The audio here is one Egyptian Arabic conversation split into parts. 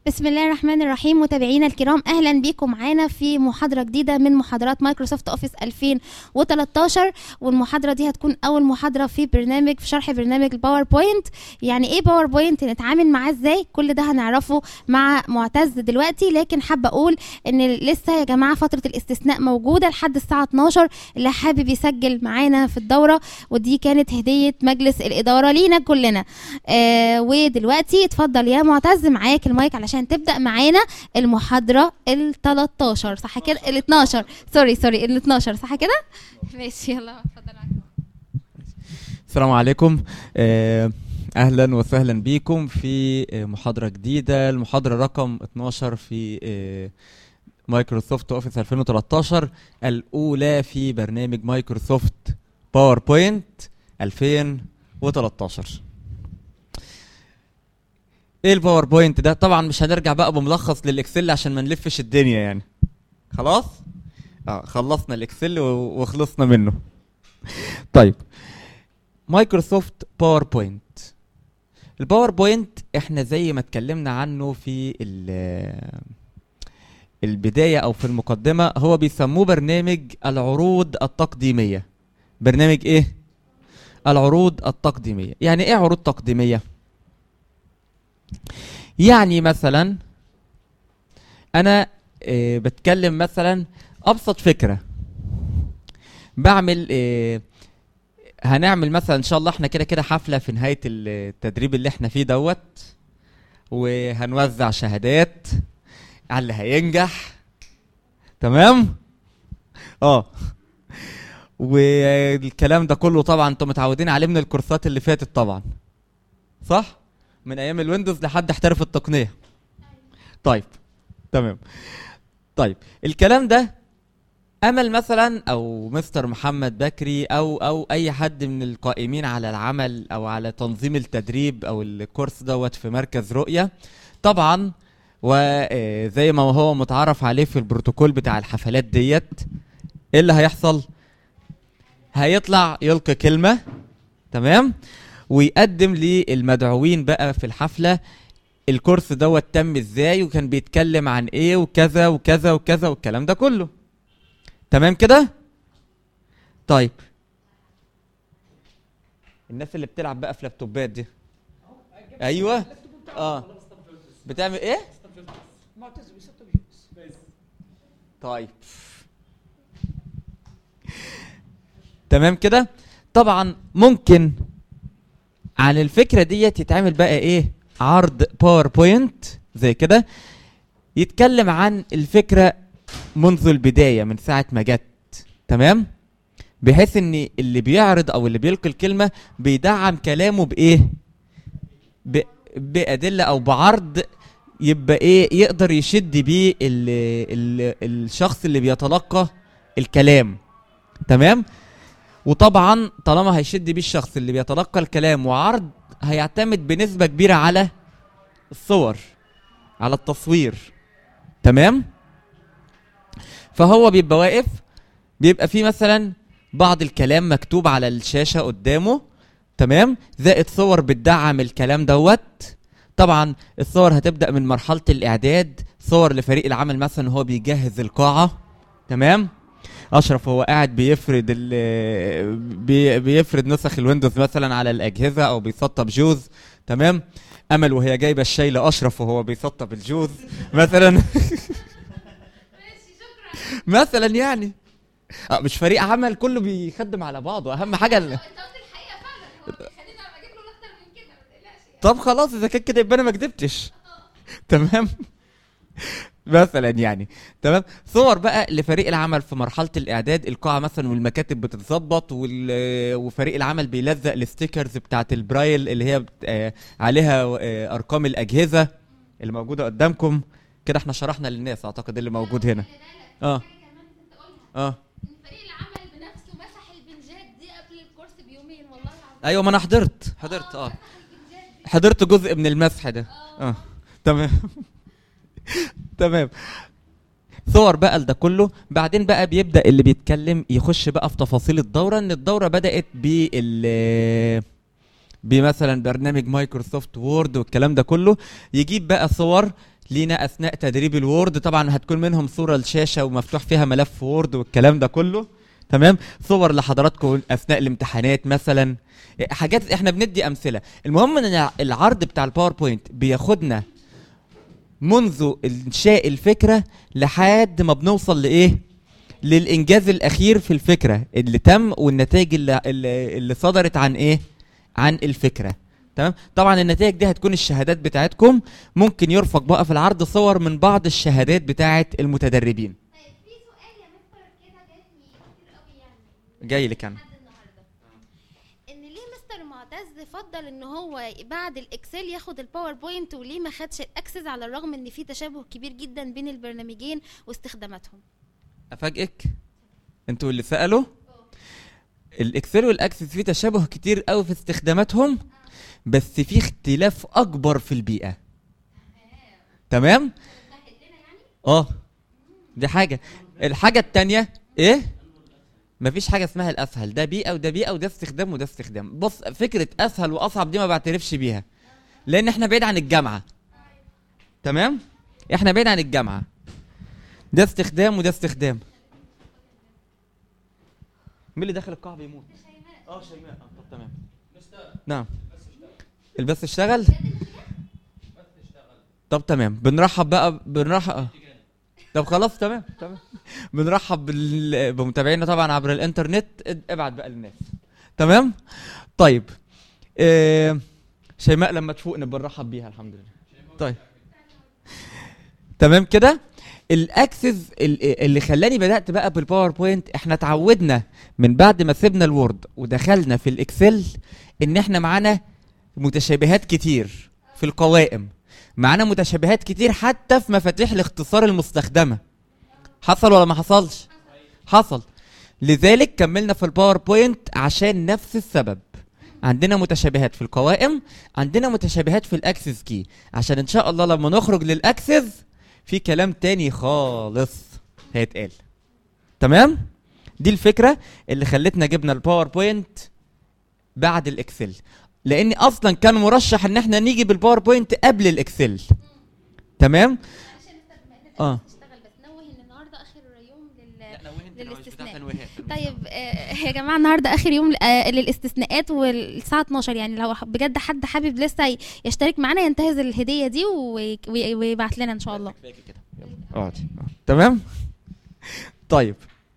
بسم الله الرحمن الرحيم متابعينا الكرام اهلا بيكم معانا في محاضره جديده من محاضرات مايكروسوفت اوفيس 2013 والمحاضره دي هتكون اول محاضره في برنامج في شرح برنامج الباوربوينت يعني ايه باوربوينت نتعامل معاه ازاي كل ده هنعرفه مع معتز دلوقتي لكن حابه اقول ان لسه يا جماعه فتره الاستثناء موجوده لحد الساعه 12 اللي حابب يسجل معانا في الدوره ودي كانت هديه مجلس الاداره لينا كلنا آه ودلوقتي اتفضل يا معتز معاك المايك علشان تبدا معانا المحاضره ال 13 صح كده ال 12 سوري سوري ال 12 صح كده ماشي يلا اتفضل معاك السلام عليكم آه، اهلا وسهلا بكم في آه، محاضره جديده المحاضره رقم 12 في آه، مايكروسوفت اوفيس 2013 الاولى في برنامج مايكروسوفت باوربوينت 2013 ايه الباوربوينت ده طبعا مش هنرجع بقى بملخص للاكسل عشان ما نلفش الدنيا يعني خلاص اه خلصنا الاكسل و- وخلصنا منه طيب مايكروسوفت باوربوينت الباوربوينت احنا زي ما اتكلمنا عنه في ال- البداية او في المقدمة هو بيسموه برنامج العروض التقديمية برنامج ايه العروض التقديمية يعني ايه عروض تقديمية يعني مثلا انا آه، بتكلم مثلا ابسط فكرة بعمل آه، هنعمل مثلا ان شاء الله احنا كده كده حفله في نهايه التدريب اللي احنا فيه دوت وهنوزع شهادات على اللي هينجح تمام اه والكلام ده كله طبعا انتم متعودين عليه من الكورسات اللي فاتت طبعا صح من ايام الويندوز لحد احترف التقنيه طيب تمام طيب الكلام ده امل مثلا او مستر محمد بكري او او اي حد من القائمين على العمل او على تنظيم التدريب او الكورس دوت في مركز رؤيه طبعا وزي ما هو متعارف عليه في البروتوكول بتاع الحفلات ديت ايه اللي هيحصل هيطلع يلقي كلمه تمام ويقدم للمدعوين بقى في الحفله الكورس دوت تم ازاي وكان بيتكلم عن ايه وكذا وكذا وكذا والكلام ده كله تمام كده طيب الناس اللي بتلعب بقى في لابتوبات دي ايوه اه بتعمل ايه طيب تمام كده طبعا ممكن عن الفكره ديت يتعمل بقى ايه عرض باوربوينت زي كده يتكلم عن الفكره منذ البدايه من ساعه ما جت تمام بحيث ان اللي بيعرض او اللي بيلقي الكلمه بيدعم كلامه بايه ب... بادله او بعرض يبقى ايه يقدر يشد بيه ال... ال... الشخص اللي بيتلقى الكلام تمام وطبعا طالما هيشد بيه الشخص اللي بيتلقى الكلام وعرض هيعتمد بنسبه كبيره على الصور على التصوير تمام فهو بيبقى واقف بيبقى فيه مثلا بعض الكلام مكتوب على الشاشة قدامه تمام زائد صور بتدعم الكلام دوت طبعا الصور هتبدأ من مرحلة الإعداد صور لفريق العمل مثلا هو بيجهز القاعة تمام أشرف هو قاعد بيفرد ال بي بيفرد نسخ الويندوز مثلا على الأجهزة أو بيسطب جوز تمام أمل وهي جايبة الشاي لأشرف وهو بيسطب الجوز مثلا مثلا يعني آه، مش فريق عمل كله بيخدم على بعضه اهم حاجه ال... انت قلت الحقيقه فعلا هو خلينا اجيب له اكتر من كده ما تقلقش يعني طب خلاص اذا كان كده يبقى انا ما كدبتش تمام مثلا يعني تمام صور بقى لفريق العمل في مرحله الاعداد القاعه مثلا والمكاتب بتتظبط وال... وفريق العمل بيلزق الستيكرز بتاعت البرايل اللي هي بت... آه، عليها آه، ارقام الاجهزه اللي موجوده قدامكم كده احنا شرحنا للناس اعتقد اللي موجود هنا اه كمان انت قولها اه ان فريق العمل بنفسه مسح البنجات دي قبل الكورس بيومين والله العظيم ايوه ما انا حضرت حضرت اه حضرت جزء من المسح ده اه تمام تمام صور بقى لده كله بعدين بقى بيبدا اللي بيتكلم يخش بقى في تفاصيل الدوره ان الدوره بدات بال بمثلا برنامج مايكروسوفت وورد والكلام ده كله يجيب بقى صور لينا اثناء تدريب الوورد طبعا هتكون منهم صوره الشاشه ومفتوح فيها ملف وورد والكلام ده كله تمام صور لحضراتكم اثناء الامتحانات مثلا حاجات احنا بندي امثله المهم ان العرض بتاع الباوربوينت بياخدنا منذ انشاء الفكره لحد ما بنوصل لايه للانجاز الاخير في الفكره اللي تم والنتائج اللي, اللي, اللي صدرت عن ايه عن الفكره تمام طبعا النتائج دي هتكون الشهادات بتاعتكم ممكن يرفق بقى في العرض صور من بعض الشهادات بتاعه المتدربين طيب في سؤال يا مستر كده جاتني كتير قوي يعني جاي لك انا لحد النهارده ان ليه مستر معتز فضل ان هو بعد الاكسل ياخد الباوربوينت وليه ما خدش الاكسس على الرغم ان في تشابه كبير جدا بين البرنامجين واستخداماتهم افاجئك انتوا اللي سالوا الاكسل والاكسس فيه تشابه كتير قوي في استخداماتهم بس في اختلاف اكبر في البيئه تمام اه دي حاجه الحاجه التانية ايه مفيش حاجه اسمها الاسهل ده بيئه وده بيئه وده استخدام وده استخدام بص فكره اسهل واصعب دي ما بعترفش بيها لان احنا بعيد عن الجامعه تمام احنا بعيد عن الجامعه ده استخدام وده استخدام مين اللي داخل القاعه بيموت اه شيماء آه، طب تمام نعم البث اشتغل طب تمام بنرحب بقى بنرحب آه. طب خلاص تمام تمام بنرحب بال... بمتابعينا طبعا عبر الانترنت اد- ابعت بقى للناس تمام طيب آه... شيماء لما تفوق نبقى نرحب بيها الحمد لله طيب تمام كده الاكسس ال- اللي خلاني بدات بقى بالباوربوينت احنا اتعودنا من بعد ما سيبنا الوورد ودخلنا في الاكسل ان احنا معانا متشابهات كتير في القوائم معانا متشابهات كتير حتى في مفاتيح الاختصار المستخدمه حصل ولا ما حصلش حصل لذلك كملنا في الباوربوينت عشان نفس السبب عندنا متشابهات في القوائم عندنا متشابهات في الاكسس كي عشان ان شاء الله لما نخرج للاكسس في كلام تاني خالص هيتقال تمام دي الفكره اللي خلتنا جبنا الباوربوينت بعد الاكسل لان اصلا كان مرشح ان احنا نيجي بالباوربوينت قبل الاكسل تمام اه اشتغل بس نوه ان النهارده اخر يوم لل... للاستثناء. طيب آه، يا جماعه النهارده اخر يوم آه، للاستثناءات والساعه 12 يعني لو بجد حد حابب لسه ي- يشترك معانا ينتهز الهديه دي وي- وي- ويبعت لنا ان شاء الله كده يلا اقعدي آه. تمام طيب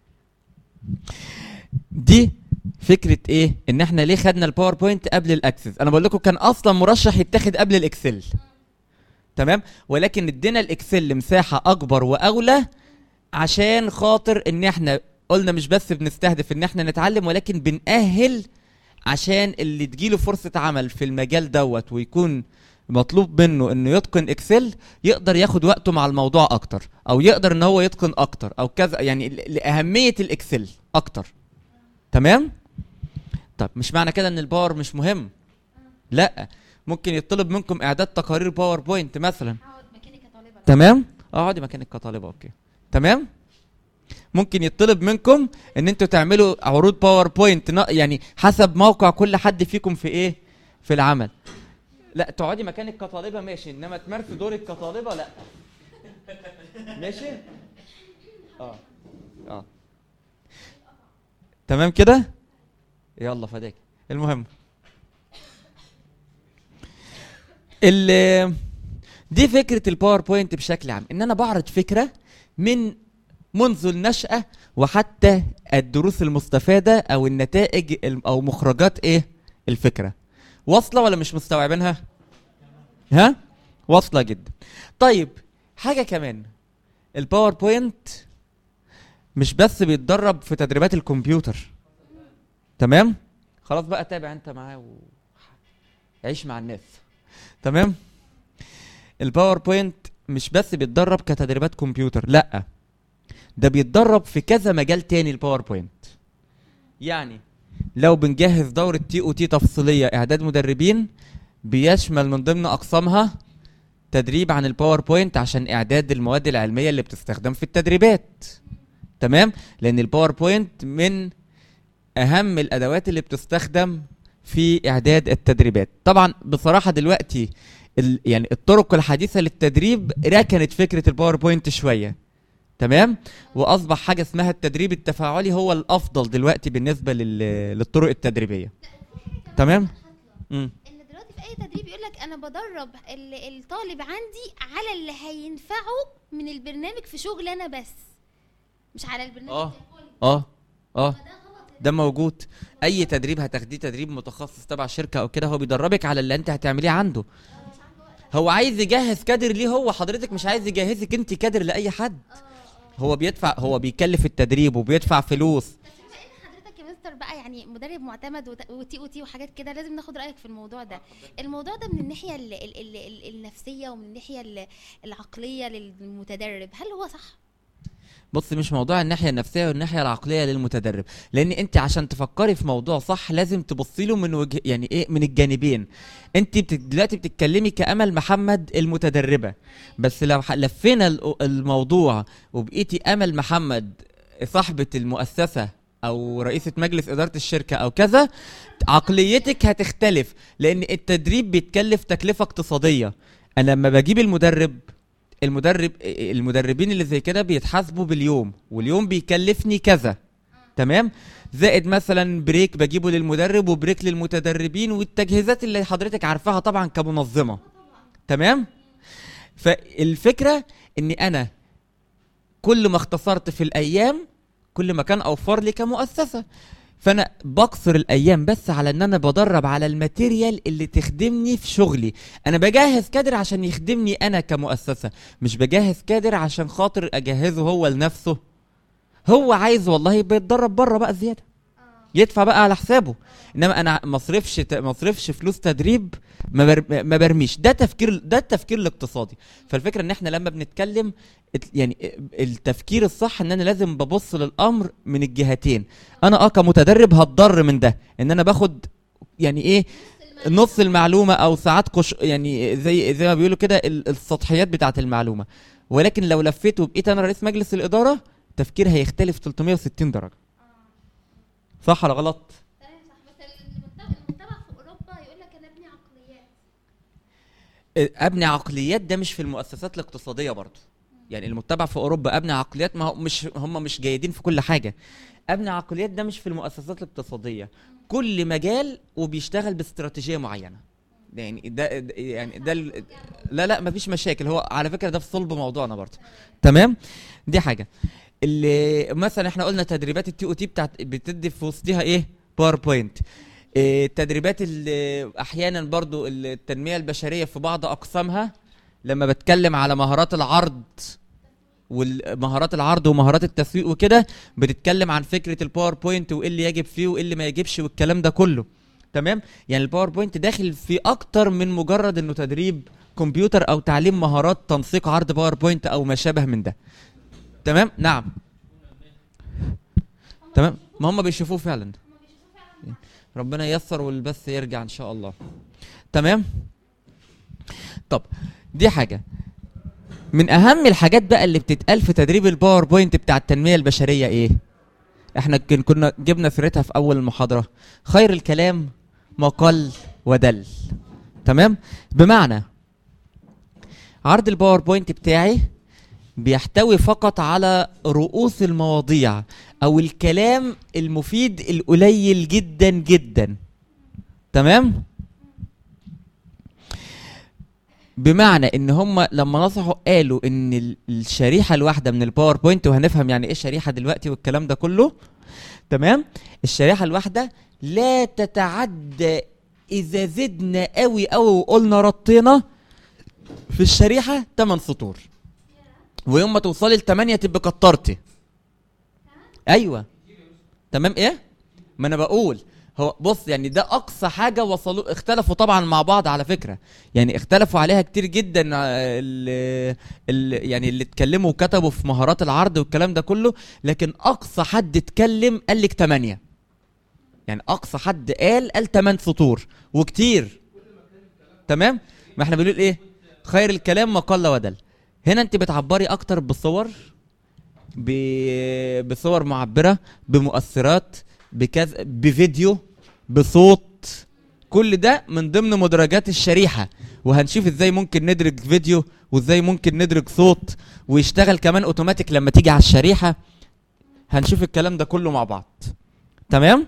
دي فكره ايه ان احنا ليه خدنا الباوربوينت قبل الاكسس انا بقول لكم كان اصلا مرشح يتاخد قبل الاكسل تمام ولكن ادينا الاكسل مساحه اكبر واولى عشان خاطر ان احنا قلنا مش بس بنستهدف ان احنا نتعلم ولكن بنأهل عشان اللي تجيله فرصة عمل في المجال دوت ويكون مطلوب منه انه يتقن اكسل يقدر ياخد وقته مع الموضوع اكتر او يقدر ان هو يتقن اكتر او كذا يعني ل- لاهمية الاكسل اكتر تمام طب مش معنى كده ان الباور مش مهم لا ممكن يطلب منكم اعداد تقارير باوربوينت مثلا تمام اه اقعدي مكانك كطالبه اوكي تمام ممكن يطلب منكم ان انتوا تعملوا عروض باوربوينت نا- يعني حسب موقع كل حد فيكم في ايه في العمل لا تقعدي مكانك كطالبه ماشي انما تمارسي دورك كطالبه لا ماشي اه اه تمام كده يلا فداك المهم ال دي فكره الباوربوينت بشكل عام ان انا بعرض فكره من منذ النشأة وحتى الدروس المستفادة أو النتائج ال- أو مخرجات إيه الفكرة واصلة ولا مش مستوعبينها ها واصلة جدا طيب حاجة كمان الباوربوينت مش بس بيتدرب في تدريبات الكمبيوتر تمام خلاص بقى تابع انت معاه و... عيش مع الناس تمام الباوربوينت مش بس بيتدرب كتدريبات كمبيوتر لا ده بيتدرب في كذا مجال تاني الباوربوينت يعني لو بنجهز دورة تي او تي تفصيلية اعداد مدربين بيشمل من ضمن اقسامها تدريب عن الباوربوينت عشان اعداد المواد العلمية اللي بتستخدم في التدريبات تمام لان الباوربوينت من اهم الادوات اللي بتستخدم في اعداد التدريبات طبعا بصراحة دلوقتي ال يعني الطرق الحديثه للتدريب ركنت فكره الباوربوينت شويه تمام واصبح حاجه اسمها التدريب التفاعلي هو الافضل دلوقتي بالنسبه لل... للطرق التدريبيه تمام امم ان دلوقتي في اي تدريب يقول لك انا بدرب ال- الطالب عندي على اللي هينفعه من البرنامج في شغل انا بس مش على البرنامج اه ككل. اه اه فده غلط ده موجود اي تدريب هتاخديه تدريب متخصص تبع شركه او كده هو بيدربك على اللي انت هتعمليه عنده هو عايز يجهز كادر ليه هو حضرتك مش عايز يجهزك انت كادر لاي حد هو بيدفع هو بيكلف التدريب وبيدفع فلوس بس بما ان حضرتك يا مستر بقى يعني مدرب معتمد وت- وتي او تي وحاجات كده لازم ناخد رايك في الموضوع ده الموضوع ده من الناحيه ال ال ال ال النفسيه ومن الناحيه ال- العقليه للمتدرب هل هو صح بص مش موضوع الناحيه النفسيه والناحيه العقليه للمتدرب لان انت عشان تفكري في موضوع صح لازم تبصي له من وجه يعني ايه من الجانبين انت بت... دلوقتي بتتكلمي كامل محمد المتدربه بس لو ح- لفينا ال- الموضوع وبقيتي امل محمد صاحبه المؤسسه او رئيسه مجلس اداره الشركه او كذا عقليتك هتختلف لان التدريب بيتكلف تكلفه اقتصاديه انا لما بجيب المدرب المدرب المدربين اللي زي كده بيتحاسبوا باليوم واليوم بيكلفني كذا تمام زائد مثلا بريك بجيبه للمدرب وبريك للمتدربين والتجهيزات اللي حضرتك عارفاها طبعا كمنظمه تمام فالفكره اني انا كل ما اختصرت في الايام كل ما كان اوفر لي كمؤسسه فانا بقصر الايام بس على ان انا بدرب على الماتيريال اللي تخدمني في شغلي انا بجهز كادر عشان يخدمني انا كمؤسسه مش بجهز كادر عشان خاطر اجهزه هو لنفسه هو عايز والله يبقى يتدرب بره بقى زياده يدفع بقى على حسابه انما انا ما اصرفش ما اصرفش فلوس تدريب ما, بر... ما برميش ده تفكير ده التفكير الاقتصادي فالفكره ان احنا لما بنتكلم ات- يعني التفكير الصح ان انا لازم ببص للامر من الجهتين انا اه كمتدرب هتضر من ده ان انا باخد يعني ايه نص المعلومه او ساعات قش يعني زي زي ما بيقولوا كده ال- السطحيات بتاعه المعلومه ولكن لو لفيت وبقيت انا رئيس مجلس الاداره تفكير هيختلف 360 درجه صح ولا غلط تمام صح بس المتبع المتبع في اوروبا يقول لك انا ابني عقليات ابني عقليات ده مش في المؤسسات الاقتصاديه برضه يعني المتبع في اوروبا ابني عقليات ما هو مش هم مش جيدين في كل حاجه ابني عقليات ده مش في المؤسسات الاقتصاديه كل مجال وبيشتغل باستراتيجيه معينه يعني ده ده- يعني ده ال- لا لا مفيش مشاكل هو على فكره ده في صلب موضوعنا برضه تمام دي حاجه اللي مثلا احنا قلنا تدريبات التي او تي بتاعت بتدي في وسطها ايه باوربوينت إيه، التدريبات اللي احيانا برضو التنميه البشريه في بعض اقسامها لما بتكلم على مهارات العرض والمهارات العرض ومهارات التسويق وكده بتتكلم عن فكره الباوربوينت وايه اللي يجب فيه وايه اللي ما يجبش والكلام ده كله تمام يعني الباوربوينت داخل في اكتر من مجرد انه تدريب كمبيوتر او تعليم مهارات تنسيق عرض باوربوينت او ما شابه من ده تمام نعم تمام ما هم بيشوفوه فعلا ربنا ييسر والبث يرجع ان شاء الله تمام طب دي حاجه من اهم الحاجات بقى اللي بتتقال في تدريب الباوربوينت بتاع التنميه البشريه ايه احنا كن- كنا جبنا سيرتها في اول المحاضره خير الكلام ما قل ودل تمام بمعنى عرض الباوربوينت بتاعي بيحتوي فقط على رؤوس المواضيع او الكلام المفيد القليل جدا جدا تمام بمعنى ان هم لما نصحوا قالوا ان ال- الشريحه الواحده من الباوربوينت وهنفهم يعني ايه شريحه دلوقتي والكلام ده كله تمام الشريحه الواحده لا تتعدى اذا زدنا قوي قوي وقلنا رطينا في الشريحه 8 سطور ويوم ما توصلي ل 8 تبقى كترتي ايوه تمام ايه ما انا بقول هو بص يعني ده اقصى حاجه وصلوا اختلفوا طبعا مع بعض على فكره يعني اختلفوا عليها كتير جدا اللي يعني اللي اتكلموا وكتبوا في مهارات العرض والكلام ده كله لكن اقصى حد اتكلم قال لك 8 يعني اقصى حد قال قال 8 سطور وكتير تمام ما احنا بنقول ايه خير الكلام ما قل ودل هنا انت بتعبري اكتر بصور ب- بصور معبره بمؤثرات بكذا بفيديو بصوت كل ده من ضمن مدرجات الشريحه وهنشوف ازاي ممكن ندرج فيديو وازاي ممكن ندرج صوت ويشتغل كمان اوتوماتيك لما تيجي على الشريحه هنشوف الكلام ده كله مع بعض تمام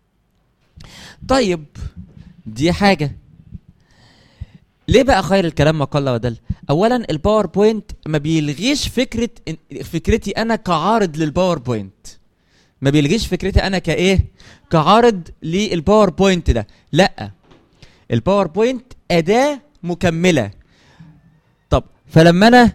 طيب دي حاجه ليه بقى خير الكلام ما قل ودل اولا الباوربوينت ما بيلغيش فكره إن- فكرتي انا كعارض للباوربوينت ما بيلغيش فكرتي انا كايه كعارض للباوربوينت ده لا الباوربوينت اداه مكمله طب فلما انا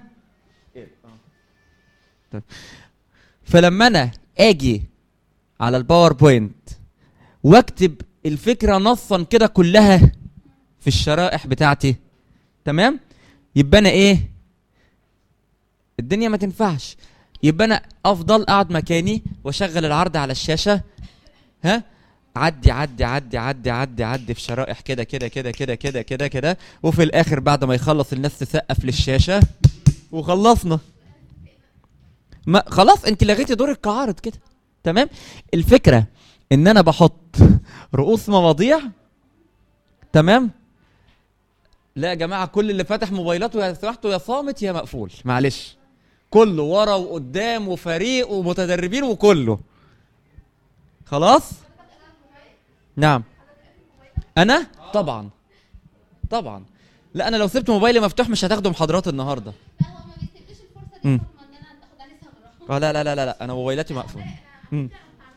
طيب. فلما انا اجي على الباوربوينت واكتب الفكره نصا كده كلها في الشرائح بتاعتي تمام يبقى انا ايه الدنيا ما تنفعش يبقى انا افضل اقعد مكاني واشغل العرض على الشاشه ها عدي عدي عدي عدي عدي عدي في شرائح كده كده كده كده كده كده كده وفي الاخر بعد ما يخلص الناس تسقف للشاشه وخلصنا ما خلاص انت لغيتي دورك كعارض كده تمام الفكره ان انا بحط رؤوس مواضيع تمام لا يا جماعه كل اللي فاتح موبايلاته يا سمحتوا يا صامت يا مقفول معلش كله ورا وقدام وفريق ومتدربين وكله خلاص نعم انا طبعا طبعا لا انا لو سبت موبايلي مفتوح مش هتاخدوا محاضرات النهارده لا هو ما بيسيبليش الفرصه دي مم. فاطمه ان انا اخد عليه ثغره اه لا لا لا لا, لا. انا موبايلاتي مقفول مم.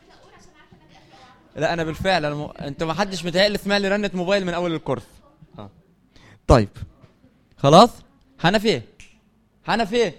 لا انا بالفعل انا م... انت ما حدش متهيألي سمع لي رنه موبايل من اول الكورس اه طيب خلاص حنفي حنفي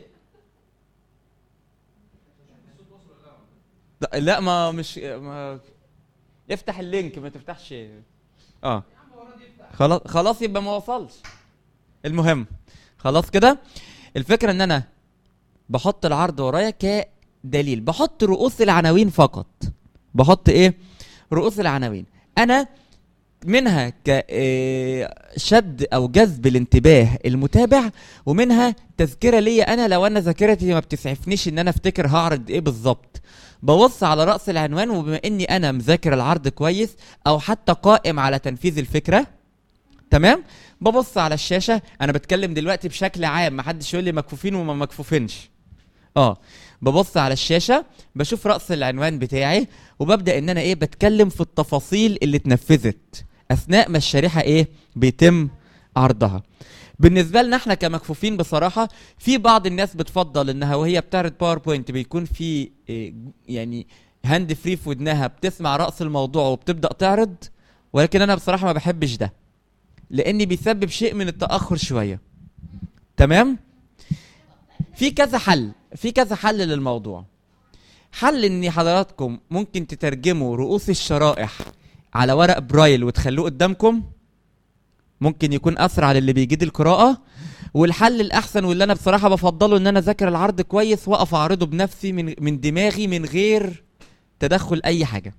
لا, لا ما مش ما افتح اللينك ما تفتحش اه خلاص خلاص يبقى ما وصلش المهم خلاص كده الفكره ان انا بحط العرض ورايا كدليل بحط رؤوس العناوين فقط بحط ايه رؤوس العناوين انا منها كشد او جذب الانتباه المتابع ومنها تذكره ليا انا لو انا ذاكرتي ما بتسعفنيش ان انا افتكر هعرض ايه بالظبط ببص على راس العنوان وبما اني انا مذاكر العرض كويس او حتى قائم على تنفيذ الفكره تمام ببص على الشاشه انا بتكلم دلوقتي بشكل عام محدش يقول لي مكفوفين وما مكفوفينش اه ببص على الشاشه بشوف راس العنوان بتاعي وببدا ان انا ايه بتكلم في التفاصيل اللي اتنفذت اثناء ما الشريحه ايه بيتم عرضها بالنسبه لنا احنا كمكفوفين بصراحه في بعض الناس بتفضل انها وهي بتعرض باوربوينت بيكون في إيه يعني هاند فري في ودنها بتسمع راس الموضوع وبتبدا تعرض ولكن انا بصراحه ما بحبش ده لاني بيسبب شيء من التاخر شويه تمام في كذا حل في كذا حل للموضوع حل ان حضراتكم ممكن تترجموا رؤوس الشرائح على ورق برايل وتخلوه قدامكم ممكن يكون اسرع للي بيجيد القراءه والحل الاحسن واللي انا بصراحه بفضله ان انا اذاكر العرض كويس واقف اعرضه بنفسي من من دماغي من غير تدخل اي حاجه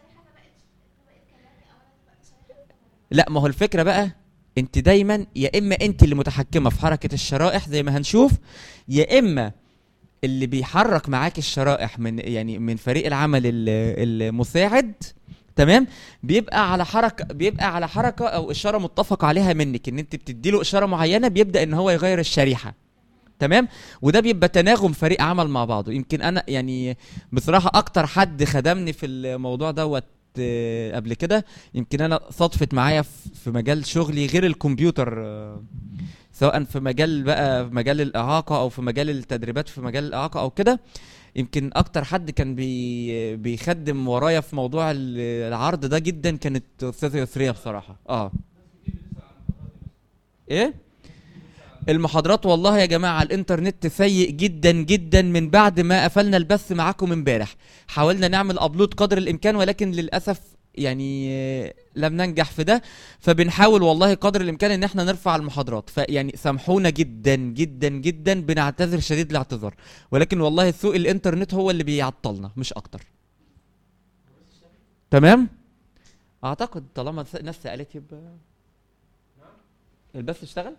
لا ما هو الفكره بقى انت دايما يا اما انت اللي متحكمه في حركه الشرائح زي ما هنشوف يا اما اللي بيحرك معاك الشرائح من يعني من فريق العمل ال- المساعد تمام بيبقى على حركه بيبقى على حركه او اشاره متفق عليها منك ان انت بتدي له اشاره معينه بيبدا ان هو يغير الشريحه تمام وده بيبقى تناغم فريق عمل مع بعضه يمكن انا يعني بصراحه اكتر حد خدمني في الموضوع دوت آه، قبل كده يمكن انا صدفت معايا في- في مجال شغلي غير الكمبيوتر آه، سواء في مجال بقى في مجال الاعاقه او في مجال التدريبات في مجال الاعاقه او كده يمكن اكتر حد كان بي بيخدم ورايا في موضوع ال- العرض ده جدا كانت استاذه يسريه بصراحه اه ايه المحاضرات والله يا جماعه الانترنت سيء جدا جدا من بعد ما قفلنا البث معاكم امبارح حاولنا نعمل ابلود قدر الامكان ولكن للاسف يعني آه، لم ننجح في ده فبنحاول والله قدر الامكان ان احنا نرفع المحاضرات فيعني سامحونا جدا جدا جدا بنعتذر شديد الاعتذار ولكن والله سوء الانترنت هو اللي بيعطلنا مش اكتر تمام اعتقد طالما الناس سالت يبقى البث اشتغل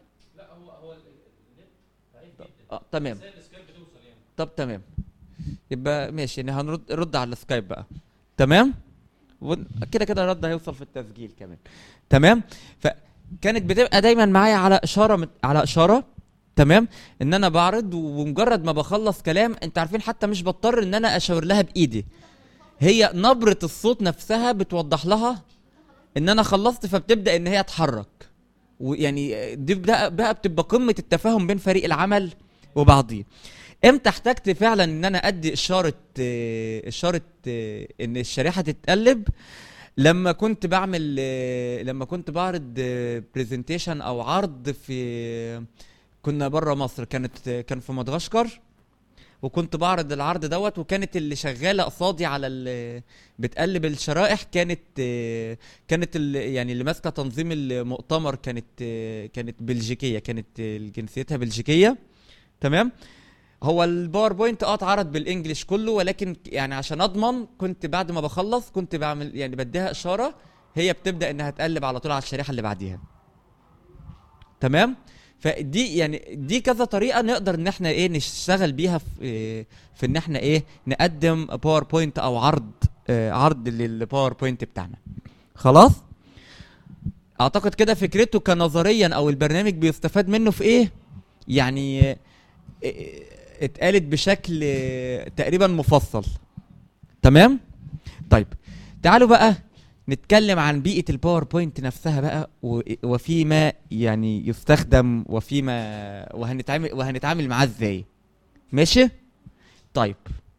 اه تمام طب تمام يبقى ماشي يعني هنرد رد على السكايب بقى تمام ون- كده كده الرد هيوصل في التسجيل كمان تمام ف كانت بتبقى دايما معايا على اشاره مت- على اشاره تمام ان انا بعرض ومجرد ما بخلص كلام انت عارفين حتى مش بضطر ان انا اشاور لها بايدي هي نبره الصوت نفسها بتوضح لها ان انا خلصت فبتبدا ان هي تحرك ويعني دي بقى, بقى بتبقى قمه التفاهم بين فريق العمل وبعضيه امتى احتجت فعلا ان انا ادي اشاره آه، اشاره آه، ان الشريحه تتقلب لما كنت بعمل آه، لما كنت بعرض برزنتيشن او عرض في كنا بره مصر كانت كان في مدغشقر وكنت بعرض العرض دوت وكانت اللي شغاله قصادي على ال- بتقلب الشرائح كانت آه، كانت ال- يعني اللي ماسكه تنظيم المؤتمر كانت آه، كانت بلجيكيه كانت آه، جنسيتها بلجيكيه تمام هو الباوربوينت اه اتعرض بالانجلش كله ولكن يعني عشان اضمن كنت بعد ما بخلص كنت بعمل يعني بديها اشاره هي بتبدا انها تقلب على طول على الشريحه اللي بعديها تمام فدي يعني دي كذا طريقه نقدر ان احنا ايه نشتغل بيها في إيه في ان احنا ايه نقدم باوربوينت او عرض آه عرض للباوربوينت بتاعنا خلاص اعتقد كده فكرته كنظريا او البرنامج بيستفاد منه في ايه يعني آه، آه، اتقالت بشكل آه، تقريبا مفصل تمام طيب تعالوا بقى نتكلم عن بيئة الباوربوينت نفسها بقى و- وفيما يعني يستخدم وفيما وهنتعامل وهنتعامل معاه ازاي ماشي طيب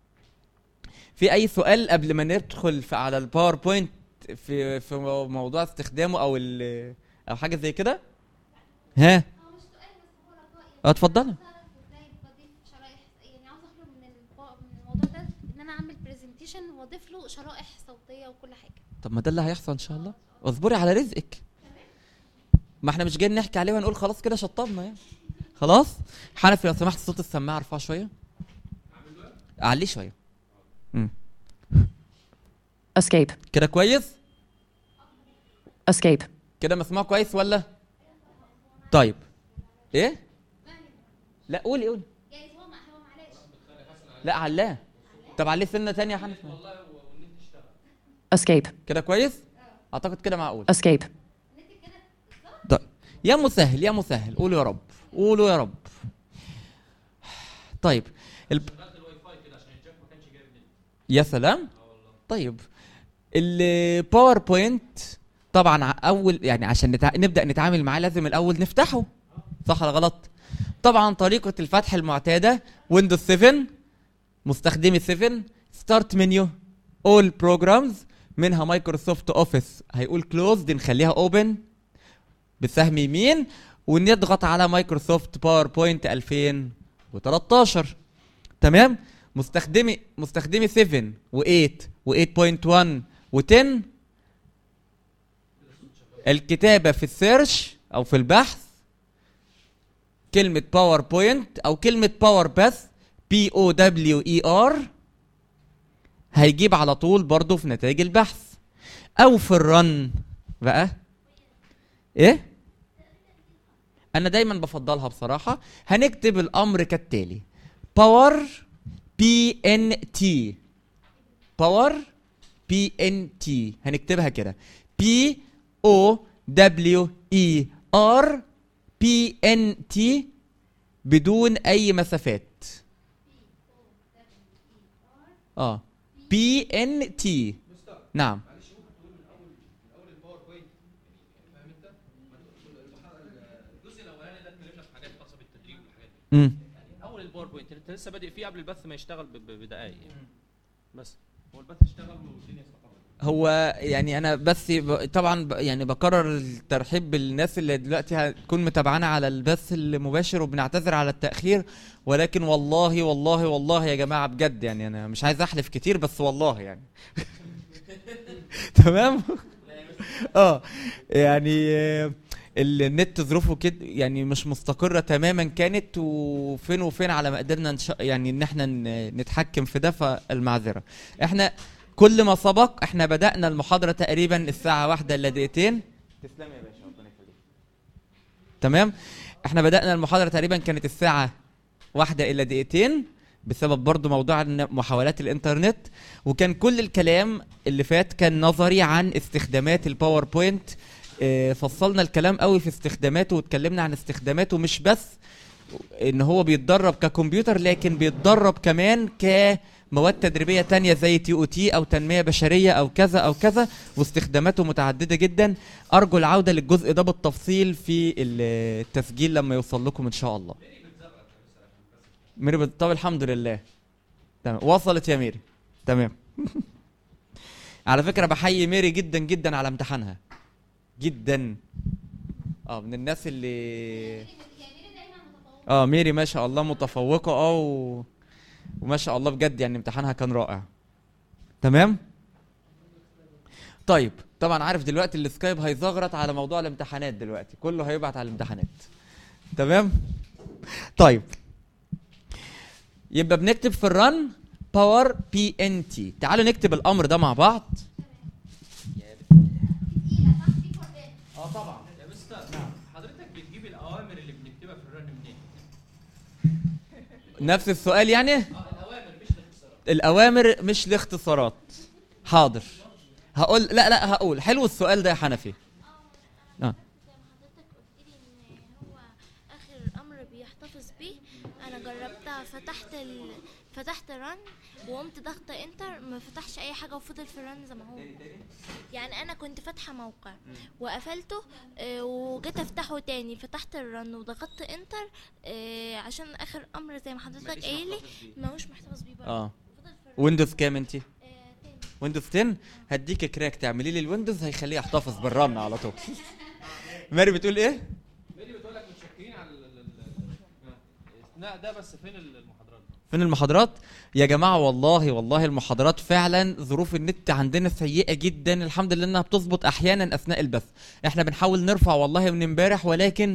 في اي سؤال قبل ما ندخل في على الباوربوينت في في مو- موضوع استخدامه او ال- او حاجه زي كده ها اه اتفضلي ازاي بضيف شرائح يعني عاوز اخرج من الب- من الموضوع ده ان انا اعمل برزنتيشن واضيف له شرائح صوتيه وكل حاجه طب ما ده اللي هيحصل ان شاء الله اصبري على رزقك ما احنا مش جايين نحكي عليه ونقول خلاص كده شطبنا يعني خلاص حنفي لو سمحت صوت السماعه ارفعه شويه اعليه شويه مم. Escape. كده كويس Escape. كده مسموع كويس ولا طيب ايه لا قولي قولي يعني هو ما هو معلش لا علاه طب عليه سنه تانية يا حنفي Escape. كده كويس اعتقد كده معقول Escape. طيب يا مسهل يا مسهل قولوا يا رب قولوا يا رب طيب الب... يا سلام طيب الباوربوينت طبعا ع- اول يعني عشان نتع... نبدا نتعامل معاه لازم الاول نفتحه صح ولا غلط طبعا طريقه الفتح المعتاده ويندوز 7 مستخدمي 7 ستارت منيو اول بروجرامز منها مايكروسوفت اوفيس هيقول كلوزد نخليها اوبن بسهم يمين ونضغط على مايكروسوفت باوربوينت 2013 تمام مستخدمي مستخدمي 7 و8 و8.1 و10 الكتابة في السيرش أو في البحث كلمة باوربوينت أو كلمة باور بس بي او دبليو اي ار هيجيب على طول برضه في نتائج البحث أو في الرن بقى ايه انا دايما بفضلها بصراحه هنكتب الامر كالتالي باور بي ان تي باور بي ان تي هنكتبها كده بي او دبليو اي ار بي ان تي بدون اي مسافات اه بي ان تي نعم الجزء الاولاني ده اتكلمنا في حاجات خاصه بالتدريب والحاجات دي امم يعني اول الباوربوينت انت لسه بادئ فيه قبل البث ما يشتغل ب- ب- بدقائق يعني بس هو البث اشتغل والدنيا استقرت هو يعني انا بس ب- طبعا ب- يعني بكرر الترحيب بالناس اللي دلوقتي هتكون متابعانا على البث المباشر وبنعتذر على التاخير ولكن والله والله والله يا جماعه بجد يعني انا مش عايز احلف كتير بس والله يعني تمام اه يعني آه، النت ظروفه كده يعني مش مستقرة تماما كانت وفين وفين على ما قدرنا نش... يعني ان احنا ن- نتحكم في ده فالمعذرة احنا كل ما سبق احنا بدأنا المحاضرة تقريبا الساعة واحدة الا دقيقتين تسلم يا باشا ربنا يخليك تمام احنا بدأنا المحاضرة تقريبا كانت الساعة واحدة إلا دقيقتين بسبب برضو موضوع إن محاولات الإنترنت وكان كل الكلام اللي فات كان نظري عن استخدامات الباوربوينت آه، فصلنا الكلام قوي في استخداماته واتكلمنا عن استخداماته مش بس ان هو بيتدرب ككمبيوتر لكن بيتدرب كمان كمواد تدريبيه تانية زي تي او تي او تنميه بشريه او كذا او كذا واستخداماته متعدده جدا ارجو العوده للجزء ده بالتفصيل في التسجيل لما يوصل لكم ان شاء الله ميري بت- طب الحمد لله تمام وصلت يا ميري تمام على فكره بحيي ميري جدا جدا على امتحانها جدا اه من الناس اللي اه ميري ما شاء الله متفوقه اه و... وما شاء الله بجد يعني امتحانها كان رائع تمام طيب طبعا عارف دلوقتي السكايب هيزغرط على موضوع الامتحانات دلوقتي كله هيبعت على الامتحانات تمام طيب يبقى بنكتب في الرن باور بي ان تي تعالوا نكتب الامر ده مع بعض اه طبعا يا مستر حضرتك بتجيب الاوامر اللي بنكتبها في الرن منين؟ نفس السؤال يعني اه الاوامر مش الاختصارات الاوامر مش الاختصارات حاضر هقول لا لا هقول حلو السؤال ده يا حنفي اه زي ما حضرتك قلت لي ان هو اخر امر بيحتفظ بيه انا جربتها فتحت ال... فتحت رن وقمت ضغطة انتر ما فتحش اي حاجه وفضل في الرن زي ما هو يعني انا كنت فاتحه موقع وقفلته آه، وجيت افتحه تاني فتحت الرن وضغطت انتر آه، عشان اخر امر زي ما حضرتك قايل لي ماهوش محتفظ بيه برضه اه فضل في الرن ويندوز كام انت آه، تاني ويندوز 10 هديك كراك تعملي لي الويندوز هيخليه يحتفظ بالرن على طول ماري بتقول ايه ميري بتقول لك متشكرين على ال- ال- ال- الاثناء ده بس فين المحاضرات؟ فين المحاضرات يا جماعه والله والله المحاضرات فعلا ظروف النت عندنا سيئه جدا الحمد لله انها بتظبط احيانا اثناء البث احنا بنحاول نرفع والله من امبارح ولكن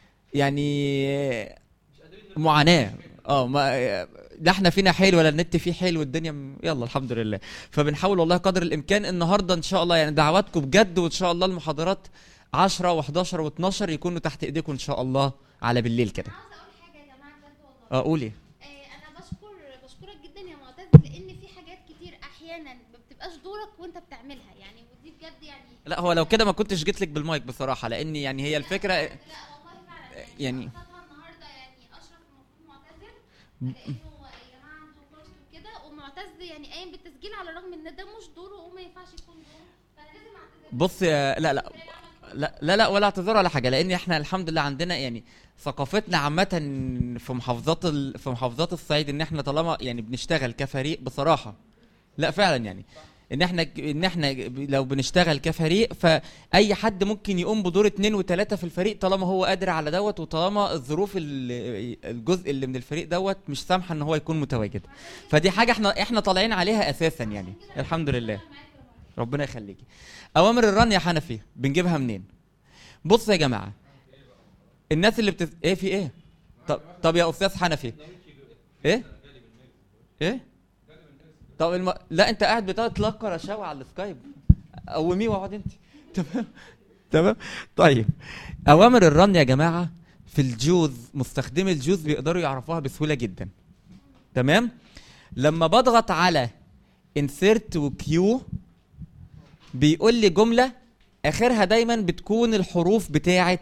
يعني معاناه اه ما لا احنا فينا حيل ولا النت فيه حيل والدنيا م... يلا الحمد لله فبنحاول والله قدر الامكان النهارده ان شاء الله يعني دعواتكم بجد وان شاء الله المحاضرات 10 و11 و12 يكونوا تحت ايديكم ان شاء الله على بالليل كده عاوزه اقول حاجه يا جماعه بجد والله اه قولي آه، انا بشكر بشكرك جدا يا معتز لان في حاجات كتير احيانا ما بتبقاش دورك وانت بتعملها يعني ودي بجد يعني لا هو لو كده ما كنتش جيت لك بالمايك بصراحه لان يعني هي الفكره لا والله فعلا يعني- خطها النهارده يعني اشرف المفروض معتذر لانه يا جماعه عنده كورس وكده ومعتز يعني قايم بالتسجيل على الرغم ان ده مش دوره وما ينفعش يكون دوره فانا لازم اعتذر بص يا لا لا لا لا لا ولا اعتذار ولا حاجه لان احنا الحمد لله عندنا يعني ثقافتنا عامه في محافظات ال... في محافظات الصعيد ان احنا طالما يعني بنشتغل كفريق بصراحه لا فعلا يعني ان احنا ان احنا لو بنشتغل كفريق فاي حد ممكن يقوم بدور اتنين وتلاته في الفريق طالما هو قادر على دوت وطالما الظروف ال- الجزء اللي من الفريق دوت مش سامحه ان هو يكون متواجد فدي حاجه احنا احنا طالعين عليها اساسا يعني الحمد لله ربنا يخليكي اوامر الرن يا حنفي بنجيبها منين بص يا جماعه الناس اللي بتز... ايه في ايه طب طب يا استاذ حنفي ايه ايه طب الم... لا انت قاعد بتتلقى رشاوى على السكايب قوميه واقعد انت تمام تمام طيب اوامر الرن يا جماعه في الجوز مستخدمي الجوز بيقدروا يعرفوها بسهوله جدا تمام لما بضغط على insert وكيو بيقول لي جمله اخرها دايما بتكون الحروف بتاعه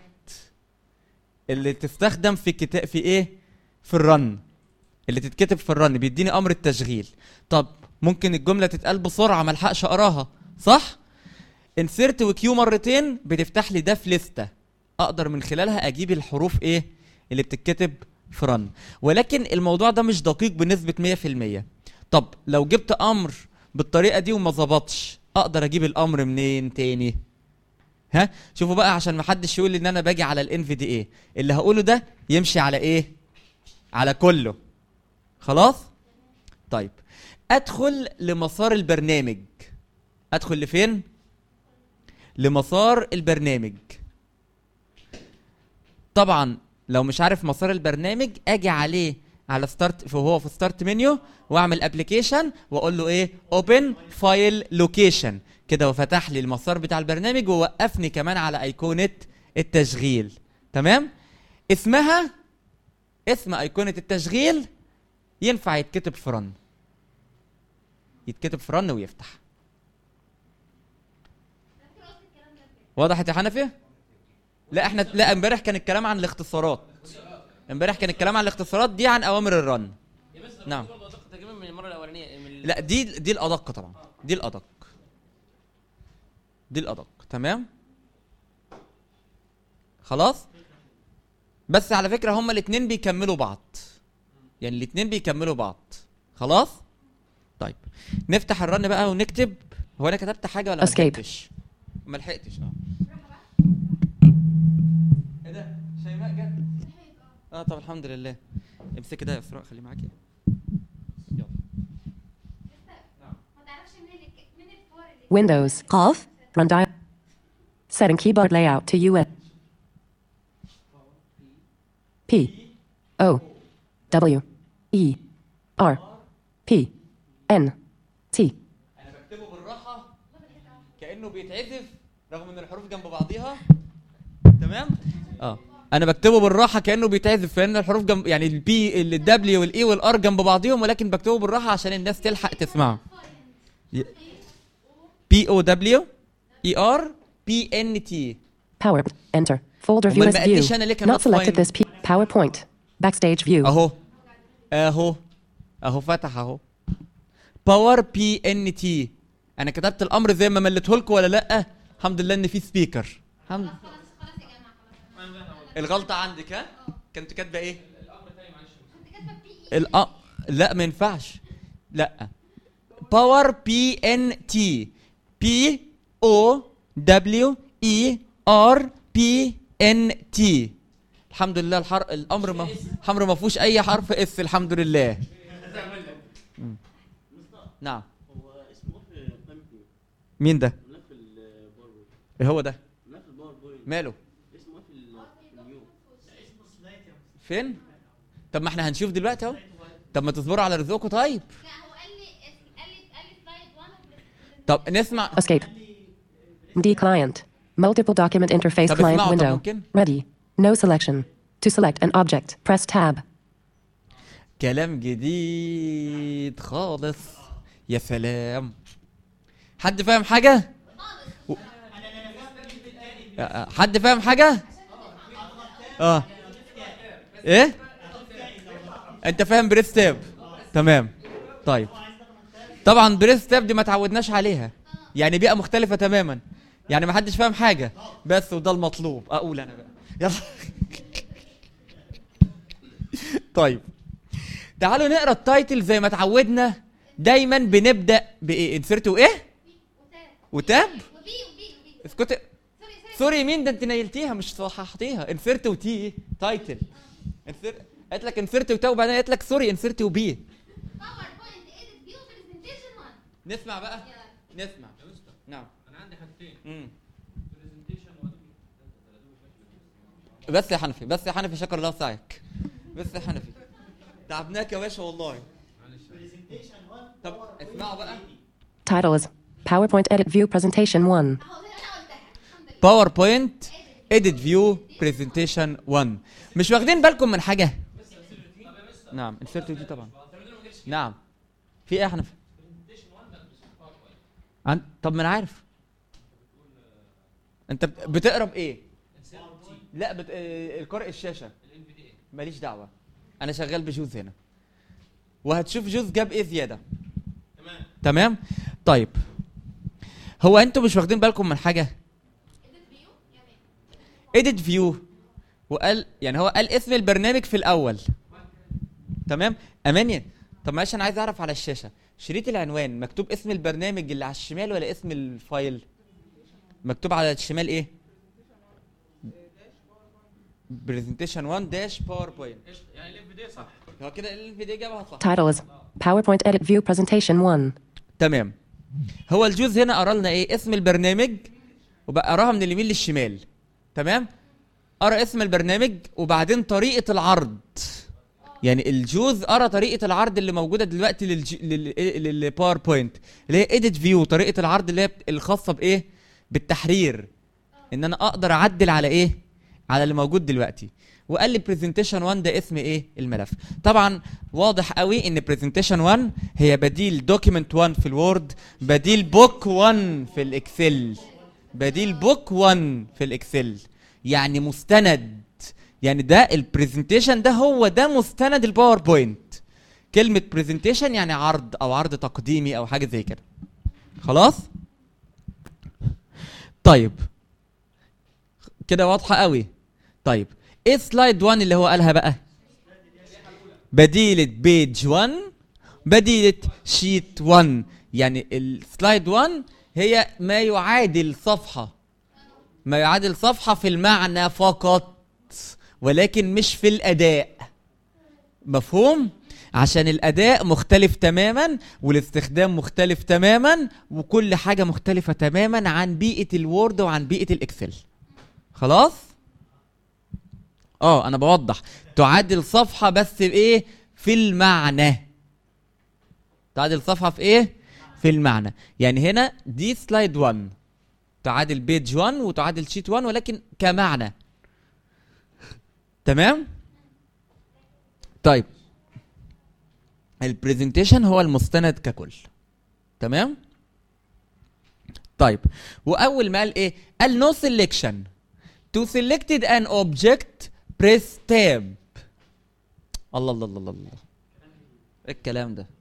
اللي تستخدم في كتاب في ايه في الرن اللي تتكتب في الرن بيديني امر التشغيل طب ممكن الجمله تتقال بسرعه ما الحقش اقراها صح انسرت وكيو مرتين بتفتح لي ده في لسته اقدر من خلالها اجيب الحروف ايه اللي بتتكتب في رن ولكن الموضوع ده مش دقيق بنسبه 100% طب لو جبت امر بالطريقه دي وما ظبطش اقدر اجيب الامر منين تاني ها شوفوا بقى عشان ما حدش يقول لي ان انا باجي على الان في دي ايه اللي هقوله ده يمشي على ايه على كله خلاص طيب ادخل لمسار البرنامج ادخل لفين لمسار البرنامج طبعا لو مش عارف مسار البرنامج اجي عليه على ستارت فهو في ستارت منيو واعمل ابلكيشن واقول له ايه اوبن فايل لوكيشن كده وفتح لي المسار بتاع البرنامج ووقفني كمان على ايقونه التشغيل تمام اسمها اسم ايقونه التشغيل ينفع يتكتب في رن يتكتب في رن ويفتح وضحت يا حنفي لا احنا لا امبارح كان الكلام عن الاختصارات امبارح كان الكلام عن الاختصارات دي عن اوامر الرن نعم برضه ادق تقريبا من المره الاولانيه من ال- لا دي دي الادق طبعا دي الادق دي الادق تمام خلاص بس على فكره هما الاثنين بيكملوا بعض يعني الاثنين بيكملوا بعض خلاص طيب نفتح الرن بقى ونكتب هو انا كتبت حاجه ولا ما Escape. كتبتش ما لحقتش اه ايه ده شيماء جت اه طب الحمد لله امسكي ده يا اسراء خليه معاكي يلا ما تعرفش مين اللي مين الفور اللي Windows. Off. Run dial. Setting keyboard layout to US. P. O. W. E. R. P. N. T. انا بكتبه بالراحه كانه بيتعزف رغم ان الحروف جنب بعضيها تمام اه انا بكتبه بالراحه كانه بيتعزف لان الحروف جنب يعني البي الدبليو والاي والار جنب بعضيهم ولكن بكتبه بالراحه عشان الناس تلحق تسمعه بي او دبليو اي ار بي ان تي Power. Enter. Folder view أمال as ما قاليش view. أنا ليه cannot Not selected find- this P. PowerPoint. Backstage view. اهو اهو اهو فتح اهو باور بي ان تي انا كتبت الامر زي ما مليته لكم ولا لا الحمد لله ان في سبيكر الحمد الغلطه عندك ها كنت كاتبه ايه الأ... لا ما ينفعش لا باور بي ان تي بي او دبليو اي ار بي ان تي الحمد لله الحر... الامر ما الامر ما فيهوش اي حرف اس الحمد لله مم. نعم هو اسمه ايه في قائمة ايه؟ مين ده ملف الباوربوينت ايه هو ده ملف الباوربوينت ماله اسمه ايه في ال- في النيو؟ فين طب ما احنا هنشوف دلوقتي اهو طب ما تصبروا على رزقكم طيب لا هو قال لي قال لي قال لي سلايد 1 طب نسمع Escape. D client. Multiple document interface طب client اسمعوا طب window. ممكن Ready. No selection. To select an object, press tab. كلام جديد خالص يا سلام حد فاهم حاجة؟ و- آه، حد فاهم حاجة؟ اه ايه؟ انت فاهم بريس تاب تمام طيب طبعا بريس تاب دي ما تعودناش عليها يعني بيئة مختلفة تماما يعني ما حدش فاهم حاجة بس وده المطلوب اقول انا بقى يلا طيب تعالوا نقرا التايتل زي ما اتعودنا دايما بنبدا بايه انسرت وايه وتاب وبي وبي وبي اسكت سوري سوري سوري مين ده انت نيلتيها مش صححتيها انسرت وتي تايتل انسرت قالت لك انسرت وتاب وبعدين قالت لك سوري انسرت وبي باوربوينت ايديت فيو برزنتيشن 1 نسمع بقى نسمع نعم انا عندي حاجتين مم. برزنتيشن بس يا حنفي بس يا حنفي شكر الله سعيك بس يا حنفي تعبناك يا باشا والله طب اسمعوا بقى Title is PowerPoint Edit View Presentation 1. اهو زي ما انا قلتها الحمد لله باوربوينت اديت فيو برزنتيشن 1 مش واخدين بالكم من حاجه نعم انسرت دي طبعا نعم في ايه يا حنفي عن... طب ما انا عارف انت بت- بتقرا بايه لا بت... آه، القارئ الشاشه ماليش دعوه انا شغال بجوز هنا وهتشوف جوز جاب ايه زياده تمام تمام طيب هو انتوا مش واخدين بالكم من حاجه edit view وقال يعني هو قال اسم البرنامج في الاول تمام امانيا طب معلش انا عايز اعرف على الشاشه شريط العنوان مكتوب اسم البرنامج اللي على الشمال ولا اسم الفايل مكتوب على الشمال ايه برزنتيشن 1 داش باوربوينت يعني الام دي صح هو كده الفيديو جابها صح Title is PowerPoint Edit View Presentation 1. تمام هو الجوز هنا قرا لنا ايه اسم البرنامج وبقى قراها من اليمين للشمال تمام قرا اسم البرنامج وبعدين طريقه العرض يعني الجوز قرا طريقه العرض اللي موجوده دلوقتي للج... لل... للباوربوينت اللي هي اديت فيو طريقه العرض اللي هي بت- الخاصه بايه بالتحرير ان انا اقدر اعدل على ايه على اللي موجود دلوقتي وقال لي برزنتيشن 1 ده اسم ايه الملف طبعا واضح قوي ان برزنتيشن 1 هي بديل دوكيمنت 1 في الوورد بديل بوك 1 في الاكسل بديل بوك 1 في الاكسل يعني مستند يعني ده البرزنتيشن ده هو ده مستند الباوربوينت كلمة برزنتيشن يعني عرض او عرض تقديمي او حاجة زي كده خلاص طيب كده واضحة قوي طيب ايه سلايد 1 اللي هو قالها بقى بديلة بيج 1 بديلة شيت 1 يعني السلايد 1 هي ما يعادل صفحة ما يعادل صفحة في المعنى فقط ولكن مش في الأداء مفهوم؟ عشان الأداء مختلف تماما والاستخدام مختلف تماما وكل حاجة مختلفة تماما عن بيئة الوورد وعن بيئة الإكسل خلاص؟ اه انا بوضح تعادل صفحة بس بايه؟ في المعنى تعادل صفحة في ايه؟ في المعنى يعني هنا دي سلايد 1 تعادل بيج 1 وتعادل شيت 1 ولكن كمعنى تمام؟ طيب البرزنتيشن هو المستند ككل تمام؟ طيب واول ما قال ايه؟ قال نو سelection to selected an object press tab الله الله الله الله الله ايه الكلام ده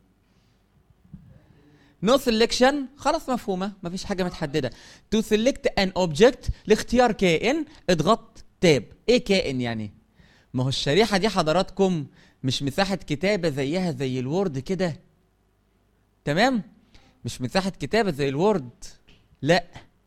نو سelection خلاص مفهومه مفيش حاجه متحدده to select an object لاختيار كائن اضغط تاب ايه كائن يعني ما هو الشريحه دي حضراتكم مش مساحه كتابه زيها زي الوورد كده تمام مش مساحه كتابه زي الوورد لا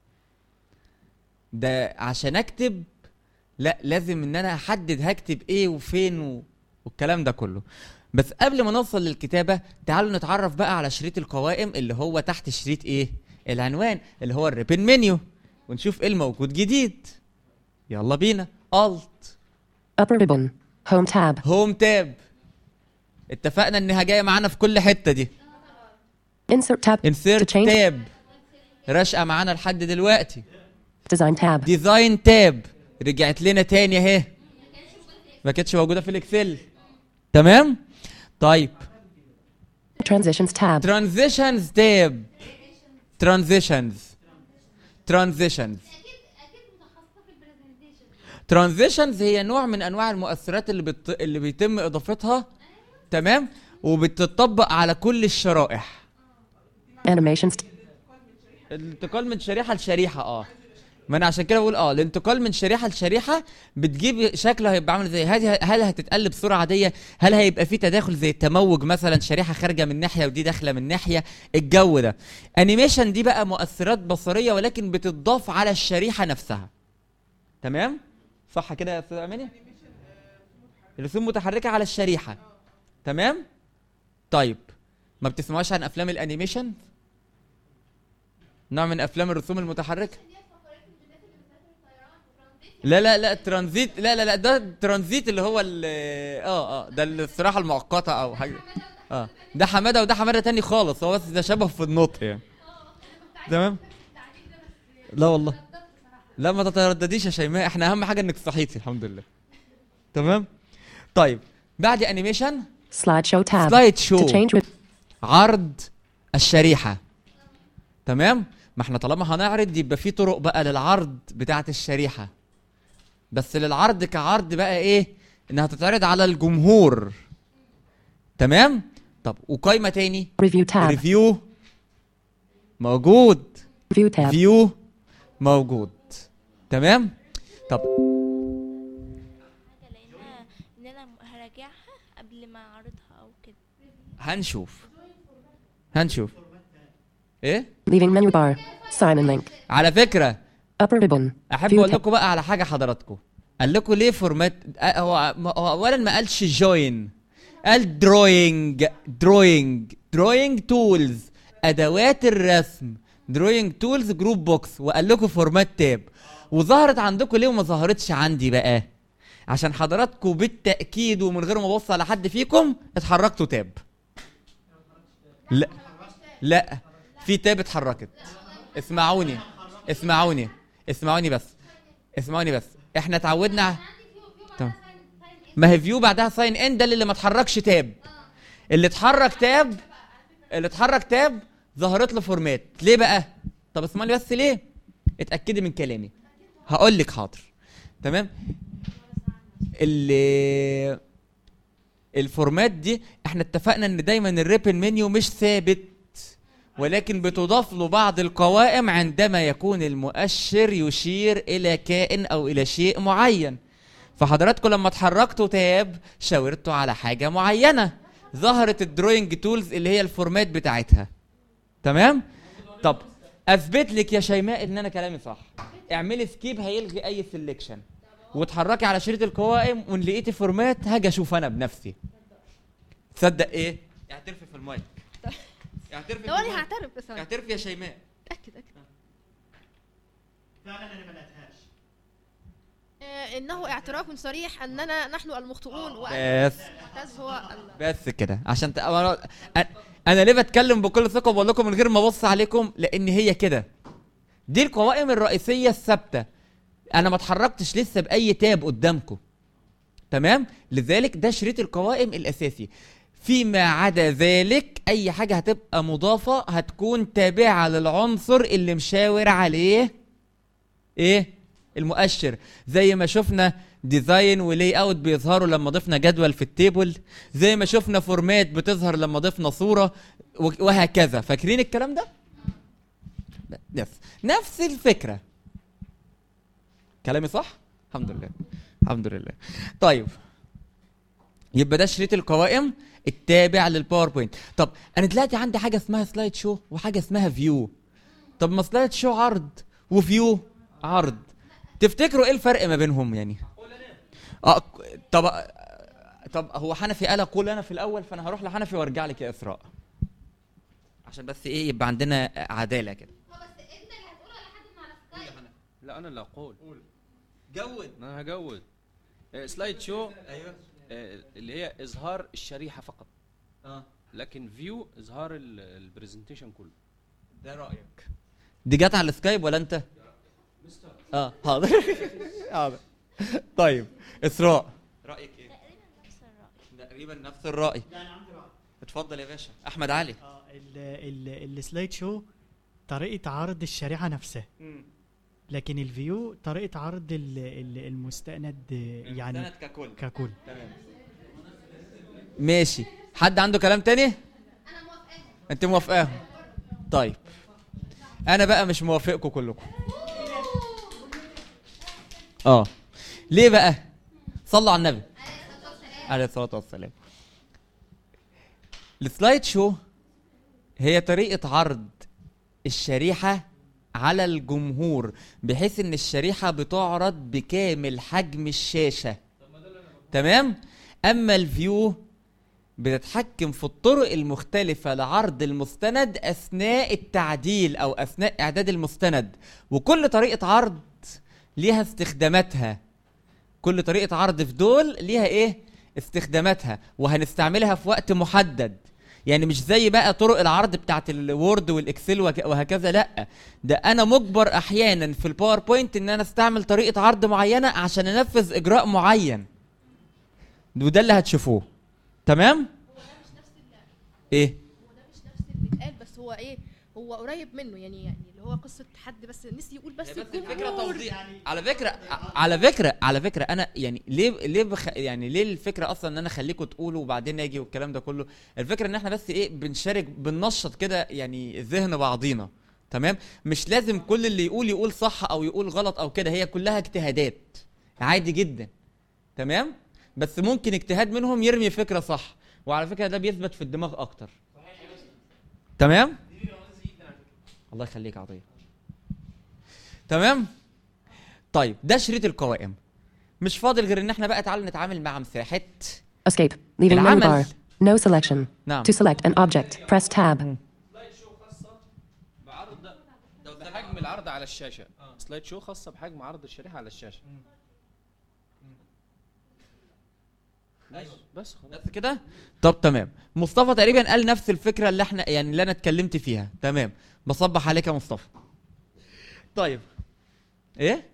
ده عشان اكتب لا لازم ان انا احدد هكتب ايه وفين و... والكلام ده كله بس قبل ما نوصل للكتابة تعالوا نتعرف بقى على شريط القوائم اللي هو تحت شريط ايه العنوان اللي هو الريبن منيو ونشوف ايه الموجود جديد يلا بينا Alt Upper ribbon. Home tab. هوم تاب اتفقنا انها جايه معانا في كل حته دي Insert tab. To انسيرت change. تاب راشقه معانا لحد دلوقتي Design tab. ديزاين تاب رجعت لنا تاني اهي ما كانتش موجوده في الاكسل تمام طيب Transitions tab. ترانزيشنز تاب ترانزيشنز ترانزيشنز ترانزيشنز هي نوع من انواع المؤثرات اللي بت... اللي بيتم اضافتها تمام وبتطبق على كل الشرائح Animations. t- الانتقال من شريحه لشريحه اه ما انا عشان كده بقول اه الانتقال من شريحه لشريحه بتجيب شكله هيبقى عامل ازاي هل هل هتتقلب بصوره عاديه هل هيبقى في تداخل زي التموج مثلا شريحه خارجه من ناحيه ودي داخله من ناحيه الجو ده انيميشن دي بقى مؤثرات بصريه ولكن بتضاف على الشريحه نفسها تمام صح كده يا استاذ اماني الرسوم متحركه على الشريحه تمام طيب ما بتسمعوش عن افلام الانيميشن نوع من افلام الرسوم المتحركه لا لا لا ترانزيت لا لا لا ده ترانزيت اللي هو ال اه اه ده الاستراحه المؤقته او حاجه اه ده حماده وده حماده تاني خالص هو بس ده شبه في النطق يعني تمام لا والله لا ما تتردديش يا شيماء احنا اهم حاجه انك صحيتي الحمد لله تمام طيب بعد انيميشن Slideshow tab. سلايد To شو change with عرض الشريحه تمام ما احنا طالما هنعرض يبقى في طرق بقى للعرض بتاعه الشريحه بس للعرض كعرض بقى ايه انها تتعرض على الجمهور تمام طب وقايمه تاني Review tab. ريفيو موجود View tab. فيو موجود تمام طب حاجة لأنها إن أنا هراجعها قبل ما أعرضها أو كده هنشوف هنشوف ايه Leaving menu bar. Sign in link. على فكره Upper ribbon. احب View اقول tab. لكم بقى على حاجه حضراتكم قال لكم ليه فورمات آه، هو هو اولا ما قالش جوين قال دروينج دروينج دروينج تولز ادوات الرسم دروينج تولز جروب بوكس وقال لكم فورمات تاب وظهرت عندكم ليه وما ظهرتش عندي بقى عشان حضراتكم بالتاكيد ومن غير ما ابص على حد فيكم اتحركتوا تاب لا لا في تاب اتحركت اسمعوني اسمعوني اسمعوني بس اسمعوني بس احنا اتعودنا تمام. ما هي فيو بعدها ساين ان ده اللي ما اتحركش تاب اللي اتحرك تاب اللي اتحرك تاب ظهرت له فورمات ليه بقى طب اسمعني بس ليه اتاكدي من كلامي هقول لك حاضر تمام اللي الفورمات دي احنا اتفقنا ان دايما الريبن منيو مش ثابت ولكن بتضاف له بعض القوائم عندما يكون المؤشر يشير الى كائن او الى شيء معين فحضراتكم لما اتحركتوا تاب شاورتوا على حاجه معينه ظهرت الدروينج تولز اللي هي الفورمات بتاعتها تمام طب اثبت لك يا شيماء ان انا كلامي صح اعملي سكيب هيلغي اي سيلكشن واتحركي على شريط القوائم وان لقيتي فورمات هاجي اشوف انا بنفسي تصدق ايه اعترفي في المايك اعترفي في لو انا المايك هعترف بس هو- اعترفي يا شيماء اتاكد اتاكد فعلا انا ما لقيتهاش آه، انه اعتراف صريح اننا نحن المخطئون بس ومعتز هو ال- بس كده عشان ت... أنا... انا ليه بتكلم بكل ثقه وبقول لكم من غير ما ابص عليكم لان هي كده دي القوائم الرئيسيه الثابته انا ما اتحركتش لسه باي تاب قدامكم تمام لذلك ده شريط القوائم الاساسي فيما عدا ذلك اي حاجه هتبقى مضافه هتكون تابعه للعنصر اللي مشاور عليه ايه المؤشر زي ما شفنا ديزاين ولي اوت بيظهروا لما ضفنا جدول في التيبل زي ما شفنا فورمات بتظهر لما ضفنا صوره و- وهكذا فاكرين الكلام ده نفس نفس الفكره كلامي صح الحمد لله الحمد لله طيب يبقى ده شريط القوائم التابع للباوربوينت طب انا دلوقتي عندي حاجه اسمها سلايد شو وحاجه اسمها فيو طب ما سلايد شو عرض وفيو عرض تفتكروا ايه الفرق ما بينهم يعني اه ك- طب طب هو حنفي قال قول انا في الاول فانا هروح لحنفي وارجع لك يا اسراء عشان بس ايه يبقى عندنا عداله كده لا انا اللي اقول جود انا هجود آه، سلايد شو ايوه آه، اللي هي اظهار الشريحه فقط اه لكن فيو اظهار البرزنتيشن كله ده رايك دي جت على السكايب ولا انت اه حاضر حاضر طيب اسراء رايك ايه نفس الرأي تقريبا نفس الراي لا انا عندي رأي اتفضل يا باشا احمد علي اه ال- ال- السلايد شو طريقة عرض الشريحة نفسها لكن الفيو طريقة عرض ال- ال- المستند آه، يعني المستند ككل ككل تمام ماشي حد عنده كلام تاني انا موافقاهم انت موافقاهم طيب انا بقى مش موافقكم كلكم اه ليه بقى صلوا على النبي عليه الصلاه والسلام السلايد شو هي طريقه عرض الشريحه على الجمهور بحيث ان الشريحه بتعرض بكامل حجم الشاشه تمام اما الفيو بتتحكم في الطرق المختلفة لعرض المستند أثناء التعديل أو أثناء إعداد المستند وكل طريقة عرض ليها استخداماتها كل طريقة عرض في دول ليها إيه استخداماتها وهنستعملها في وقت محدد يعني مش زي بقى طرق العرض بتاعت الوورد والاكسل وك- وهكذا لا ده انا مجبر احيانا في الباوربوينت ان انا استعمل طريقه عرض معينه عشان انفذ اجراء معين وده اللي هتشوفوه تمام ايه هو ده مش نفس اللي اتقال بس هو ايه هو قريب منه يعني يعني اللي هو قصه حد بس نسي يقول بس الجمهور على فكره ع- على فكره على فكره انا يعني ليه ليه بخ... يعني ليه الفكره اصلا ان انا اخليكم تقولوا وبعدين اجي والكلام ده كله الفكره ان احنا بس ايه بنشارك بننشط كده يعني ذهن بعضينا تمام مش لازم كل اللي يقول يقول صح او يقول غلط او كده هي كلها اجتهادات عادي جدا تمام بس ممكن اجتهاد منهم يرمي فكره صح وعلى فكره ده بيثبت في الدماغ اكتر تمام الله يخليك يا عطيه تمام طيب ده شريط القوائم مش فاضل غير ان احنا بقى تعالوا نتعامل مع مساحه Escape. Leaving menu العمل. bar. No selection. نعم To select an object, press tab. سلايد شو خاصه بعرض بحجم العرض على الشاشه سلايد شو خاصه بحجم عرض الشريحه على الشاشه بس بس خلاص بس كده طب تمام مصطفى تقريبا قال نفس الفكره اللي احنا يعني اللي انا اتكلمت فيها تمام بصبح عليك يا مصطفى طيب ايه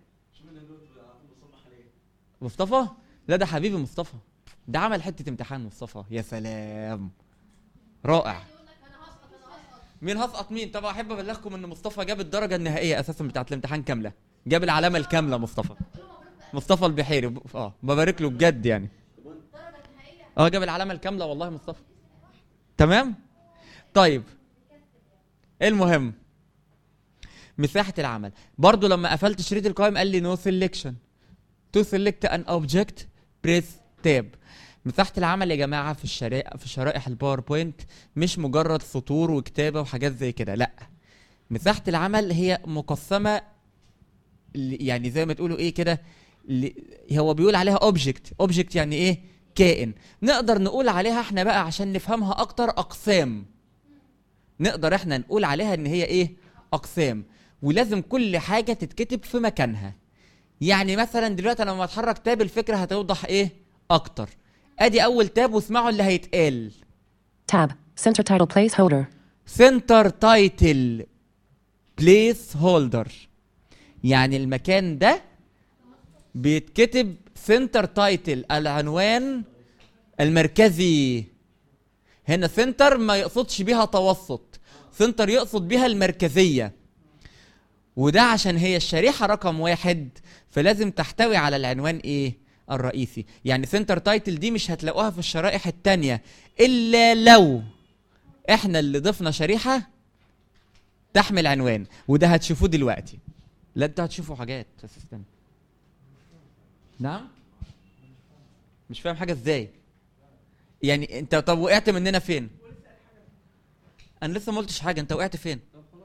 مصطفى لا ده حبيبي مصطفى ده عمل حته امتحان مصطفى يا سلام رائع مين هسقط مين طبعا احب ابلغكم ان مصطفى جاب الدرجه النهائيه اساسا بتاعت الامتحان كامله جاب العلامه الكامله مصطفى مصطفى البحيري ب- اه ببارك له بجد يعني اه جاب العلامه الكامله والله مصطفى تمام طيب المهم مساحه العمل برضو لما قفلت شريط القائم قال لي نو سيلكشن تو سيلكت ان اوبجكت بريس تاب مساحه العمل يا جماعه في الشرائح في شرائح الباوربوينت مش مجرد سطور وكتابه وحاجات زي كده لا مساحه العمل هي مقسمه ل- يعني زي ما تقولوا ايه كده ل- هو بيقول عليها اوبجكت اوبجكت يعني ايه كائن نقدر نقول عليها احنا بقى عشان نفهمها اكتر اقسام نقدر احنا نقول عليها ان هي ايه اقسام ولازم كل حاجه تتكتب في مكانها يعني مثلا دلوقتي أنا لما اتحرك تاب الفكره هتوضح ايه اكتر ادي اول تاب واسمعوا اللي هيتقال Tab. Center title placeholder. سنتر تايتل بليس هولدر يعني المكان ده بيتكتب سنتر تايتل العنوان المركزي هنا سنتر ما يقصدش بيها توسط سنتر يقصد بيها المركزية وده عشان هي الشريحة رقم واحد فلازم تحتوي على العنوان ايه الرئيسي يعني سنتر تايتل دي مش هتلاقوها في الشرائح التانية الا لو احنا اللي ضفنا شريحه تحمل عنوان وده هتشوفوه دلوقتي لا انتوا هتشوفوا حاجات بس استنى نعم مش فاهم حاجه ازاي يعني انت طب وقعت مننا فين انا لسه ما قلتش حاجه انت وقعت فين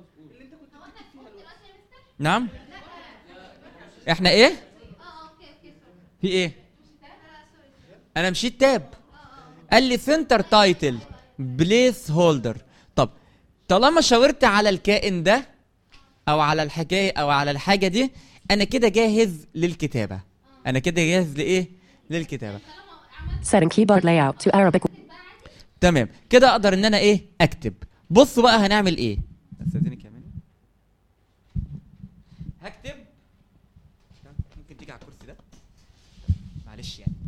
نعم احنا ايه في ايه انا مشيت تاب قال لي سنتر تايتل بليس هولدر طب طالما شاورت على الكائن ده او على الحكايه او على الحاجه دي انا كده جاهز للكتابه انا كده جاهز لايه للكتابه Setting keyboard layout to Arabic. تمام كده اقدر ان انا ايه اكتب بصوا بقى هنعمل ايه استاذنك يا منى هكتب ممكن تيجي على الكرسي ده معلش يعني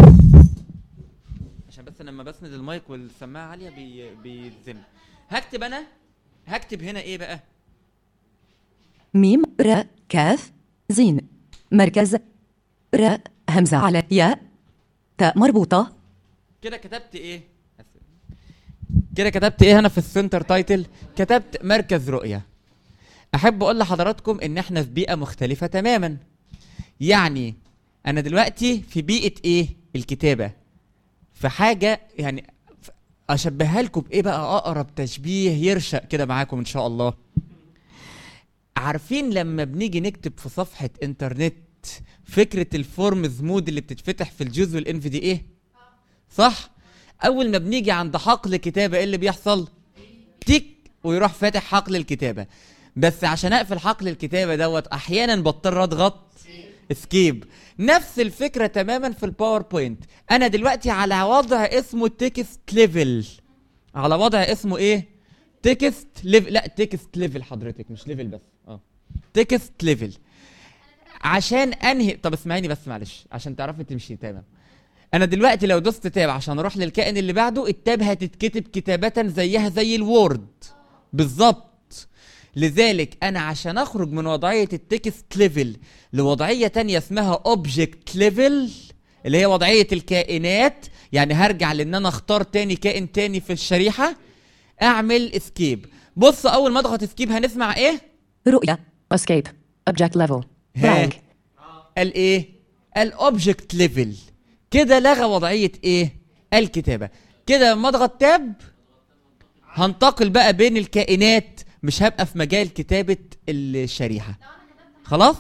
عشان بس لما بسند المايك والسماعه عاليه بي بيتزن هكتب انا هكتب هنا ايه بقى ميم ر كاف زين مركز ر همزة على ياء تاء مربوطة كده كتبت ايه كده كتبت ايه هنا في السنتر تايتل كتبت مركز رؤية احب اقول لحضراتكم ان احنا في بيئة مختلفة تماما يعني انا دلوقتي في بيئة ايه الكتابة في حاجة يعني ف- اشبهها لكم بايه بقى اقرب تشبيه يرشق كده معاكم ان شاء الله عارفين لما بنيجي نكتب في صفحة انترنت فكرة الفورمز مود اللي بتتفتح في الجوز والان في دي ايه صح اول ما بنيجي عند حقل كتابه ايه اللي بيحصل تيك ويروح فاتح حقل الكتابه بس عشان اقفل حقل الكتابه دوت احيانا بضطر اضغط اسكيب نفس الفكره تماما في الباوربوينت انا دلوقتي على وضع اسمه تكست ليفل على وضع اسمه ايه تكست ليفل لا تكست ليفل حضرتك مش ليفل بس اه تكست ليفل عشان انهي طب اسمعيني بس معلش عشان تعرفي تمشي تمام انا دلوقتي لو دوست تاب عشان اروح للكائن اللي بعده التاب هتتكتب كتابة زيها زي الوورد بالظبط لذلك انا عشان اخرج من وضعية التكست ليفل لوضعية تانية اسمها اوبجكت ليفل اللي هي وضعية الكائنات يعني هرجع لان انا اختار تاني كائن تاني في الشريحة اعمل اسكيب بص اول ما اضغط اسكيب هنسمع ايه رؤية Escape. Object level. ها. Blank. قال ايه الاوبجكت ليفل كده لغى وضعيه ايه الكتابه كده لما اضغط تاب هنتقل بقى بين الكائنات مش هبقى في مجال كتابه الشريحه خلاص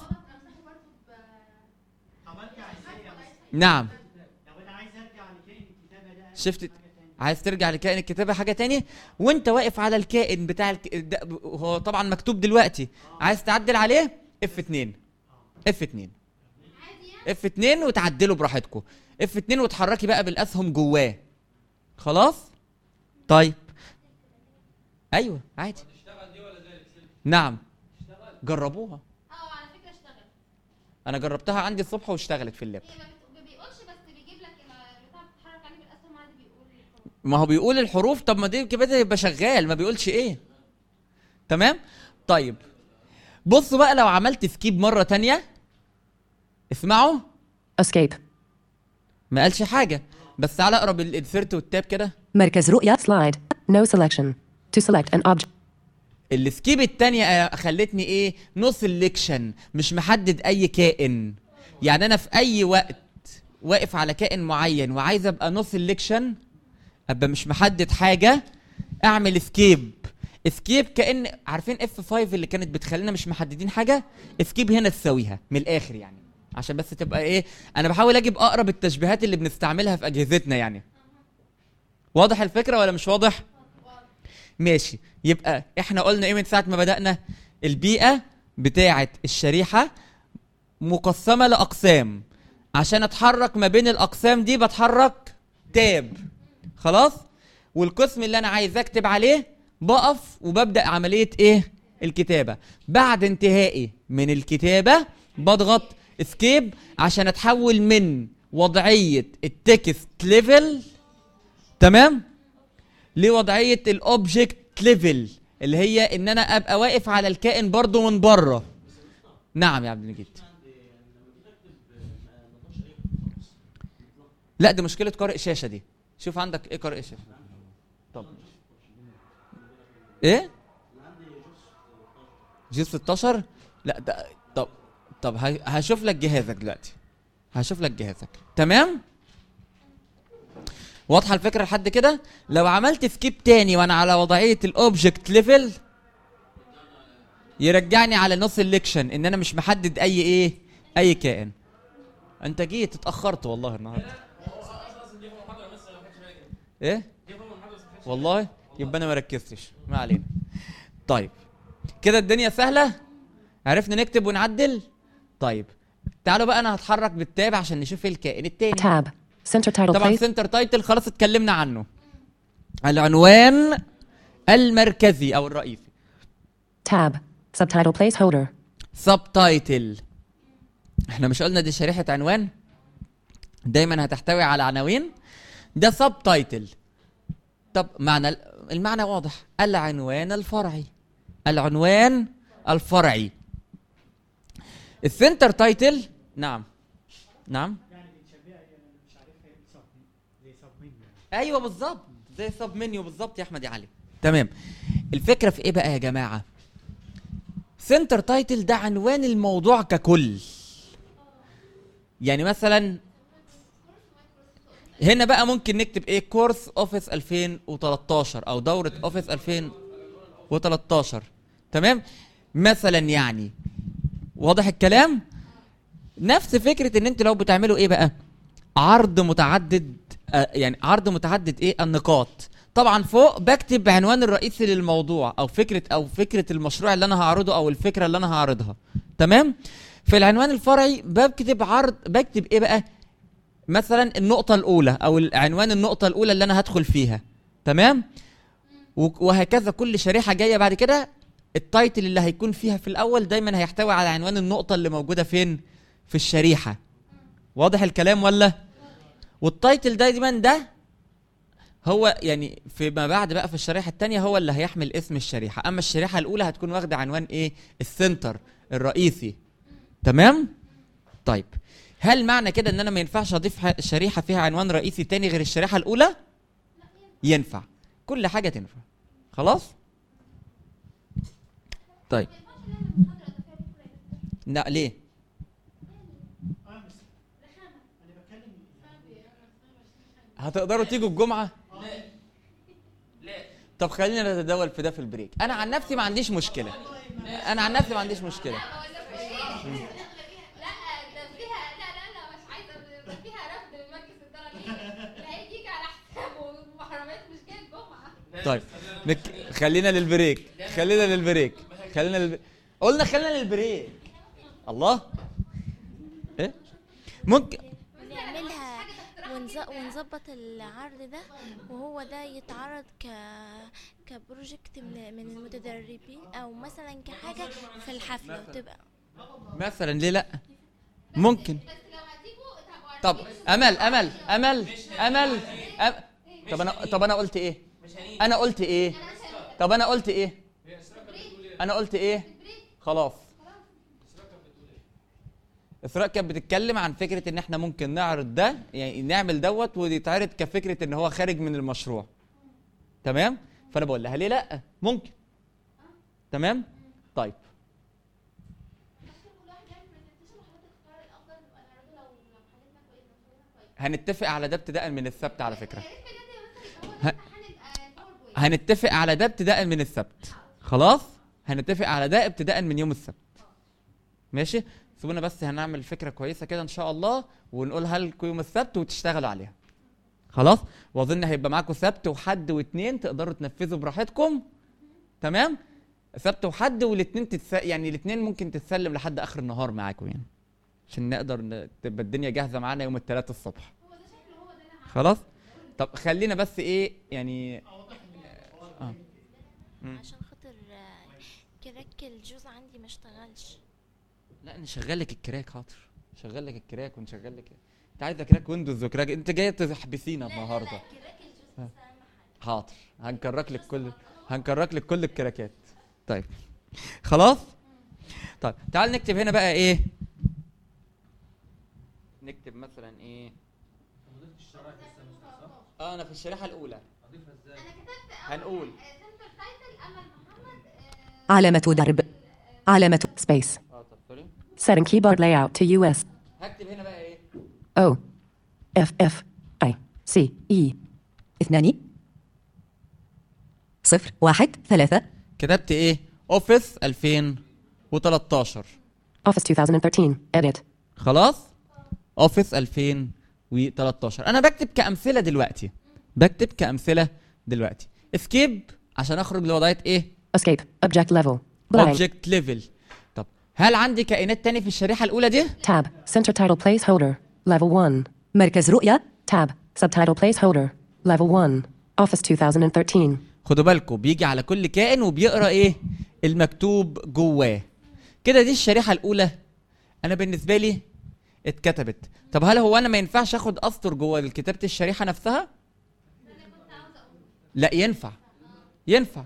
نعم شفت عايز ترجع لكائن الكتابه حاجه تانية وانت واقف على الكائن بتاع الك... ده هو طبعا مكتوب دلوقتي عايز تعدل عليه اف 2 اف 2 اف 2 وتعدلوا براحتكم اف 2 وتحركي بقى بالاسهم جواه خلاص طيب ايوه عادي نعم جربوها اه على فكره اشتغل انا جربتها عندي الصبح واشتغلت في اللاب هي ما بت- ما بيقولش بس بيجيب لك البتاع بتتحرك عليه بالاسهم عادي بيقول الحروف. ما هو بيقول الحروف طب ما دي كده يبقى شغال ما بيقولش ايه تمام طيب بصوا بقى لو عملت سكيب مره تانية اسمعوا Escape. ما قالش حاجه بس تعالى اقرب الانسرت والتاب كده مركز رؤية Slide. No selection. To select an object. السكيب التانية آه، خلتني ايه نو سelection مش محدد اي كائن يعني انا في اي وقت واقف على كائن معين وعايز ابقى نو selection ابقى مش محدد حاجة اعمل سكيب اسكيب كان عارفين اف 5 اللي كانت بتخلينا مش محددين حاجه اسكيب هنا تساويها من الاخر يعني عشان بس تبقى ايه انا بحاول اجيب اقرب التشبيهات اللي بنستعملها في اجهزتنا يعني واضح الفكره ولا مش واضح ماشي يبقى احنا قلنا ايه من ساعه ما بدانا البيئه بتاعه الشريحه مقسمه لاقسام عشان اتحرك ما بين الاقسام دي بتحرك تاب خلاص والقسم اللي انا عايز اكتب عليه بقف وببدا عمليه ايه الكتابه بعد انتهائي من الكتابه بضغط اسكيب عشان اتحول من وضعيه التكست ليفل تمام لوضعيه الاوبجكت ليفل اللي هي ان انا ابقى واقف على الكائن برضو من بره نعم يا عبد المجيد لا دي مشكله قارئ شاشه دي شوف عندك ايه قارئ شاشه طب ايه جيب 16 لا ده طب طب ه- هشوف لك جهازك دلوقتي هشوف لك جهازك تمام واضحه الفكره لحد كده لو عملت سكيب تاني وانا على وضعيه الاوبجكت ليفل يرجعني على نص الليكشن ان انا مش محدد اي ايه اي كائن انت جيت اتاخرت والله النهارده ايه والله يبقى انا ما ركزتش ما علينا طيب كده الدنيا سهله عرفنا نكتب ونعدل طيب تعالوا بقى انا هتحرك بالتاب عشان نشوف ايه الكائن التاني Tab. Center title طبعا place. سنتر تايتل خلاص اتكلمنا عنه العنوان المركزي او الرئيسي Tab. Subtitle placeholder. سب تايتل احنا مش قلنا دي شريحه عنوان دايما هتحتوي على عناوين ده سب تايتل طب معنى المعنى واضح العنوان الفرعي العنوان الفرعي السنتر تايتل نعم نعم ايوه بالظبط زي سب منيو بالظبط يا احمد يا علي تمام الفكره في ايه بقى يا جماعه سنتر تايتل ده عنوان الموضوع ككل يعني مثلا هنا بقى ممكن نكتب ايه كورس اوفيس 2013 او دوره اوفيس 2013 تمام مثلا يعني واضح الكلام نفس فكره ان انت لو بتعملوا ايه بقى عرض متعدد آه يعني عرض متعدد ايه النقاط طبعا فوق بكتب عنوان الرئيسي للموضوع او فكره او فكره المشروع اللي انا هعرضه او الفكره اللي انا هعرضها تمام في العنوان الفرعي بكتب عرض بكتب ايه بقى مثلا النقطه الاولى او العنوان النقطه الاولى اللي انا هدخل فيها تمام و- وهكذا كل شريحه جايه بعد كده التايتل اللي هيكون فيها في الاول دايما هيحتوي على عنوان النقطه اللي موجوده فين في الشريحه واضح الكلام ولا والتايتل دايما ده هو يعني فيما بعد بقى في الشريحه الثانيه هو اللي هيحمل اسم الشريحه اما الشريحه الاولى هتكون واخده عنوان ايه السنتر الرئيسي تمام طيب هل معنى كده ان انا ما ينفعش اضيف ح- شريحه فيها عنوان رئيسي تاني غير الشريحه الاولى ينفع كل حاجه تنفع خلاص طيب لا ليه هتقدروا تيجوا الجمعه طب خلينا نتداول في ده في البريك انا عن نفسي ما عنديش مشكله انا عن نفسي ما عنديش مشكله لا ده فيها لا لا لا مش عايزه ده فيها رفض للمجلس الدرجي اللي هيجي على حسابه والمحرمات مش جايه الجمعه طيب نك... خلينا للبريك خلينا للبريك خلينا للبريك قلنا خلينا للبريك الله ايه ممكن نعملها ونز- ونظبط العرض ده وهو ده يتعرض ك كبروجكت من من المتدربين او مثلا كحاجه في الحفله وتبقى مثلا ليه لا ممكن طب امل امل امل امل أم... طب انا طب انا قلت ايه انا قلت ايه طب انا قلت ايه انا قلت ايه خلاص اسراء كانت بتتكلم عن فكره ان احنا ممكن نعرض ده يعني نعمل دوت ويتعرض كفكره ان هو خارج من المشروع تمام فانا بقول لها ليه لا ممكن تمام طيب هنتفق على ده ابتداء من السبت على فكره ه- هنتفق على ده ابتداء من السبت خلاص هنتفق على ده ابتداء من يوم السبت ماشي سيبونا بس هنعمل فكره كويسه كده ان شاء الله ونقولها لكم يوم السبت وتشتغلوا عليها خلاص واظن هيبقى معاكم سبت وحد واثنين تقدروا تنفذوا براحتكم تمام سبت وحد والاثنين تتس... يعني الاثنين ممكن تتسلم لحد اخر النهار معاكم يعني عشان نقدر ن... تبقى الدنيا جاهزه معانا يوم الثلاث الصبح خلاص طب خلينا بس ايه يعني آه. مم. عشان خاطر آه، كراك الجوز عندي ما اشتغلش لا نشغل لك الكراك حاضر شغل لك الكراك ونشغل لك انت عايزه كراك ويندوز وكراك انت جايه تحبسينا النهارده كراك الجوز بس اهم حاجه حاضر هنكرك لك كل هنكرك لك كل الكراكات طيب خلاص طيب تعال نكتب هنا بقى ايه نكتب مثلا ايه اه انا في الشريحه الاولى هنقول علامة درب علامة space اه طب سوري Setting keyboard layout to US. هكتب هنا بقى ايه O. F F I C E. اثنان صفر واحد ثلاثة كتبت ايه اوفيس 2013 Office 2013. Edit. خلاص اوفيس 2013 انا بكتب كامثله دلوقتي بكتب كامثله دلوقتي اسكيب عشان اخرج لوضعيه ايه Escape. Object level. Blank. اوبجكت ليفل طب هل عندي كائنات تاني في الشريحه الاولى دي Tab. Center title placeholder. Level 1. مركز رؤية Tab. Subtitle placeholder. Level 1. Office 2013. خدوا بالكم بيجي على كل كائن وبيقرا ايه المكتوب جواه كده دي الشريحه الاولى انا بالنسبه لي اتكتبت طب هل هو انا ما ينفعش اخد اسطر جوه كتابه الشريحه نفسها لا ينفع ينفع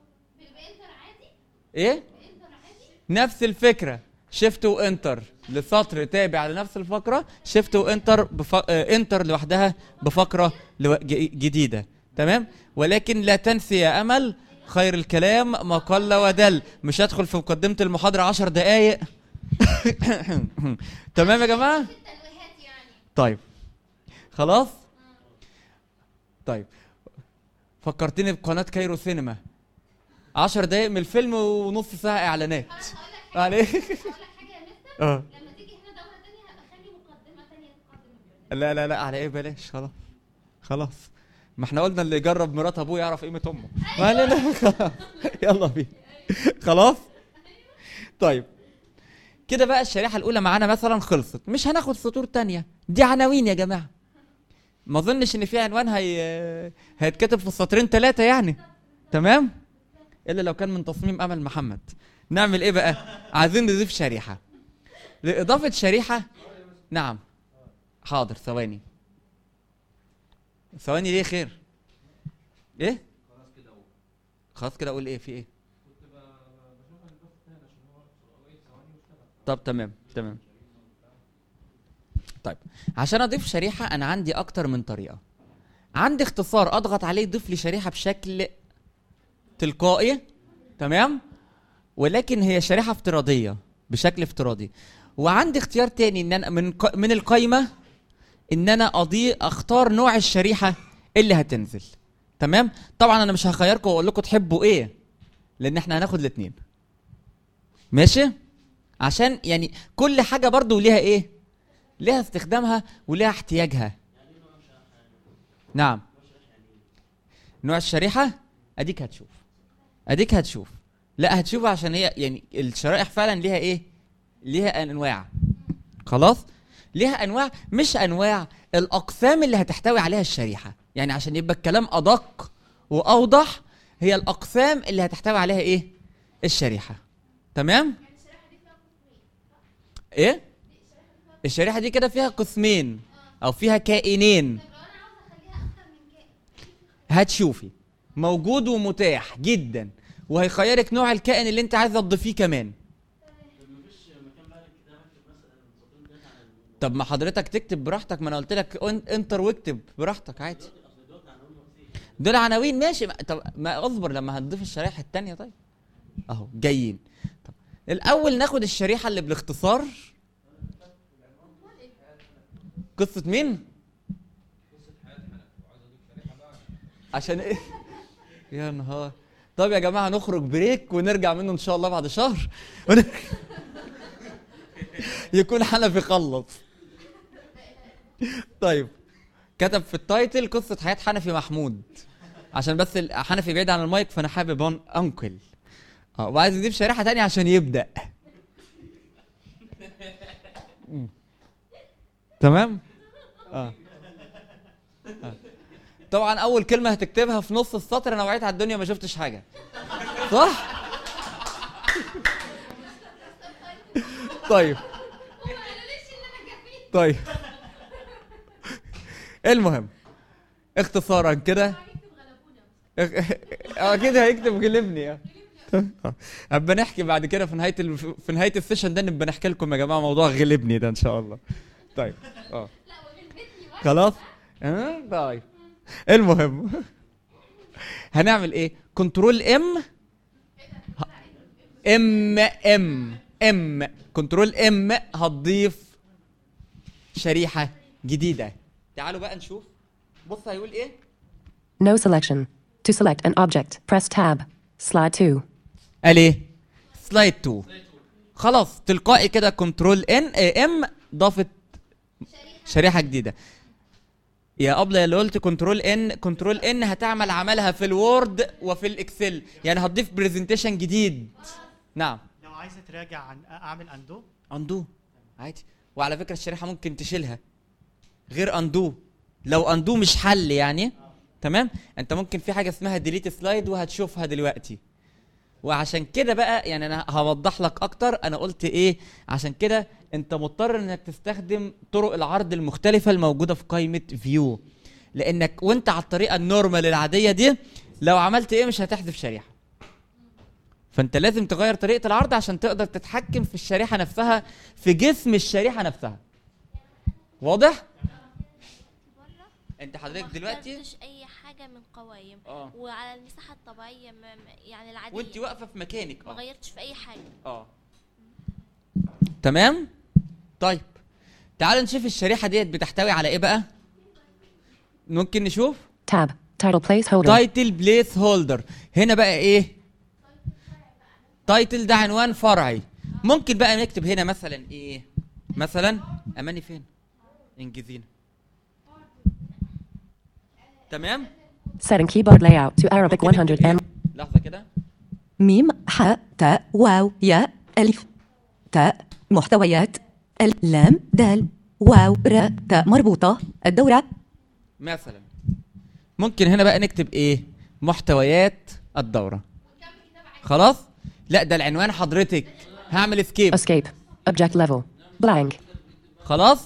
ايه نفس الفكره شيفت وانتر لسطر تابع لنفس الفقره شيفت وانتر بف... آه، انتر لوحدها بفقره لو... ج... جديده تمام ولكن لا تنسي يا امل خير الكلام ما قل ودل مش هدخل في مقدمه المحاضره عشر دقائق تمام يا جماعه طيب خلاص طيب فكرتني بقناه كايرو سينما عشر دقايق من الفيلم ونص ساعه اعلانات عليه اه لما تيجي هنا دوره تانية هخلي مقدمه تانية تقدم لا لا لا على ايه بلاش خلاص خلاص ما احنا قلنا اللي يجرب مرات ابوه يعرف قيمه امه ما علينا خلاص. يلا بينا خلاص طيب كده بقى الشريحه الاولى معانا مثلا خلصت مش هناخد سطور تانية دي عناوين يا جماعه ما اظنش ان في عنوان هي هيتكتب في السطرين ثلاثه يعني تمام الا لو كان من تصميم امل محمد نعمل ايه بقى عايزين نضيف شريحه لاضافه شريحه نعم حاضر ثواني ثواني ليه خير ايه خلاص كده اقول ايه في ايه طب تمام تمام طيب عشان اضيف شريحه انا عندي اكتر من طريقه عندي اختصار اضغط عليه يضيف لي شريحه بشكل تلقائي تمام ولكن هي شريحه افتراضيه بشكل افتراضي وعندي اختيار تاني ان انا من ق- من القايمه ان انا اضيء اختار نوع الشريحه اللي هتنزل تمام طبعا انا مش هخيركم واقول لكم تحبوا ايه لان احنا هناخد الاثنين ماشي عشان يعني كل حاجه برضو ليها ايه ليها استخدامها وليها احتياجها نعم نوع الشريحه اديك هتشوف اديك هتشوف لا هتشوف عشان هي يعني الشرائح فعلا ليها ايه ليها انواع خلاص ليها انواع مش انواع الاقسام اللي هتحتوي عليها الشريحه يعني عشان يبقى الكلام ادق واوضح هي الاقسام اللي هتحتوي عليها ايه الشريحه تمام ايه الشريحه دي كده فيها قسمين او فيها كائنين هتشوفي موجود ومتاح جدا وهيخيرك نوع الكائن اللي انت عايزه تضيفيه كمان طب ما حضرتك تكتب براحتك ما انا قلت لك ان- انتر واكتب براحتك عادي دول عناوين ماشي ما- طب ما اصبر لما هتضيف الشريحه التانية طيب اهو جايين طب الاول ناخد الشريحه اللي بالاختصار قصه مين عشان ايه يا نهار طب يا جماعه نخرج بريك ونرجع منه ان شاء الله بعد شهر ون- يكون حنفي خلص طيب كتب في التايتل قصه حياه حنفي محمود عشان بس ال- حنفي بعيد عن المايك فانا حابب أن انقل اه وعايز يضيف شريحه تانية عشان يبدا مم. تمام اه آه. طبعا اول كلمه هتكتبها في نص السطر انا وعيت على الدنيا ما شفتش حاجه صح طيب طيب المهم اختصارا كده اخ- اكيد هيكتب غلبني اه آه. ابقى نحكي بعد كده في نهايه ال... في نهايه السيشن ده نبقى نحكي لكم يا جماعه موضوع غلبني ده ان شاء الله طيب اه خلاص اه طيب المهم هنعمل ايه كنترول ام ام ام ام كنترول ام هتضيف شريحه جديده تعالوا بقى نشوف بص هيقول ايه No selection. To select an object, press Tab. Slide 2. قال ايه سلايد 2 خلاص تلقائي كده كنترول ان ام ضافت شريحه جديده يا ابله اللي قلت كنترول ان كنترول ان هتعمل عملها في الوورد وفي الاكسل يعني هتضيف برزنتيشن جديد نعم لو عايزه تراجع عن اعمل اندو اندو عادي وعلى فكره الشريحه ممكن تشيلها غير اندو لو اندو مش حل يعني تمام انت ممكن في حاجه اسمها ديليت سلايد وهتشوفها دلوقتي وعشان كده بقى يعني انا هوضح لك اكتر انا قلت ايه عشان كده انت مضطر انك تستخدم طرق العرض المختلفه الموجوده في قائمه فيو لانك وانت على الطريقه النورمال العاديه دي لو عملت ايه مش هتحذف شريحه فانت لازم تغير طريقه العرض عشان تقدر تتحكم في الشريحه نفسها في جسم الشريحه نفسها واضح انت حضرتك ما دلوقتي اخترتش اي حاجه من قوايم اه وعلى المساحه الطبيعيه ما ما- يعني العاديه وانت واقفه في مكانك ما اه غيرتش في اي حاجه اه تمام طيب تعالوا نشوف الشريحه ديت بتحتوي على ايه بقى ممكن نشوف Tab. Title placeholder. تايتل بليس هولدر هنا بقى ايه تايتل ده عنوان فرعي ممكن بقى نكتب هنا مثلا ايه مثلا اماني فين انجزينا تمام Setting keyboard layout to Arabic ممكن نكتب 100 إيه؟ M. لحظه كده ميم حاء تاء واو ياء ألف تاء محتويات ال لام دال واو راء تاء مربوطة الدورة مثلا ممكن هنا بقى نكتب ايه محتويات الدورة خلاص لا ده العنوان حضرتك هعمل اسكيب Escape. Object level. Blank. خلاص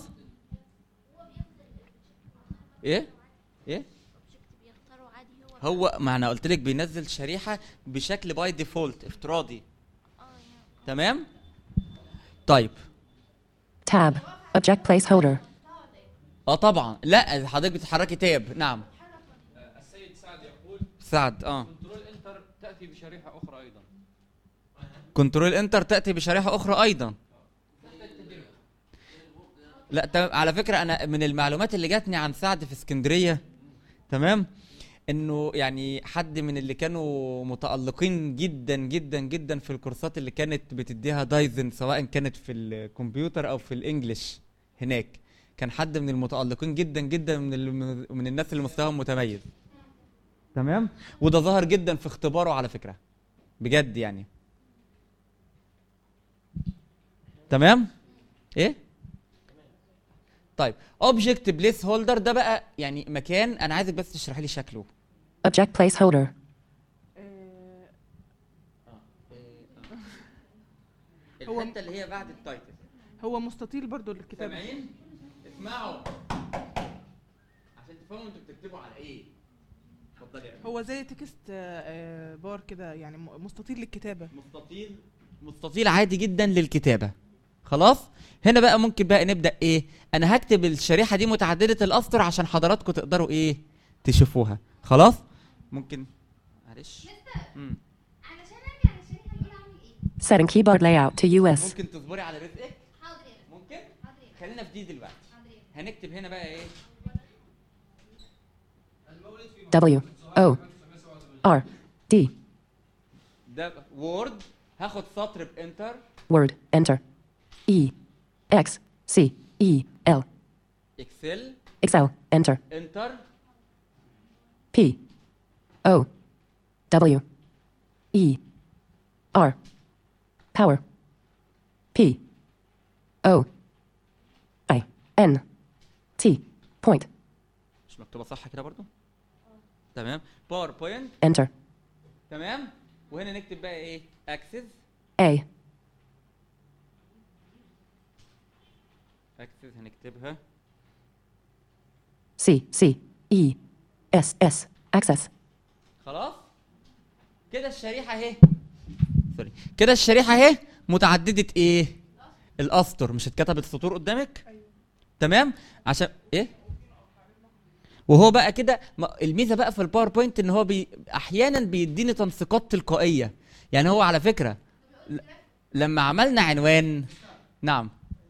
ايه ايه بيختاروا عادي هو هو ما انا قلت لك بينزل شريحة بشكل باي ديفولت افتراضي تمام طيب Tab. Object placeholder. اه طبعا لا حضرتك بتتحركي تاب نعم السيد سعد يقول سعد اه كنترول انتر تاتي بشريحه اخرى ايضا كنترول انتر تاتي بشريحه اخرى ايضا لا تمام على فكره انا من المعلومات اللي جاتني عن سعد في اسكندريه تمام انه يعني حد من اللي كانوا متالقين جدا جدا جدا في الكورسات اللي كانت بتديها دايزن سواء كانت في الكمبيوتر او في الانجليش هناك كان حد من المتالقين جدا جدا من ال- من الناس اللي مستواهم متميز تمام وده ظهر جدا في اختباره على فكره بجد يعني تمام ايه طيب اوبجكت بليس هولدر ده بقى يعني مكان انا عايزك بس تشرحي لي شكله Object placeholder. هو- الحته اللي هي بعد التايتل هو مستطيل برضو الكتابه سامعين اسمعوا عشان تفهموا انتوا بتكتبوا على ايه هو زي تكست آه، آه، بار كده يعني م- مستطيل للكتابه مستطيل مستطيل عادي جدا للكتابه خلاص هنا بقى ممكن بقى نبدا ايه انا هكتب الشريحه دي متعدده الاسطر عشان حضراتكم تقدروا ايه تشوفوها خلاص ممكن معلش مم. علشان ارجع للشريحه الاولى اعمل ايه Setting keyboard layout to US. ممكن تصبري على رزقك حاضر يا باشا ممكن حاضر يا خلينا في دي دلوقتي هنكتب هنا بقى ايه W O R D ده وورد هاخد سطر بانتر Word Enter E X C E L اكسل Excel Enter انتر P O W E R Power P O I N T Point مش مكتوبه صح كده برضو تمام باوربوينت Enter تمام وهنا نكتب بقى ايه اكسس A اكسس هنكتبها C C E S S Access خلاص كده الشريحه اهي سوري كده الشريحه اهي متعدده ايه الاسطر مش اتكتبت سطور قدامك تمام عشان ايه وهو بقى كده ما- الميزه بقى في الباوربوينت ان هو بي احيانا بيديني تنسيقات تلقائيه يعني هو على فكره ل- لما عملنا عنوان نعم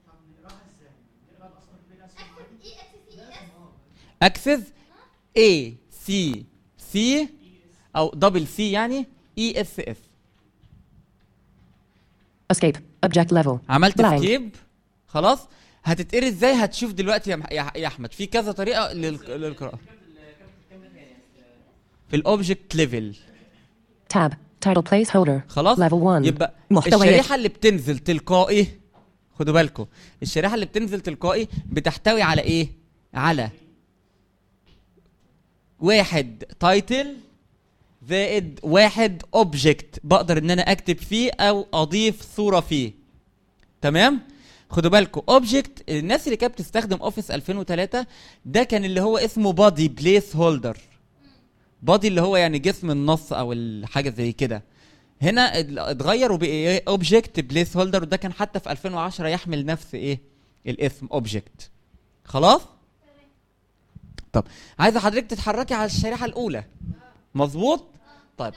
اكسس A C C او دبل سي يعني اي اس اس Escape Object Level عملت Blank اسكيب خلاص هتتقري ازاي هتشوف دلوقتي يا, مح- يا يا احمد في كذا طريقه للق- للقراءه في الاوبجكت ليفل Tab Title Placeholder خلاص Level 1 يبقى محتويات الشريحه اللي بتنزل تلقائي خدوا بالكم الشريحه اللي بتنزل تلقائي بتحتوي على ايه على واحد تايتل زائد واحد اوبجكت بقدر ان انا اكتب فيه او اضيف صوره فيه تمام خدوا بالكم اوبجكت الناس اللي كانت بتستخدم اوفيس 2003 ده كان اللي هو اسمه بادي بليس هولدر بادي اللي هو يعني جسم النص او الحاجه زي كده هنا ال- اتغير وبقى اوبجكت بليس هولدر وده كان حتى في 2010 يحمل نفس ايه الاسم اوبجكت خلاص طب عايزه حضرتك تتحركي على الشريحه الاولى مظبوط طيب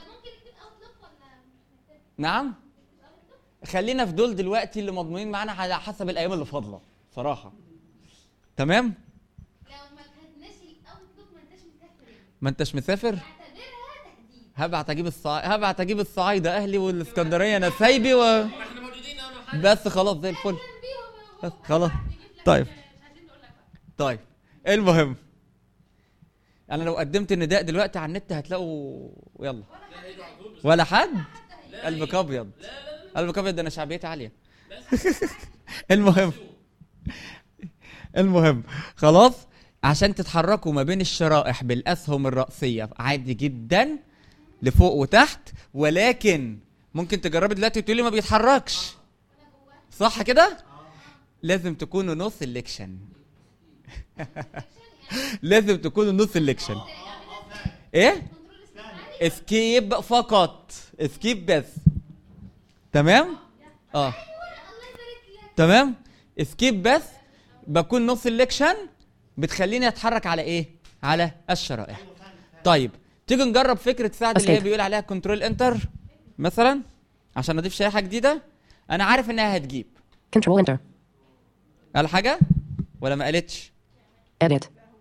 نعم خلينا في دول دلوقتي اللي مضمونين معانا على حسب الايام اللي فاضله صراحه تمام لو ما خدناش الاوتلوك ما انتش مسافر ما انتش مسافر اعتبرها تهديد هبعت اجيب الصع... هبعت اجيب الصعايده اهلي والاسكندريه نسايبي و... بس خلاص زي الفل بس خلاص طيب طيب المهم انا لو قدمت النداء دلوقتي على النت هتلاقوا يلا ولا حد قلبك ابيض قلبك ابيض ده انا شعبيتي عاليه المهم المهم خلاص عشان تتحركوا ما بين الشرائح بالاسهم الرأسية عادي جدا لفوق وتحت ولكن ممكن تجربي دلوقتي وتقولي ما بيتحركش صح كده لازم تكونوا نو سelection لازم تكونوا نو سelection ايه اسكيب فقط اسكيب بس تمام اه تمام اسكيب بس بكون نو سelection بتخليني اتحرك على ايه على الشرائح طيب تيجي نجرب فكره سعد اللي هي Escape. بيقول عليها كنترول انتر مثلا عشان اضيف شريحه جديده انا عارف انها هتجيب Control Enter قال حاجه ولا ما قالتش Edit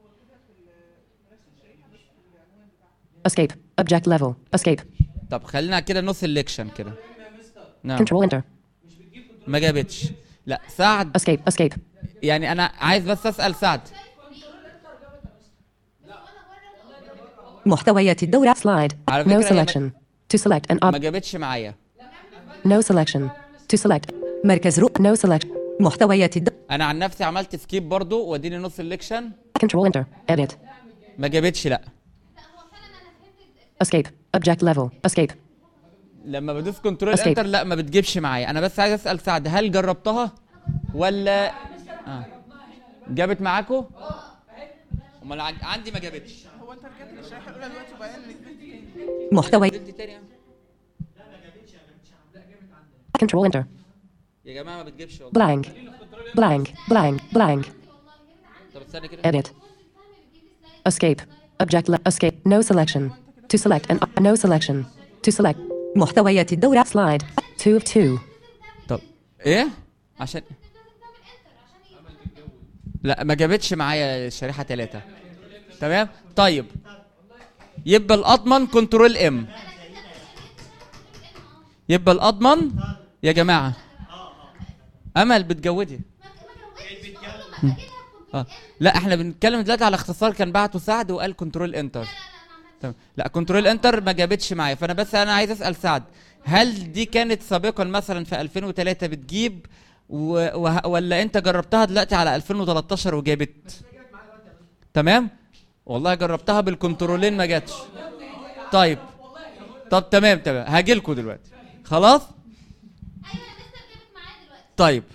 Escape Object Level Escape طب خلينا كده نو سelection كده نعم Control Enter ما جابتش لا سعد Escape Escape يعني انا عايز بس اسال سعد محتويات الدورة Slide على No فكرة هي ما- selection To select an ما ob جابتش معايا No selection To select مركز رو No selection محتويات الد انا عن نفسي عملت سكيب برضو واديني نو سelection Control Enter Edit ما جابتش لا Escape Object Level Escape لما بدوس كنترول Escape. انتر لا ما بتجيبش معايا انا بس عايز اسال سعد هل جربتها ولا آه. جابت معاكو امال عن- عندي ما جابتش هو انت رجعت للشريحه الاولى دلوقتي وبعدين نزلت تاني محتوى نزلت تاني يا عم. Control Enter. يا جماعه ما بتجيبش والله Blank. Blank. Blank. Blank. طب استنى كده Edit. Escape. Object. Le- escape. No selection. To select an. No selection. To select. محتويات الدورة Slide. Two of two. طب ايه عشان لا ما جابتش معايا الشريحه ثلاثة تمام طيب يبقى الاضمن كنترول ام يبقى الاضمن يا جماعه امل بتجودي آه. لا احنا بنتكلم دلوقتي على اختصار كان بعته سعد وقال كنترول انتر تمام لا كنترول انتر ما جابتش معايا فانا بس انا عايز اسال سعد هل دي كانت سابقا مثلا في 2003 بتجيب و... وه... ولا انت جربتها دلوقتي على 2013 وجابت تمام والله جربتها بالكنترولين ما جاتش طيب طب تمام تمام هاجي لكم دلوقتي خلاص طيب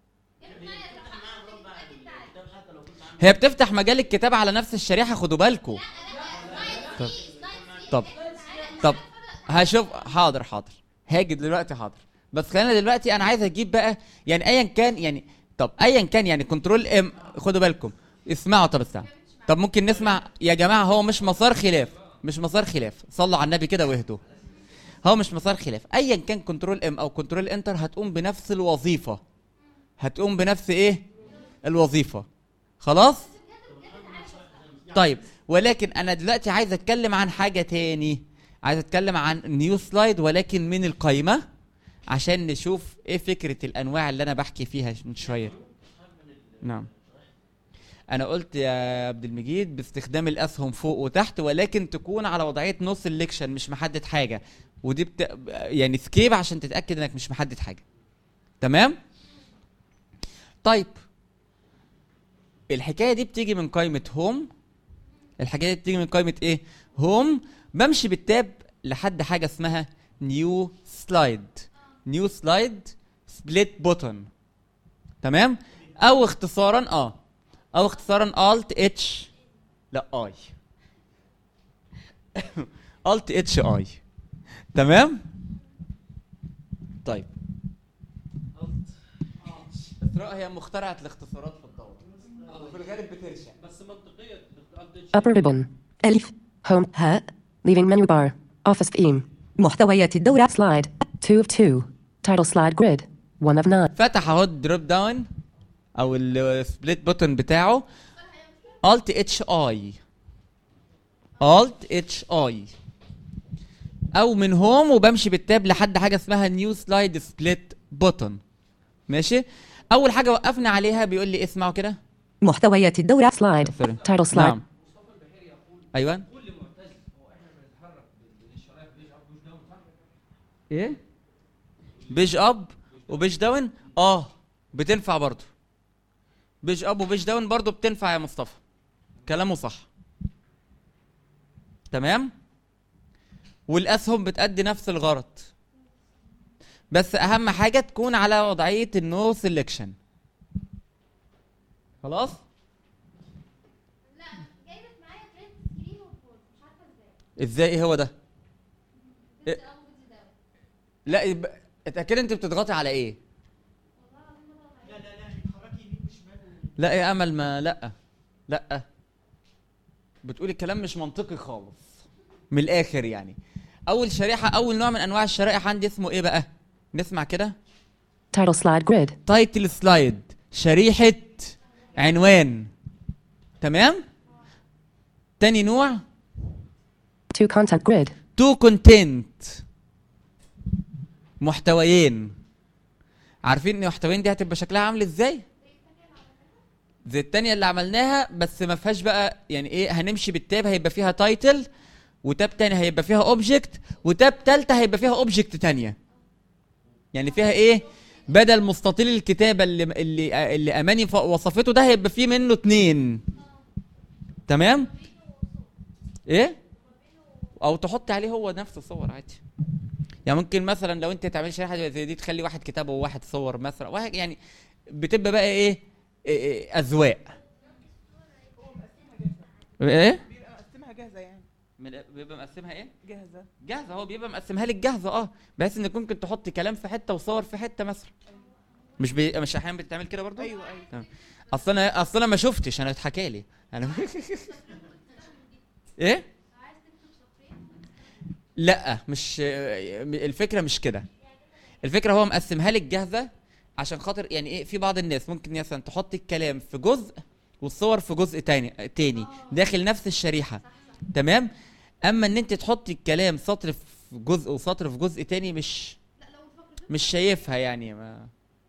هي بتفتح مجال الكتابة على نفس الشريحة خدوا بالكم طب طب طب هشوف حاضر حاضر هاجي دلوقتي حاضر بس خلينا دلوقتي انا عايز اجيب بقى يعني ايا كان يعني طب ايا كان يعني كنترول ام خدوا بالكم اسمعوا طب استنى طب ممكن نسمع يا جماعه هو مش مسار خلاف مش مسار خلاف صلوا على النبي كده واهدوا هو مش مسار خلاف ايا كان كنترول ام او كنترول انتر هتقوم بنفس الوظيفه هتقوم بنفس ايه الوظيفه خلاص طيب ولكن انا دلوقتي عايز اتكلم عن حاجه تاني عايز اتكلم عن نيو سلايد ولكن من القايمه عشان نشوف ايه فكره الانواع اللي انا بحكي فيها من شويه نعم انا قلت يا عبد المجيد باستخدام الاسهم فوق وتحت ولكن تكون على وضعيه نو سelection مش محدد حاجه ودي بت... يعني سكيب عشان تتاكد انك مش محدد حاجه تمام طيب الحكايه دي بتيجي من قائمه هوم الحكايه دي بتيجي من قائمه ايه هوم بمشي بالتاب لحد حاجه اسمها نيو سلايد نيو سلايد سبليت بوتون تمام او اختصارا اه او اختصارا الت اتش لا اي الت اتش اي تمام طيب اسراء هي مخترعه الاختصارات في الدوره وفي الغالب بترشع بس منطقيه Upper ribbon. ألف Home. هاء Leaving menu bar. Office theme. محتويات الدورة Slide. Two of two. Title slide grid. One of nine. فتح اهو الدروب داون او السبليت بوتن بتاعه الت اتش اي الت اتش اي او من هوم وبمشي بالتاب لحد حاجه اسمها نيو سلايد سبليت بوتن ماشي اول حاجه وقفنا عليها بيقول لي اسمعوا كده محتويات الدورة Slide. سوري Title slide. نعم ايوه ايه بيج اب وبيج داون اه بتنفع برضو بيج اب وبيج داون برضو بتنفع يا مصطفى كلامه صح تمام والاسهم بتأدي نفس الغرض بس اهم حاجه تكون على وضعيه النو سelection خلاص ازاي ايه هو ده إيه؟ لا يبقى- اتاكد انت بتضغطي على ايه لا يا امل ما لا لا بتقولي الكلام مش منطقي خالص من الاخر يعني اول شريحه اول نوع من انواع الشرائح عندي اسمه ايه بقى نسمع كده Title slide grid. تايتل سلايد شريحه عنوان تمام تاني نوع Two content grid. تو كونتنت محتويين عارفين ان محتويين دي هتبقى شكلها عامل ازاي زي التانية اللي عملناها بس ما فيهاش بقى يعني ايه هنمشي بالتاب هيبقى فيها تايتل وتاب تاني هيبقى فيها اوبجكت وتاب تالتة هيبقى فيها اوبجكت تانية يعني فيها ايه بدل مستطيل الكتابة اللي اللي اللي اماني ف- وصفته ده هيبقى فيه منه اتنين تمام ايه او تحط عليه هو نفسه صور عادي يعني ممكن مثلا لو انت تعمل شريحه زي دي تخلي واحد كتابه وواحد صور مثلا واحد يعني بتبقى بقى ايه, إيه, إيه اذواق ايه بيبقى مقسمها جاهزه يعني من بيبقى مقسمها ايه جاهزه جاهزه هو بيبقى مقسمها لك جاهزه اه بحيث انك ممكن تحط كلام في حته وصور في حته مثلا مش بي... مش احيانا بتعمل كده برضو ايوه ايوه تمام اصل انا اصل انا ما شفتش انا اتحكى لي انا ايه لا مش الفكره مش كده الفكره هو مقسمها لك جاهزه عشان خاطر يعني ايه في بعض الناس ممكن مثلا تحط الكلام في جزء والصور في جزء تاني تاني داخل نفس الشريحه تمام اما ان انت تحطي الكلام سطر في جزء وسطر في جزء تاني مش مش شايفها يعني ما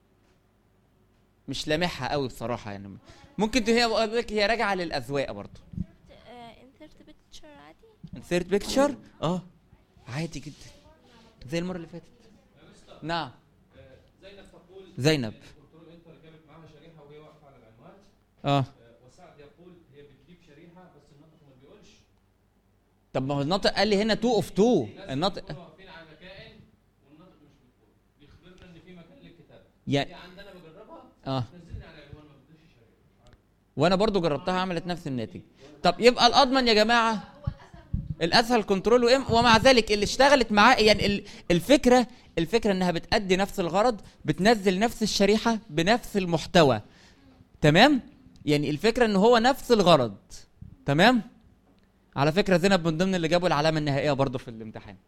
مش لامحها قوي بصراحه يعني ممكن ت- هي بقول لك هي راجعه للاذواق برضه انسرت بيكتشر عادي انسيرت بيكتشر اه عادي جدا زي المره اللي فاتت نعم زينب تقول زينب كنترول انتر جابت معاها شريحه وهي واقفه على العنوان اه آه، وسعد يقول هي بتجيب شريحه بس النطق ما بيقولش طب ما هو الناطق قال لي هنا 2 اوف 2 الناطق يكونوا واقفين على مكان والنطق مش بتقول بيخبرنا ان في مكان للكتابه يعني هي عندنا بجربها اه نزلني على العنوان ما بديش شريحه وانا برضو جربتها عملت نفس الناتج طب يبقى الاضمن يا جماعه الاسهل كنترول وام ومع ذلك اللي اشتغلت معاه يعني ال- الفكره الفكره انها بتأدي نفس الغرض بتنزل نفس الشريحه بنفس المحتوى تمام يعني الفكره ان هو نفس الغرض تمام على فكره زينب من ضمن اللي جابوا العلامه النهائيه برضو في الامتحان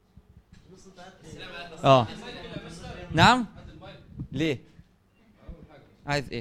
اه نعم ليه عايز ايه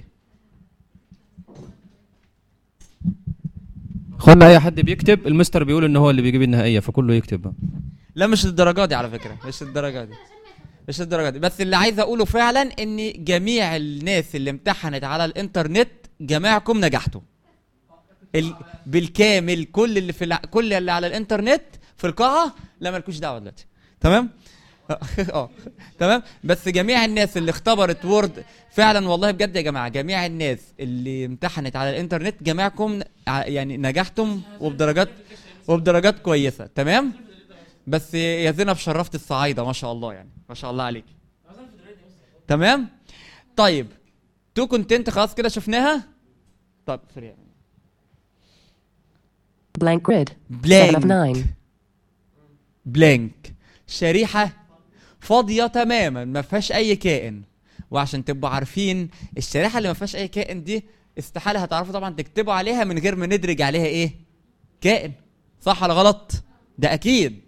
اخوانا اي حد بيكتب المستر بيقول ان هو اللي بيجيب النهائيه فكله يكتب لا مش الدرجه دي على فكره مش الدرجه دي مش الدرجه دي بس اللي عايز اقوله فعلا ان جميع الناس اللي امتحنت على الانترنت جميعكم نجحتوا ال... بالكامل كل اللي في الع... كل اللي على الانترنت في القاعه لا مالكوش دعوه دلوقتي تمام اه تمام بس جميع الناس اللي اختبرت وورد فعلا والله بجد يا جماعه جميع الناس اللي امتحنت على الانترنت جميعكم ع- يعني نجحتم وبدرجات وبدرجات كويسه تمام بس يا زينب شرفت الصعايده ما شاء الله يعني ما شاء الله عليك تمام طيب تو كونتنت خلاص كده شفناها طب سريع Blank grid. 7 of بلانك 9. بلانك شريحه فاضيه تماما ما فيهاش اي كائن وعشان تبقوا عارفين الشريحه اللي ما فيهاش اي كائن دي استحاله هتعرفوا طبعا تكتبوا عليها من غير ما ندرج عليها ايه كائن صح ولا غلط ده اكيد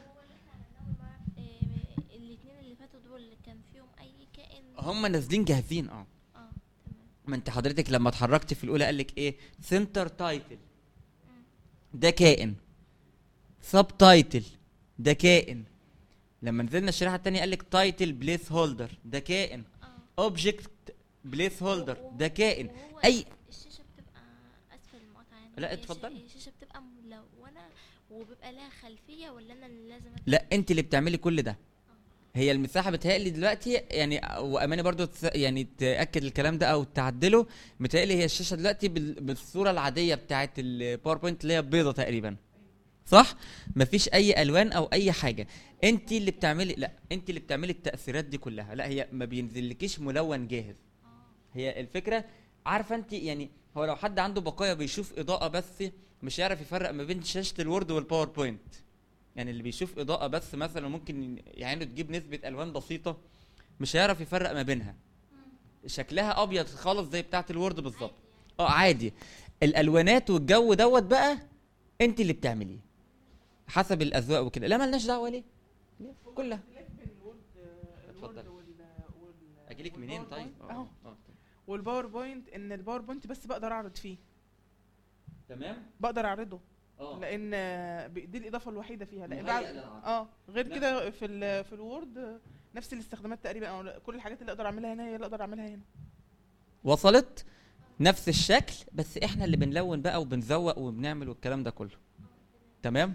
الاثنين اللي فاتوا دول اللي كان فيهم اي كائن هم نازلين جاهزين اه اه تمام ما انت حضرتك لما اتحركت في الاولى قال لك ايه سنتر تايتل ده كائن سب تايتل ده كائن لما نزلنا الشريحه الثانيه قال لك تايتل بليس هولدر ده كائن اوبجكت بليس هولدر ده كائن وهو اي الشاشه بتبقى اسفل المقاطعه يعني لا، هي الش- اتفضلي. الشاشه بتبقى ملونه وبيبقى لها خلفيه ولا انا اللي لازم أكتب؟ لا انت اللي بتعملي كل ده هي المساحه بتهيألي دلوقتي يعني واماني برضو تس- يعني تاكد الكلام ده او تعدله متهيألي هي الشاشه دلوقتي بال- بالصوره العاديه بتاعت الباوربوينت اللي هي بيضه تقريبا صح مفيش اي الوان او اي حاجه انت اللي بتعملي لا انت اللي بتعملي التاثيرات دي كلها لا هي ما بينزلكيش ملون جاهز هي الفكره عارفه انت يعني هو لو حد عنده بقايا بيشوف اضاءه بس مش هيعرف يفرق ما بين شاشه الوورد والباوربوينت يعني اللي بيشوف اضاءه بس مثلا ممكن يعني تجيب نسبه الوان بسيطه مش هيعرف يفرق ما بينها شكلها ابيض خالص زي بتاعه الوورد بالظبط اه عادي الالوانات والجو دوت بقى انت اللي بتعمليه حسب الاذواق وكده لا ملناش دعوه ليه ليه؟ كلها اتفضل. اجيلك منين طيب آه، اهو آه. والباوربوينت ان الباوربوينت بس بقدر اعرض فيه تمام بقدر اعرضه اه لان ب- دي الاضافه الوحيده فيها لان مهيأ بعد للعرض. اه غير لا. كده في ال في الوورد نفس الاستخدامات تقريبا او كل الحاجات اللي اقدر اعملها هنا هي اللي اقدر اعملها هنا وصلت نفس الشكل بس احنا اللي بنلون بقى وبنزوق وبنعمل والكلام ده كله تمام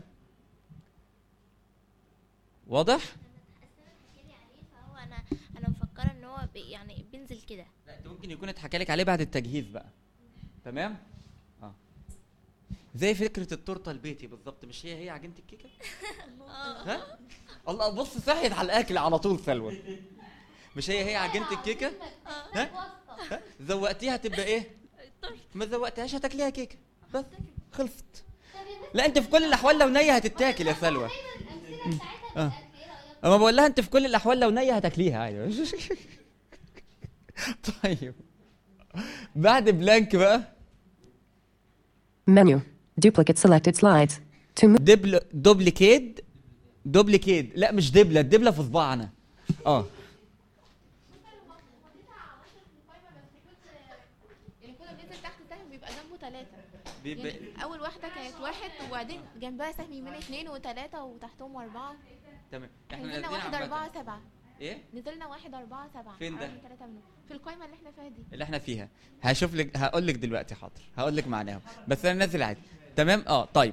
واضح فهو انا انا مفكره ان هو بي يعني بينزل كده لا انت ممكن يكون اتحكى لك عليه بعد التجهيز بقى تمام اه زي فكره التورته البيتي بالظبط مش هي هي عجينه الكيكه ها الله بص صحيت على الاكل على طول سلوى مش هي هي عجينه الكيكه ها ها؟ زوقتيها تبقى ايه ما زوقتهاش هتاكليها كيكه بس خلصت لا انت في كل الاحوال لو نيه هتتاكل يا سلوى اه اما بقول لها انت في كل الاحوال لو نيه هتاكليها عادي طيب بعد بلانك بقى Menu. Duplicate selected slides. To move. دبل دوبليكيد دوبليكيد لا مش دبله الدبله في صباعنا اه يعني كل ما بينزل تحت سهم بيبقى جنبه ثلاثة بيبقى- يعني أول واحدة كانت واحد وبعدين جنبها سهم يمين اثنين وثلاثة وتحتهم أربعة تمام احنا نزلنا نازلين واحد عامة. أربعة سبعة ايه نزلنا واحد أربعة سبعة فين ده؟ عرفنا ثلاثة منهم في القائمة اللي احنا فيها دي اللي احنا فيها هشوف لك هقول لك دلوقتي حاضر هقول لك معناها بس انا نازل عادي تمام اه طيب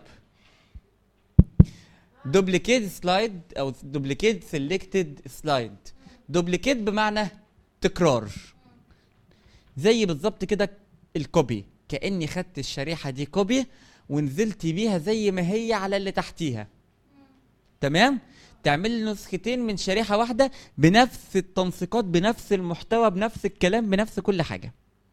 دوبليكيت سلايد او دوبليكيت سيلكتد سلايد دوبليكيت بمعنى تكرار زي بالظبط كده الكوبي كاني خدت الشريحه دي كوبي ونزلت بيها زي ما هي على اللي تحتيها تمام تعمل لي نسختين من شريحه واحده بنفس التنسيقات بنفس المحتوى بنفس الكلام بنفس كل حاجه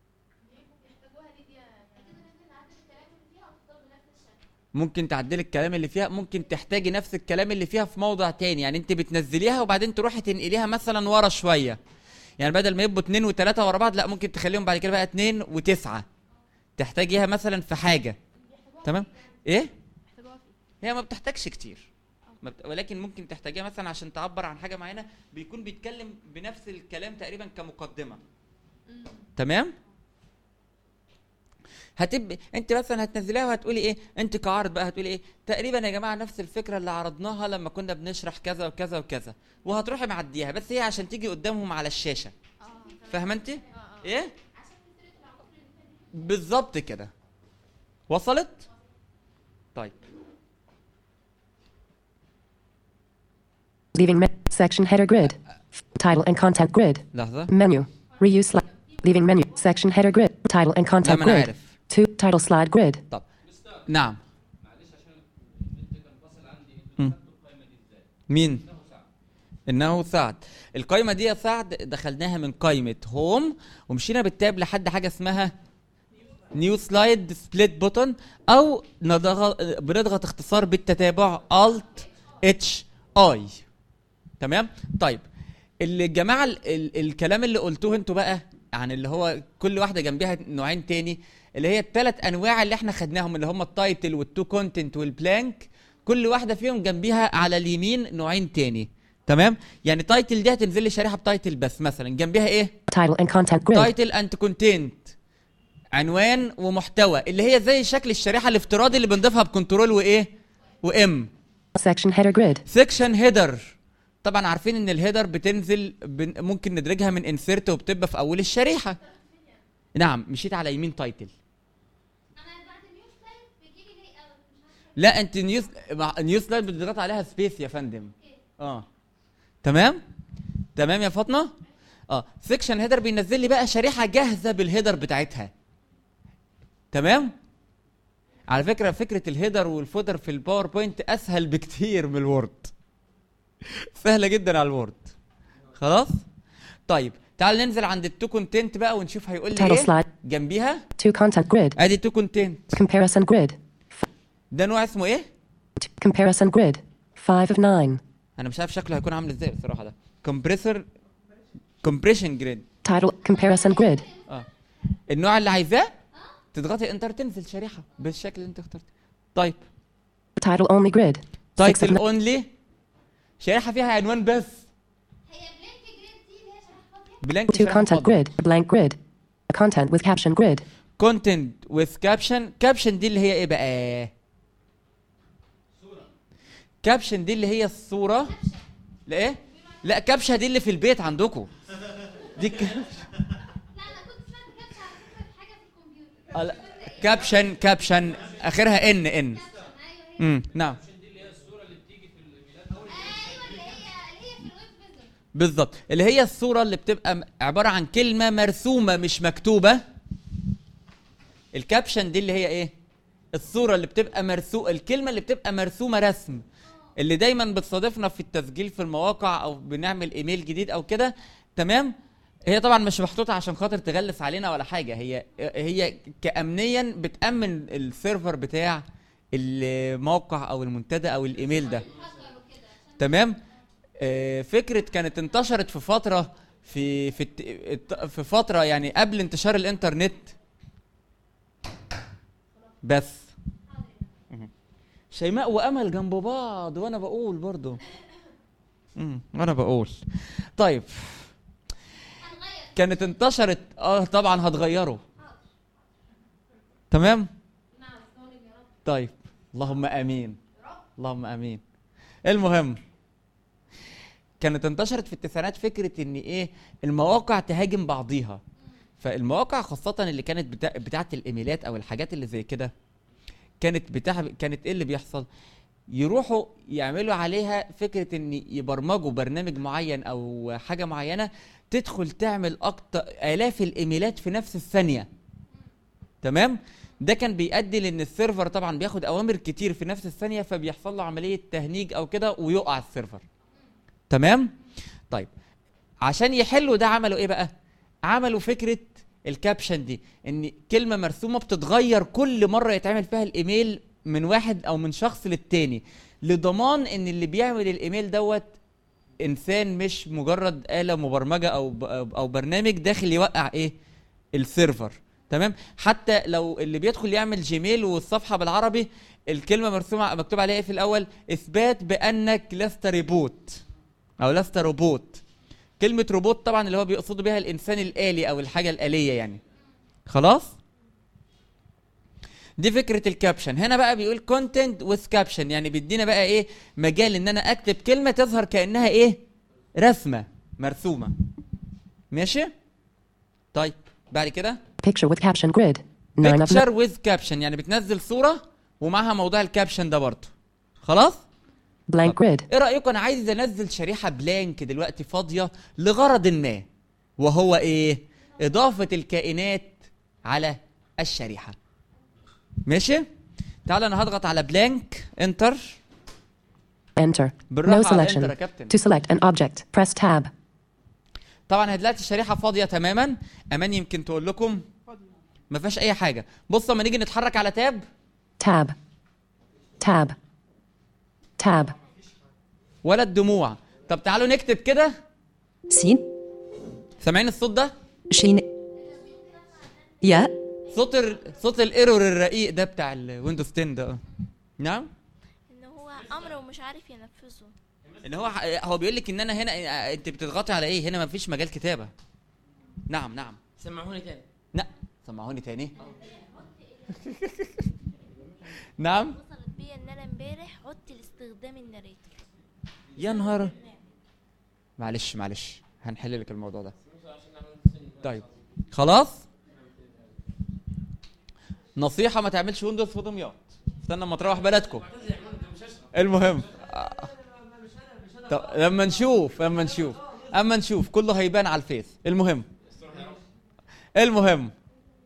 ممكن تعدل الكلام اللي فيها ممكن تحتاجي نفس الكلام اللي فيها في موضع تاني يعني انت بتنزليها وبعدين تروحي تنقليها مثلا ورا شويه يعني بدل ما يبقوا اتنين وتلاته ورا بعض لا ممكن تخليهم بعد كده بقى اتنين وتسعه تحتاجيها مثلا في حاجه تمام ايه هي ما بتحتاجش كتير ما بت... ولكن ممكن تحتاجيها مثلا عشان تعبر عن حاجه معينه بيكون بيتكلم بنفس الكلام تقريبا كمقدمه تمام هتب انت مثلا هتنزليها وهتقولي ايه انت كعرض بقى هتقولي ايه تقريبا يا جماعه نفس الفكره اللي عرضناها لما كنا بنشرح كذا وكذا وكذا وهتروحي معديها بس هي عشان تيجي قدامهم على الشاشه فاهمه انت ايه بالظبط كده وصلت طيب Leaving me- section header grid. Title and content grid. لحظه Menu. Reuse slide. Leaving menu. Section header grid. Title and content ما أنا grid. عارف. Two. Title slide grid. طب نعم مم. مين انه سعد القايمه دي يا سعد دخلناها من قائمه هوم ومشينا بالتاب لحد حاجه اسمها نيو سلايد سبليت بوتون او نضغط بنضغط اختصار بالتتابع الت اتش اي تمام طيب الجماعه ال ال الكلام اللي قلتوه انتوا بقى عن اللي هو كل واحده جنبها نوعين تاني اللي هي الثلاث انواع اللي احنا خدناهم اللي هم التايتل والتو كونتنت والبلانك كل واحده فيهم جنبيها على اليمين نوعين تاني تمام يعني تايتل دي هتنزل لي شريحه بتايتل بس مثلا جنبها ايه Title and content grid. تايتل اند كونتنت عنوان ومحتوى اللي هي زي شكل الشريحه الافتراضي اللي بنضيفها بكنترول وايه وام Section header grid. سيكشن هيدر طبعا عارفين ان الهيدر بتنزل بن ممكن ندرجها من انسيرت وبتبقى في اول الشريحه نعم مشيت على يمين تايتل لا انت نيوز مع نيوز سلايد بتضغط عليها سبيس يا فندم اه تمام تمام يا فاطمه اه سيكشن هيدر بينزل لي بقى شريحه جاهزه بالهيدر بتاعتها تمام على فكره فكره الهيدر والفوتر في الباوربوينت اسهل بكتير من الوورد سهله جدا على الوورد خلاص طيب تعال ننزل عند التو كونتنت بقى ونشوف هيقول لي Title ايه slide. جنبيها Two content grid. ادي تو كونتنت Comparison grid. ده نوع اسمه ايه Comparison grid. Five of nine. انا مش عارف شكله هيكون عامل ازاي بصراحه ده كومبريسور كومبريشن جريد Title. Comparison grid. اه النوع اللي عايزاه تضغطي انتر تنزل شريحه بالشكل اللي انت اخترته طيب Title only grid. Six of تايتل nine. اونلي شريحه فيها عنوان بس بلانك Two content grid. Blank grid. Content with caption grid. كونتنت وذ كابشن كابشن دي اللي هي ايه بقى كابشن دي اللي هي الصوره لا ايه لا كابشه دي اللي في البيت عندكم دي ك... آه، لا. كابشن كابشن اخرها ان ان امم نعم بالظبط اللي هي الصوره اللي بتبقى م- عباره عن كلمه مرسومه مش مكتوبه الكابشن دي اللي هي ايه الصوره اللي بتبقى مرسومه الكلمه اللي بتبقى مرسومه رسم اللي دايما بتصادفنا في التسجيل في المواقع او بنعمل ايميل جديد او كده تمام هي طبعا مش محطوطه عشان خاطر تغلس علينا ولا حاجه هي هي كامنيا بتامن السيرفر بتاع الموقع او المنتدى او الايميل ده تمام آه، فكره كانت انتشرت في فتره في في الت- الت- في فتره يعني قبل انتشار الانترنت بس مهم. شيماء وامل جنب بعض وانا بقول برضو مم، وانا بقول طيب كانت انتشرت اه طبعا هتغيره تمام طيب اللهم امين اللهم امين المهم كانت انتشرت في التسعينات فكره ان ايه المواقع تهاجم بعضيها فالمواقع خاصه اللي كانت بتا... بتاعه الايميلات او الحاجات اللي زي كده كانت بتاع كانت ايه اللي بيحصل يروحوا يعملوا عليها فكره ان يبرمجوا برنامج معين او حاجه معينه تدخل تعمل اكتر الاف الايميلات في نفس الثانيه تمام ده كان بيؤدي لان السيرفر طبعا بياخد اوامر كتير في نفس الثانيه فبيحصل له عمليه تهنيج او كده ويقع السيرفر تمام طيب عشان يحلوا ده عملوا ايه بقى عملوا فكره الكابشن دي ان كلمه مرسومه بتتغير كل مره يتعمل فيها الايميل من واحد او من شخص للتاني لضمان ان اللي بيعمل الايميل دوت انسان مش مجرد آلة مبرمجة او ب- او برنامج داخل يوقع ايه السيرفر تمام حتى لو اللي بيدخل يعمل جيميل والصفحة بالعربي الكلمة مرسومة مكتوب عليها ايه في الاول اثبات بانك لست ريبوت او لست روبوت كلمة روبوت طبعا اللي هو بيقصدوا بيها الانسان الآلي او الحاجة الآلية يعني خلاص دي فكرة الكابشن هنا بقى بيقول كونتنت with كابشن يعني بيدينا بقى ايه مجال ان انا اكتب كلمة تظهر كأنها ايه رسمة مرسومة ماشي طيب بعد كده Picture with caption grid. 9 of picture with caption يعني بتنزل صورة ومعها موضوع الكابشن ده برضه خلاص blank grid. ايه رايكم انا عايز انزل شريحه بلانك دلوقتي فاضيه لغرض ما وهو ايه اضافه الكائنات على الشريحه ماشي تعال انا هضغط على بلانك انتر Enter. بالراحة No على selection. enter يا كابتن. To select an object, press tab. طبعا هتلاقي الشريحه فاضيه تماما امان يمكن تقول لكم ما فيهاش اي حاجه بص لما نيجي نتحرك على تاب Tab. Tab. Tab. ولا الدموع طب تعالوا نكتب كده سين سامعين الصوت ده شين ياء صوت ال... صوت الايرور الرقيق ده بتاع الويندوز 10 ده نعم ان هو امر ومش عارف ينفذه ان هو هو بيقول لك ان انا هنا انت بتضغطي على ايه هنا ما فيش مجال كتابه نعم نعم سمعوني تاني لا سمعوني تاني نعم وصلت بيا ان انا امبارح عدت لاستخدام الناريتور يا نهار معلش معلش هنحل لك الموضوع ده طيب خلاص نصيحة ما تعملش ويندوز في دمياط استنى اما تروح بلدكم المهم طب لما نشوف لما نشوف اما نشوف كله هيبان على الفيس المهم المهم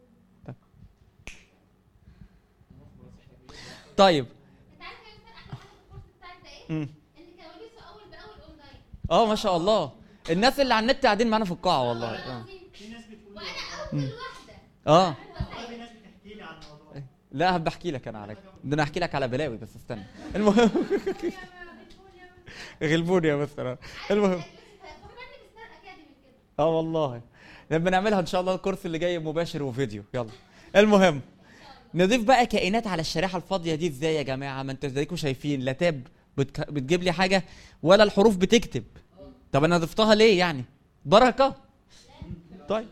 طيب مم. اه ما شاء الله الناس اللي على النت قاعدين معانا في القاعه والله اه مم. اه لا بحكي لك انا على ده انا احكي لك على بلاوي بس استنى المهم غلبوني يا مستر المهم اه والله لما نعملها ان شاء الله الكورس اللي جاي مباشر وفيديو يلا المهم نضيف بقى كائنات على الشريحه الفاضيه دي ازاي يا جماعه ما انتوا زيكم شايفين لا تاب بتك... بتجيب لي حاجه ولا الحروف بتكتب طب انا ضفتها ليه يعني بركه طيب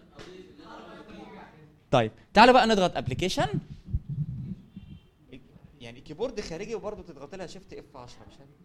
طيب تعالوا بقى نضغط ابلكيشن يعني كيبورد خارجي وبرضه تضغط لها شيفت اف 10 مش عارف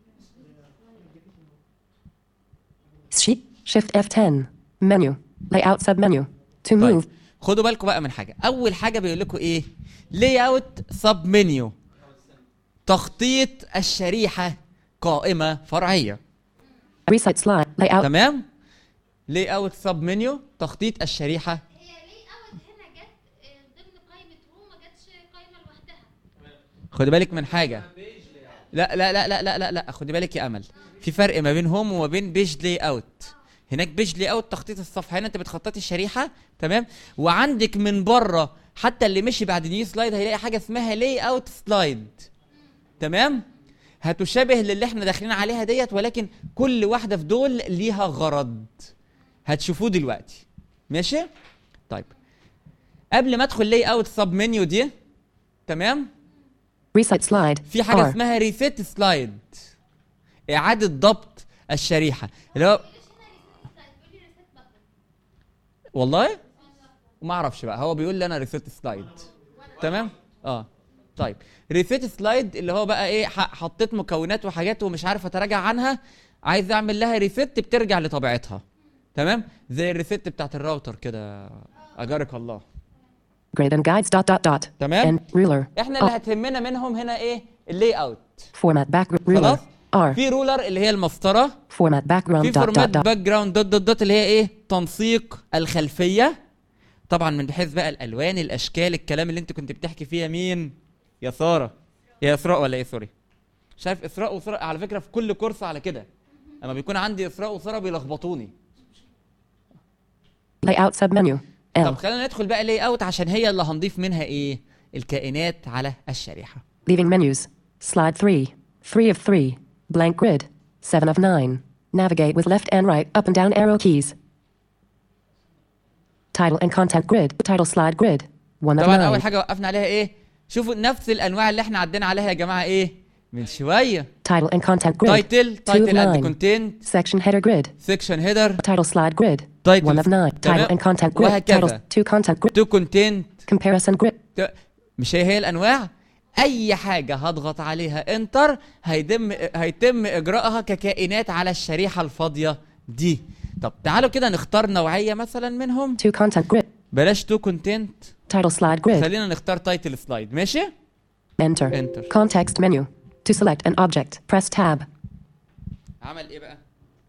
Shi- Shift F10. Menu. Layout submenu. To move. طيب خدوا بالكم بقى من حاجه اول حاجه بيقول لكم ايه لاي اوت سب منيو تخطيط الشريحه قائمه فرعيه Reset slide. Layout. تمام لاي اوت سب منيو تخطيط الشريحه هي ليه اوت هنا جت آه، ضمن قائمه روم ما جاتش قائمه لوحدها خدي بالك من حاجه لا لا لا لا لا لا لا خدي بالك يا امل في فرق ما بين هوم وما بين بيج لاي اوت هناك بيج لي اوت تخطيط الصفحه هنا انت بتخططي الشريحه تمام وعندك من بره حتى اللي مشي بعد نيو سلايد هيلاقي حاجه اسمها لاي اوت سلايد تمام هتشابه للي احنا داخلين عليها ديت ولكن كل واحده في دول ليها غرض هتشوفوه دلوقتي ماشي طيب قبل ما ادخل لاي اوت سب منيو دي تمام Reset slide. في حاجه R. اسمها ريسيت سلايد اعاده ضبط الشريحه اللي هو والله ما اعرفش بقى هو بيقول لي انا ريسيت سلايد تمام اه طيب ريسيت سلايد اللي هو بقى ايه ح- حطيت مكونات وحاجات ومش عارف اتراجع عنها عايز اعمل لها ريسيت بترجع لطبيعتها تمام زي الريسيت بتاعت الراوتر كده اجارك الله Grade and guides dot dot dot. تمام And ruler. احنا اللي هتهمنا منهم هنا ايه اللاي اوت Format back ruler. خلاص R. في رولر اللي هي المسطره Format background في dot فورمات dot dot. باك جراوند دوت دوت دوت اللي هي ايه تنسيق الخلفيه طبعا من بحيث بقى الالوان الاشكال الكلام اللي انت كنت بتحكي فيها مين يا ساره يا اسراء ولا ايه سوري شايف اسراء وساره على فكره في كل كورس على كده اما بيكون عندي اسراء وساره بيلخبطوني Layout submenu. طب L. خلينا ندخل بقى لاي اوت عشان هي اللي هنضيف منها ايه الكائنات على الشريحه Leaving menus. Slide 3. 3 of 3. Blank grid. 7 of 9. Navigate with left and right up and down arrow keys. Title and content grid. Title slide grid. 1 of طبعا 9. اول حاجه وقفنا عليها ايه شوفوا نفس الانواع اللي احنا عدينا عليها يا جماعه ايه من شويه Title and content grid. تايتل 2 of تايتل اند 9. كونتنت Section header grid. سيكشن هيدر Title slide grid. Title. 1 of 9. Title تمام. and content grid. وهكذا. Title 2 content grid. تو كونتنت Comparison grid. مش هي هي الانواع اي حاجه هضغط عليها انتر هيتم هيتم اجراءها ككائنات على الشريحه الفاضيه دي طب تعالوا كده نختار نوعيه مثلا منهم 2 content grid. بلاش تو كونتنت Title slide grid. خلينا نختار تايتل سلايد ماشي Enter. Enter. Context menu. To select an object, press tab. عمل ايه بقى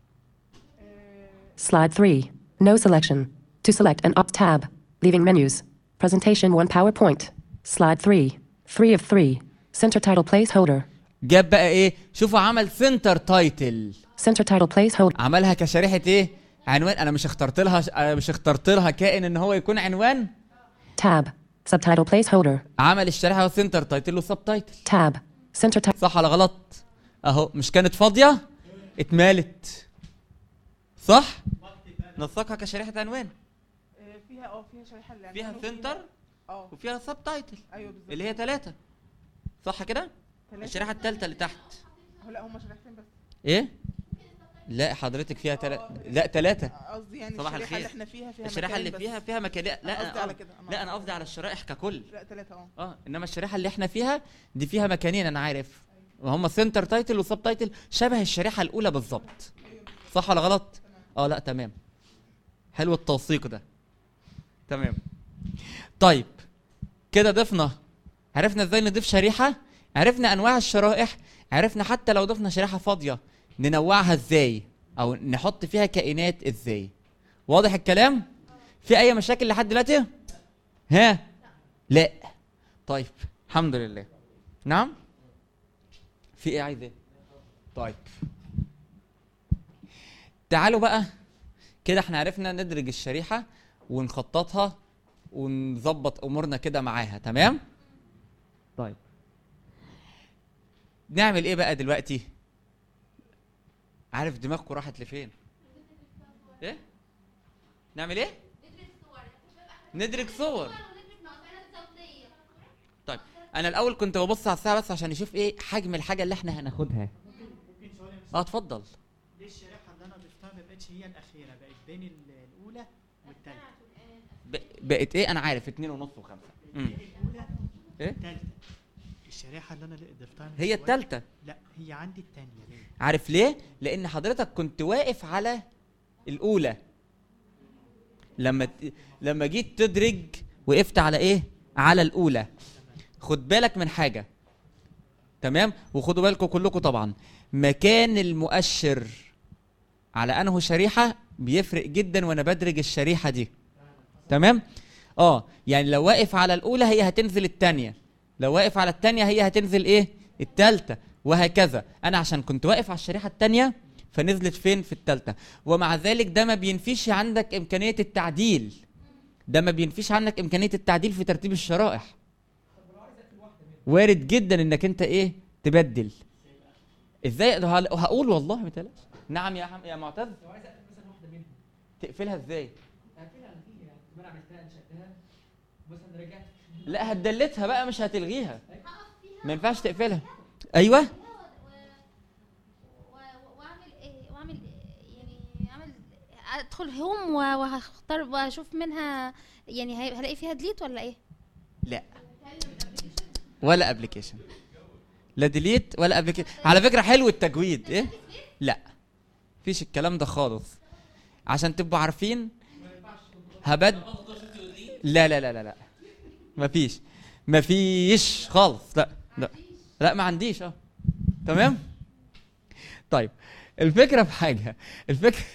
Slide 3. No selection. To select an opt tab. Leaving menus. Presentation 1 PowerPoint. Slide 3. 3 of 3. Center title placeholder. جاب بقى ايه شوفوا عمل سنتر تايتل Center title placeholder. عملها كشريحه ايه عنوان انا مش اخترت لها انا مش اخترت لها كائن ان هو يكون عنوان Tab. Subtitle placeholder. عمل الشريحه سنتر تايتل وسب تايتل Tab. Center title. صح ولا غلط اهو مش كانت فاضيه اتمالت صح نسقها كشريحه عنوان آه، فيها اه فيها شريحه اللي فيها عنوانه سنتر اه وفيها سب تايتل ايوه بالظبط اللي هي ثلاثة صح كده تلاتة. الشريحه الثالثه اللي تحت أهو لا هم شريحتين بس ايه لا حضرتك فيها تلاتة لا ثلاثة قصدي يعني صباح الشريحه اللي الخير. احنا فيها فيها الشريحه مكانين اللي بس. فيها فيها مكان لا أنا قصدي انا على كده أنا لا انا قصدي على الشرائح ككل لا ثلاثه اه اه انما الشريحه اللي احنا فيها دي فيها مكانين انا عارف وهم سنتر تايتل وسب تايتل شبه الشريحه الاولى بالظبط صح ولا غلط اه لا تمام حلو التوثيق ده تمام طيب كده ضفنا عرفنا ازاي نضيف شريحه عرفنا انواع الشرائح عرفنا حتى لو ضفنا شريحه فاضيه ننوعها ازاي او نحط فيها كائنات ازاي واضح الكلام في اي مشاكل لحد دلوقتي ها لا طيب الحمد لله نعم في ايه عايز ايه طيب تعالوا بقى كده احنا عرفنا ندرج الشريحه ونخططها ونظبط امورنا كده معاها تمام طيب نعمل ايه بقى دلوقتي عارف دماغكم راحت لفين ايه نعمل ايه ندرج صور طيب انا الاول كنت ببص على الساعه بس عشان نشوف ايه حجم الحاجه اللي احنا هناخدها اه اتفضل ليه الشريحه اللي انا ضفتها ما بقتش هي الاخيره بقت بين ال- الاولى والثالثه ب- بقت ايه انا عارف اتنين ونص وخمسة مم. الاولى ايه والثالثه الشريحه اللي انا ضفتها من هي شوية- التالتة لا هي عندي الثانيه ليه عارف ليه لان حضرتك كنت واقف على الاولى لما ت... لما جيت تدرج وقفت على ايه على الاولى خد بالك من حاجه تمام وخدوا بالكم كلكم طبعا مكان المؤشر على انه شريحه بيفرق جدا وانا بدرج الشريحه دي تمام اه يعني لو واقف على الاولى هي هتنزل الثانيه لو واقف على الثانيه هي هتنزل ايه الثالثه وهكذا انا عشان كنت واقف على الشريحه الثانيه فنزلت فين في الثالثه ومع ذلك ده ما بينفيش عندك امكانيه التعديل ده ما بينفيش عنك امكانيه التعديل في ترتيب الشرائح وارد جدا انك انت ايه تبدل ازاي ده هل- هقول والله ما تقلقش نعم يا حم... يا معتز تقفلها ازاي لا هتدلتها بقى مش هتلغيها ما ينفعش تقفلها ايوه و- و- واعمل ايه واعمل إيه؟ يعني اعمل ادخل هوم و- وهختار واشوف منها يعني هي- هلاقي فيها ديليت ولا ايه لا ولا ابلكيشن لا ديليت ولا ابلكيشن على فكره حلو التجويد ايه لا فيش الكلام ده خالص عشان تبقوا عارفين هبد لا لا لا لا لا مفيش مفيش خالص لا لا لا ما عنديش اه تمام طيب الفكره في حاجه الفكره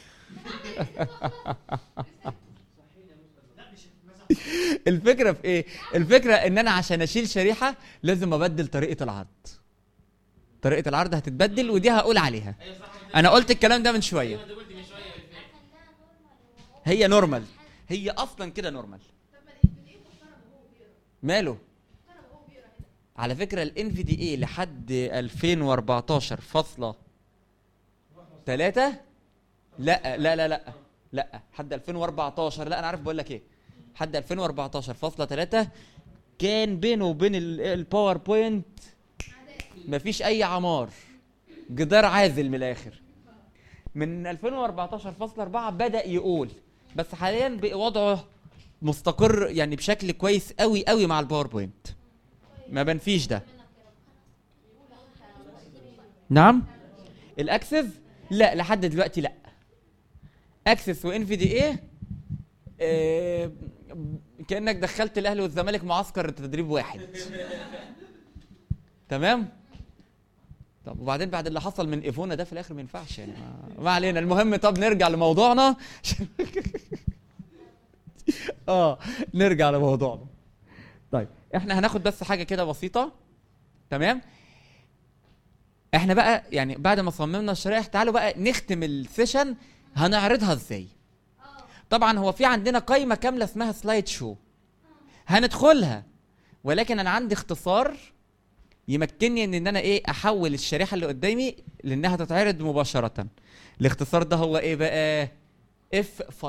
الفكره في ايه الفكره ان انا عشان اشيل شريحه لازم ابدل طريقه العرض طريقه العرض هتتبدل ودي هقول عليها انا قلت الكلام ده من شويه هي نورمال هي اصلا كده نورمال ماله على فكره الان في دي اي لحد 2014 فاصله 3 لا لا لا لا لا لحد 2014 لا انا عارف بقول لك ايه لحد 2014 فاصله 3 كان بينه وبين ال- الباوربوينت مفيش اي عمار جدار عازل من الاخر من 2014 فاصله 4 بدا يقول بس حاليا بقى وضعه مستقر يعني بشكل كويس قوي قوي مع الباوربوينت ما بنفيش ده نعم الاكسس لا لحد دلوقتي لا اكسس وان في دي ايه آه، كانك دخلت الاهلي والزمالك معسكر تدريب واحد تمام طب وبعدين بعد اللي حصل من ايفونا ده في الاخر ما ينفعش يعني ما- ما علينا المهم طب نرجع لموضوعنا اه نرجع لموضوعنا طيب احنا هناخد بس حاجه كده بسيطه تمام احنا بقى يعني بعد ما صممنا الشرائح تعالوا بقى نختم السيشن هنعرضها ازاي طبعا هو في عندنا قائمه كامله اسمها سلايد شو هندخلها ولكن انا عندي اختصار يمكنني ان انا ايه احول الشريحه اللي قدامي لانها تتعرض مباشره الاختصار ده هو ايه بقى F5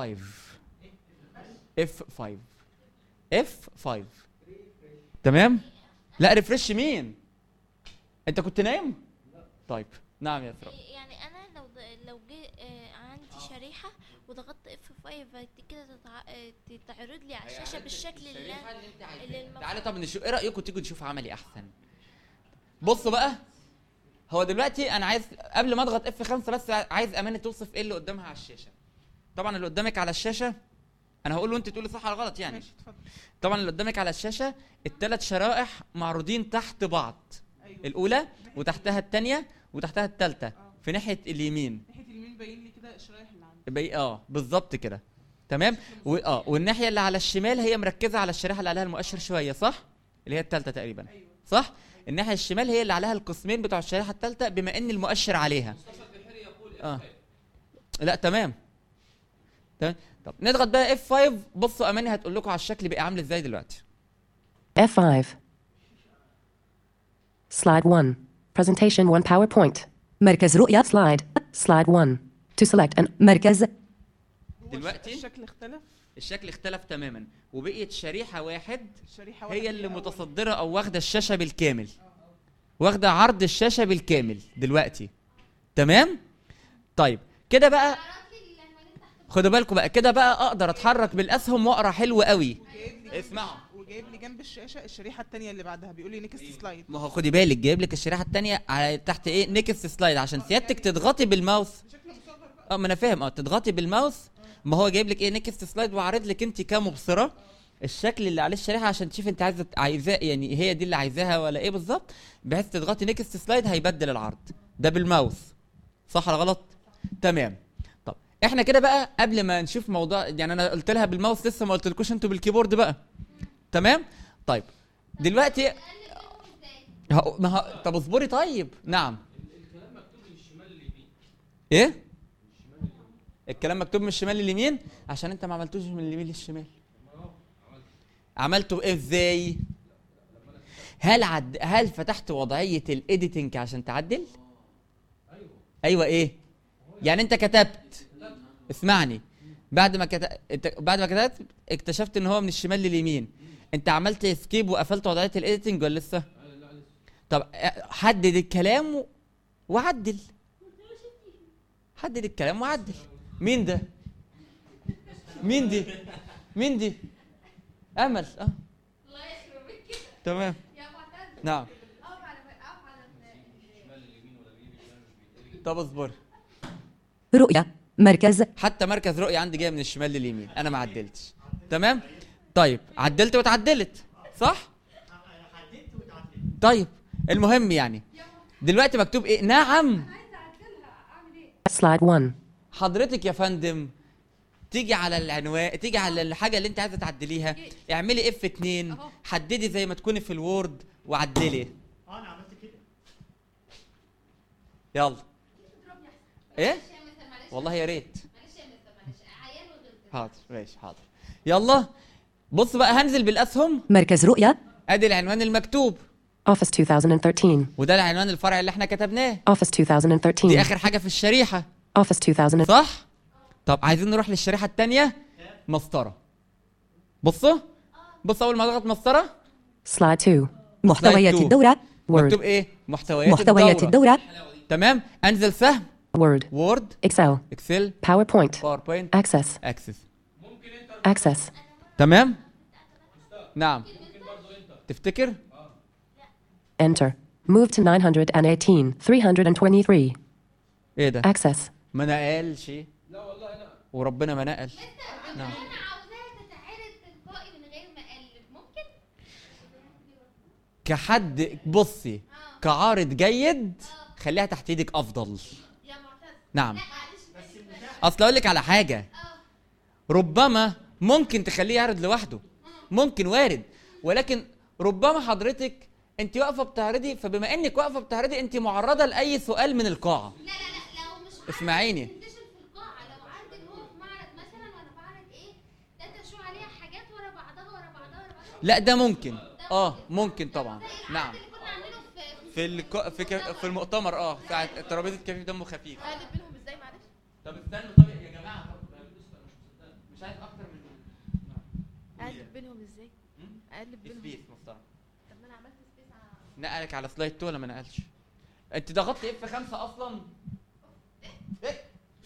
F5 F5 تمام لا ريفرش مين انت كنت نايم طيب نعم يا اسراء يعني انا لو ض- لو جه آه، عندي شريحه وضغطت اف 5 كده تتع... آه، تتعرض لي على الشاشه بالشكل اللي اللي المفروض تعالى طب نشوف ايه رايكم تيجوا نشوف عملي احسن بصوا بقى هو دلوقتي انا عايز قبل ما اضغط اف 5 بس عايز امانه توصف ايه اللي قدامها على الشاشه طبعا اللي قدامك على الشاشه انا هقول له انت تقولي صح ولا غلط يعني ماشي اتفضل طبعا اللي قدامك على الشاشه الثلاث شرائح معروضين تحت بعض ايوه الاولى وتحتها الثانيه وتحتها الثالثه في ناحيه اليمين ناحيه اليمين باين لي كده الشرايح اللي عندي بي... اه بالظبط كده تمام و... اه والناحيه اللي على الشمال هي مركزه على الشريحه اللي عليها المؤشر شويه صح اللي هي الثالثه تقريبا صح الناحيه الشمال هي اللي عليها القسمين بتوع الشريحه الثالثه بما ان المؤشر عليها اه لا تمام تمام طب نضغط بقى F5 بصوا اماني هتقول لكم على الشكل بقى عامل ازاي دلوقتي F5. Slide 1. Presentation 1 PowerPoint. مركز رؤية Slide. Slide 1. To select an مركز هو دلوقتي؟ الشكل اختلف الشكل اختلف تماما وبقيت شريحه واحد الشريحه واحدة هي اللي الأول. متصدره او واخده الشاشه بالكامل واخده عرض الشاشه بالكامل دلوقتي تمام طيب كده بقى خدوا بالكم بقى كده بقى اقدر اتحرك بالاسهم واقرا حلو قوي جايب لي اسمعوا وجايب لي جنب الشاشه الشريحه الثانيه اللي بعدها بيقول لي نيكست سلايد ما هو خدي بالك جايب لك الشريحه الثانيه على تحت ايه نيكست سلايد عشان سيادتك تضغطي بالماوس اه ما انا فاهم اه تضغطي بالماوس ما هو جايب لك ايه نيكست سلايد وعارض لك انت كمبصره الشكل اللي عليه الشريحه عشان تشوفي انت عايزه عايزاه يعني هي دي اللي عايزاها ولا ايه بالظبط بحيث تضغطي نيكست سلايد هيبدل العرض ده بالماوس صح ولا غلط تمام طب احنا كده بقى قبل ما نشوف موضوع يعني انا قلت لها بالماوس لسه ما قلتلكوش انتوا بالكيبورد بقى تمام طيب دلوقتي ه- ما ه... طب اصبري طيب نعم الكلام مكتوب من الشمال لليمين ايه الكلام مكتوب من الشمال لليمين عشان انت ما عملتوش من اليمين للشمال عملته ايه ازاي هل عد... هل فتحت وضعيه الايديتنج عشان تعدل ايوه ايه يعني انت كتبت اسمعني بعد ما كتب... انت بعد ما كتبت اكتشفت ان هو من الشمال لليمين انت عملت اسكيب وقفلت وضعيه الايديتنج ولا لسه طب اه، حدد الكلام و- وعدل حدد الكلام وعدل مين ده مين دي مين دي امل اه تمام نعم طب اصبر رؤية مركز حتى مركز رؤية عندي جاي من الشمال لليمين انا ما عدلتش تمام طيب عدلت واتعدلت صح طيب المهم يعني دلوقتي مكتوب ايه نعم Slide 1. حضرتك يا فندم تيجي على العنوان تيجي على الحاجه اللي انت عايزه تعدليها اعملي اف 2 حددي زي ما تكوني في الوورد وعدلي اه انا عملت كده يلا ايه والله يا ريت حاضر ماشي حاضر يلا بص بقى هنزل بالاسهم مركز رؤية ادي العنوان المكتوب Office 2013 وده العنوان الفرعي اللي احنا كتبناه Office 2013 دي اخر حاجه في الشريحه Office 2000 صح طب عايزين نروح للشريحه الثانيه مسطره بصوا بص اول ما اضغط مسطره Slide 2 محتويات 2. الدورة مكتوب Word ايه محتويات محتويات الدورة. الدورة تمام انزل سهم Word وورد Excel اكسل PowerPoint باوربوينت Access اكسس Access تمام نعم تفتكر Enter Move to 918 323 ايه ده Access ما نقلش لا والله لا وربنا ما نقل نعم انا عاوزاها تتعرض تلقائي من غير ما اقلب ممكن كحد بصي كعارض جيد خليها تحت ايدك افضل يا معتز نعم اصل اقول لك على حاجه ربما ممكن تخليه يعرض لوحده ممكن وارد ولكن ربما حضرتك انت واقفه بتعرضي فبما انك واقفه بتعرضي انت معرضه لاي سؤال من القاعه لا لا لا لو مش اسمعيني تنتشر في القاعة لو عندي هو في معرض مثلا وانا بعرض ايه ده شو عليها حاجات ورا بعضها ورا بعضها ورا بعضها لا ده ممكن اه ممكن طبعا نعم اللي كنا عاملينه في في الك... في ك... في المؤتمر اه ساعه ترابيزه كفيف دمه خفيف اقلب بينهم ازاي معلش طب استنوا طب يا جماعه مش عايز اكتر من اقلب بينهم ازاي اقلب بينهم سبيس محترم طب ما انا عملت سبيس على نقلك على سلايد 2 ولا ما نقلش انت ضغطت اف 5 اصلا إيه؟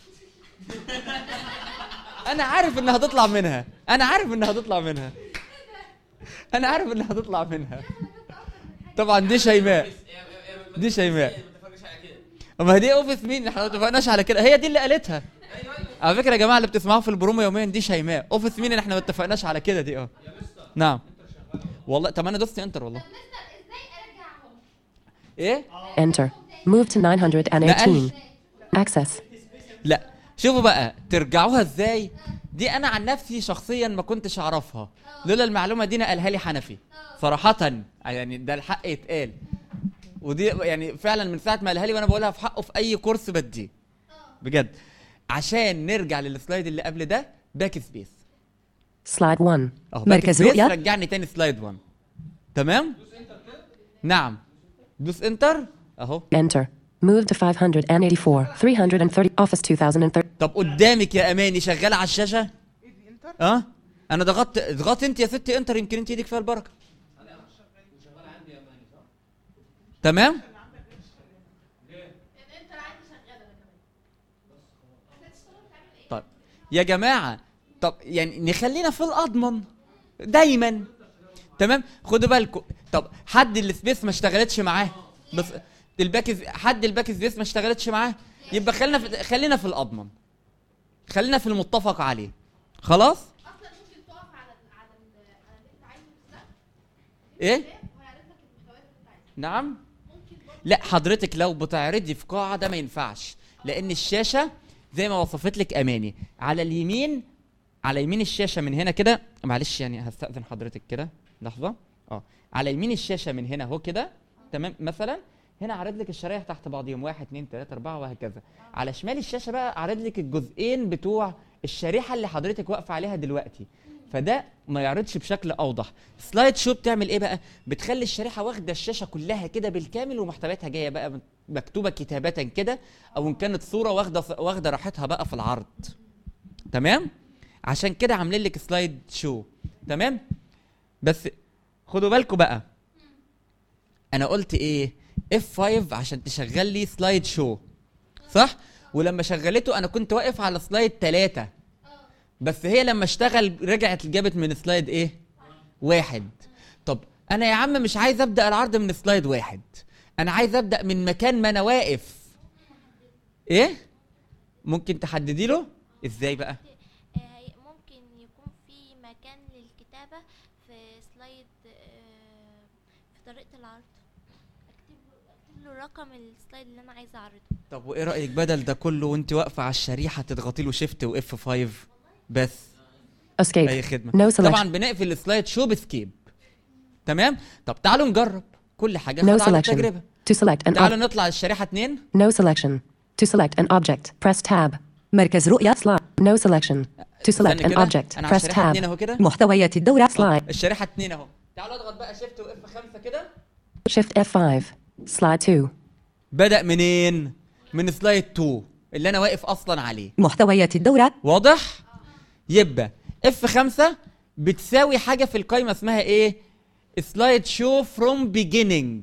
انا عارف انها هتطلع منها انا عارف انها هتطلع منها انا عارف انها هتطلع منها طبعا دي شيماء دي شيماء اما هي دي اوفيس مين احنا ما اتفقناش على كده هي دي اللي قالتها على فكره يا جماعه اللي بتسمعوها في البرومو يوميا دي شيماء اوفيس مين احنا ما اتفقناش على كده دي اه نعم والله طب انا دوست انتر والله ازاي ارجعهم ايه Enter Move to 918 Access لا شوفوا بقى ترجعوها ازاي دي انا عن نفسي شخصيا ما كنتش اعرفها لولا المعلومه دي نقلها لي حنفي صراحه يعني ده الحق يتقال ودي يعني فعلا من ساعه ما قالها لي وانا بقولها في حقه في اي كورس بديه بجد عشان نرجع للسلايد اللي قبل ده باك سبيس Slide 1 اهو باك مركز سبيس رؤية رجعني تاني سلايد 1 تمام نعم دوس انتر اهو Enter Move to 584 330 Office 2030 طب قدامك يا اماني شغاله على الشاشه ايه دي انتر اه انا ضغطت اضغطي انت يا ستي انتر يمكن انت ايدك فيها البركه تمام طيب يا جماعه طب يعني نخلينا في الاضمن دايما تمام خدوا بالكم طب حد السبيس ما اشتغلتش معاه بس الباك حد الباك سبيس ما اشتغلتش معاه يبقى خلينا في خلينا في الاضمن خلينا في المتفق عليه خلاص اصلا ممكن تقف على ال على ال على اللي انت عايزه بالظبط ايه وهيعرض لك المحتويات اللي انت عايزها نعم لا حضرتك لو بتعرضي في قاعه ده ما ينفعش لان الشاشه زي ما وصفت لك اماني على اليمين على يمين الشاشه من هنا كده معلش يعني هستاذن حضرتك كده لحظه اه على يمين الشاشه من هنا اهو كده تمام مثلا هنا عارض لك الشرايح تحت بعضيهم واحد اتنين تلاته اربعه وهكذا على شمال الشاشه بقى عارض لك الجزئين بتوع الشريحه اللي حضرتك واقفه عليها دلوقتي فده ما يعرضش بشكل اوضح سلايد شو بتعمل ايه بقى بتخلي الشريحه واخده الشاشه كلها كده بالكامل ومحتوياتها جايه بقى مكتوبه كتابه كده او ان كانت صوره واخده واخده راحتها بقى في العرض تمام عشان كده عاملين لك سلايد شو تمام بس خدوا بالكم بقى انا قلت ايه اف 5 عشان تشغل لي سلايد شو صح ولما شغلته انا كنت واقف على سلايد 3 بس هي لما اشتغل رجعت جابت من سلايد ايه واحد طب انا يا عم مش عايز ابدا العرض من سلايد واحد انا عايز ابدا من مكان ما انا واقف ايه ممكن تحددي له ازاي بقى آه، ممكن يكون في مكان للكتابة في سلايد آه، في طريقة العرض اكتب له اكتب له رقم السلايد اللي انا عايزة اعرضه طب وايه رايك بدل ده كله وانت واقفه على الشريحه تضغطي له شيفت واف 5 بس Escape. اي خدمه No selection. طبعا بنقفل السلايد شو بسكيب تمام طب تعالوا نجرب كل حاجه No خد على selection. التجربه To select an تعالوا ob- نطلع الشريحه اتنين No selection. To select an object, press tab. مركز رؤية slide. No selection. To select استنى an كده. object, أنا على press الشريحة tab. اتنين أهو كده. محتويات الدورة آه، slide. الشريحه اتنين اهو تعالوا اضغط بقى شيفت واف 5 كده Shift F5. Slide 2. بدا منين من سلايد 2 اللي انا واقف اصلا عليه محتويات الدورة واضح يبقى اف 5 بتساوي حاجه في القائمه اسمها ايه سلايد شو فروم بيجيننج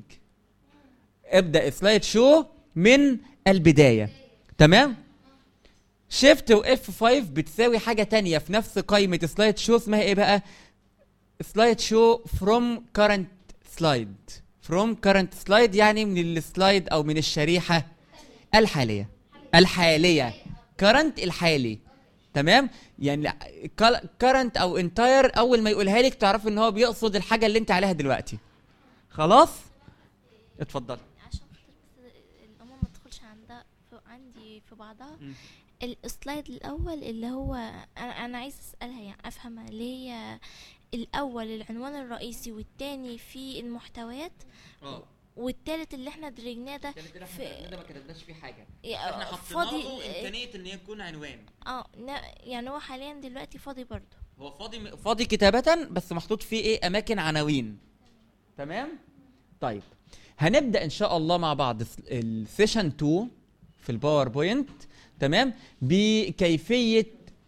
ابدا سلايد شو من البدايه تمام شيفت واف 5 بتساوي حاجه تانية في نفس قائمه سلايد شو اسمها ايه بقى سلايد شو فروم كارنت سلايد فروم كارنت سلايد يعني من السلايد او من الشريحه الحاليه الحاليه كارنت الحالي تمام يعني كارنت او انتاير اول ما يقولها لك تعرف ان هو بيقصد الحاجه اللي انت عليها دلوقتي خلاص اتفضل عشان خاطر بس الامور ما تدخلش عندها في عندي في بعضها السلايد الاول اللي هو انا انا عايز اسالها يعني افهمها اللي هي الاول العنوان الرئيسي والتاني في المحتويات اه والتالت اللي احنا درجناه ده في ما كتبناش فيه حاجه احنا حطينا له امكانيه ان يكون عنوان اه نا- يعني هو حاليا دلوقتي فاضي برضه هو فاضي فاضي كتابة بس محطوط فيه ايه اماكن عناوين تمام طيب هنبدا ان شاء الله مع بعض الس- السيشن 2 في الباوربوينت تمام بكيفيه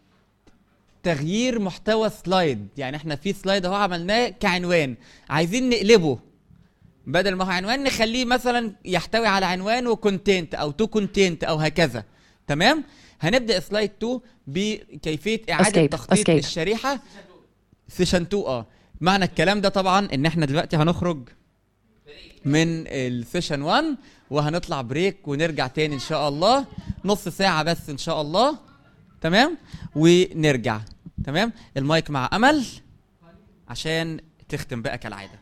تغيير محتوى سلايد يعني احنا في سلايد اهو عملناه كعنوان عايزين نقلبه بدل ما هو عنوان نخليه مثلا يحتوي على عنوان وكونتنت او تو كونتنت او هكذا تمام هنبدا سلايد 2 بكيفيه اعاده Escape, تخطيط escape. الشريحه سيشن 2 اه معنى الكلام ده طبعا ان احنا دلوقتي هنخرج من السيشن 1 وهنطلع بريك ونرجع تاني ان شاء الله نص ساعه بس ان شاء الله تمام ونرجع تمام المايك مع امل عشان تختم بقى كالعاده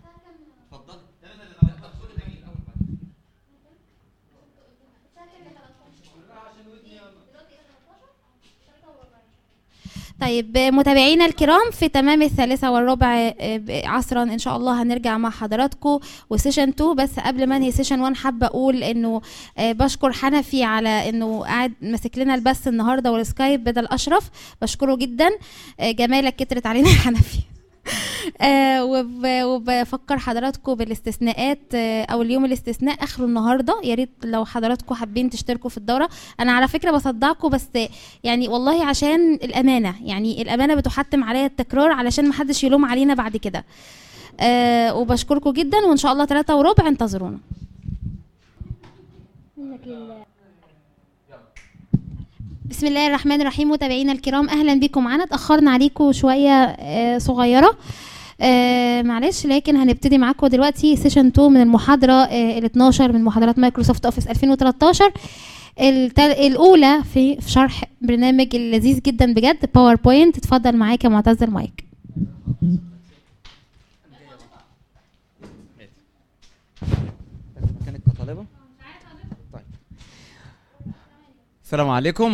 طيب متابعينا الكرام في تمام الثالثة والربع آه، عصرا ان شاء الله هنرجع مع حضراتكم وسيشن 2 بس قبل ما انهي سيشن 1 حابة اقول انه آه، بشكر حنفي على انه قاعد ماسك لنا البث النهارده والسكايب بدل اشرف بشكره جدا آه، جمالك كترت علينا يا حنفي آه وب- وبفكر حضراتكم بالاستثناءات آه او اليوم الاستثناء اخره النهارده يا ريت لو حضراتكم حابين تشتركوا في الدوره انا على فكره بصدعكم بس يعني والله عشان الامانه يعني الامانه بتحتم عليا التكرار علشان ما حدش يلوم علينا بعد كده آه وبشكركم جدا وان شاء الله ثلاثة وربع انتظرونا بسم الله الرحمن الرحيم متابعينا الكرام اهلا بكم معانا اتاخرنا عليكم شويه آه صغيره آه معلش لكن هنبتدي معاكم دلوقتي سيشن 2 من المحاضره آه ال 12 من محاضرات مايكروسوفت اوفيس 2013 التل... الاولى في في شرح برنامج اللذيذ جدا بجد باوربوينت اتفضل معاك يا معتز المايك مكانك كطالبة؟ طيب السلام عليكم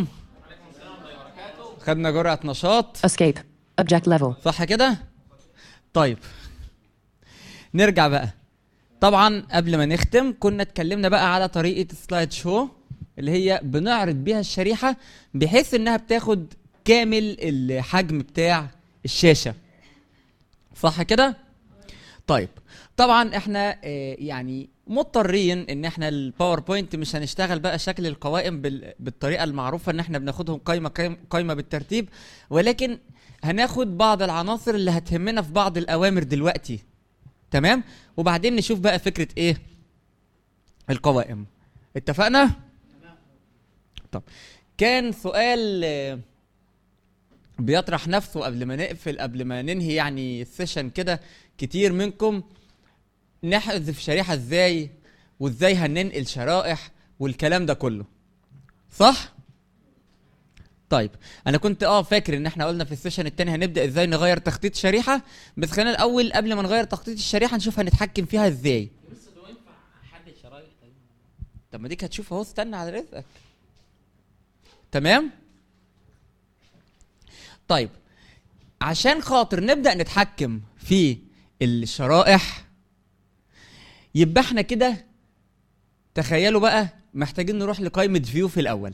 خدنا جرعة نشاط Escape. Object level. صح كده؟ طيب نرجع بقى طبعا قبل ما نختم كنا اتكلمنا بقى على طريقه سلايد شو اللي هي بنعرض بيها الشريحه بحيث انها بتاخد كامل الحجم بتاع الشاشه صح كده طيب طبعا احنا آه، يعني مضطرين ان احنا الباوربوينت مش هنشتغل بقى شكل القوائم بال- بالطريقه المعروفه ان احنا بناخدهم قايمه قايم- قايمه بالترتيب ولكن هناخد بعض العناصر اللي هتهمنا في بعض الاوامر دلوقتي تمام وبعدين نشوف بقى فكره ايه القوائم اتفقنا طب كان سؤال آه، بيطرح نفسه قبل ما نقفل قبل ما ننهي يعني السيشن كده كتير منكم نحذف شريحة ازاي وازاي هننقل شرائح والكلام ده كله صح؟ طيب انا كنت اه فاكر ان احنا قلنا في السيشن التاني هنبدا ازاي نغير تخطيط شريحه بس خلينا الاول قبل ما نغير تخطيط الشريحه نشوف هنتحكم فيها ازاي بس هو ينفع حد شرايح طيب طب ما ديك هتشوف اهو استنى على رزقك تمام طيب عشان خاطر نبدا نتحكم في الشرائح يبقى احنا كده تخيلوا بقى محتاجين نروح لقائمه فيو في الاول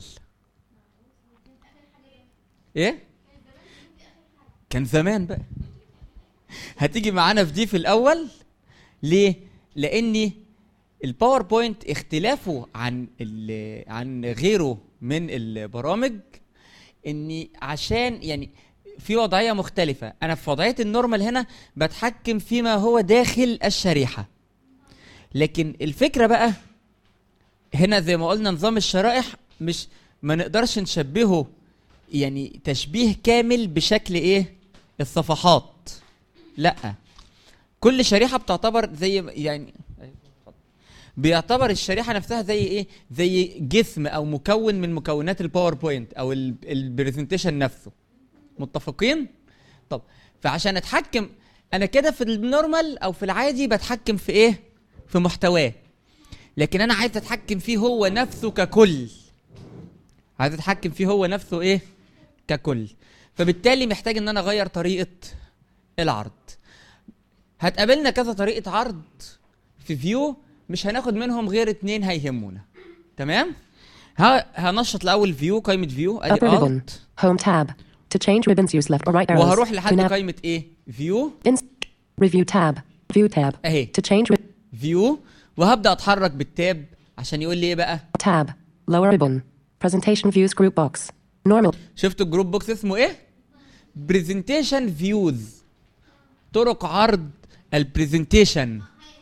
ايه كان زمان بقى هتيجي معانا في دي في الاول ليه لاني الباوربوينت اختلافه عن ال- عن غيره من البرامج اني عشان يعني في وضعيه مختلفه انا في وضعيه النورمال هنا بتحكم فيما هو داخل الشريحه لكن الفكره بقى هنا زي ما قلنا نظام الشرائح مش ما نقدرش نشبهه يعني تشبيه كامل بشكل ايه الصفحات لا كل شريحه بتعتبر زي ما- يعني بيعتبر الشريحه نفسها زي ايه زي جسم او مكون من مكونات الباوربوينت او ال- البرزنتيشن نفسه متفقين طب فعشان اتحكم انا كده في النورمال او في العادي بتحكم في ايه في محتواه لكن انا عايز اتحكم فيه هو نفسه ككل عايز اتحكم فيه هو نفسه ايه ككل فبالتالي محتاج ان انا اغير طريقه العرض هتقابلنا كذا طريقه عرض في فيو مش هناخد منهم غير اتنين هيهمونا تمام ها هنشط الاول فيو قائمه فيو ادي Upper ribbon. Alt. Home tab. To change ribbons, use left or right arrows. وهروح To لحد nav- قائمه ايه فيو Ins- review tab. View tab. اهي To change rib- فيو وهبدا اتحرك بالتاب عشان يقول لي ايه بقى tab. Lower ribbon. Presentation views group box. Normal. شفتوا الجروب بوكس اسمه ايه برزنتيشن فيوز طرق عرض البرزنتيشن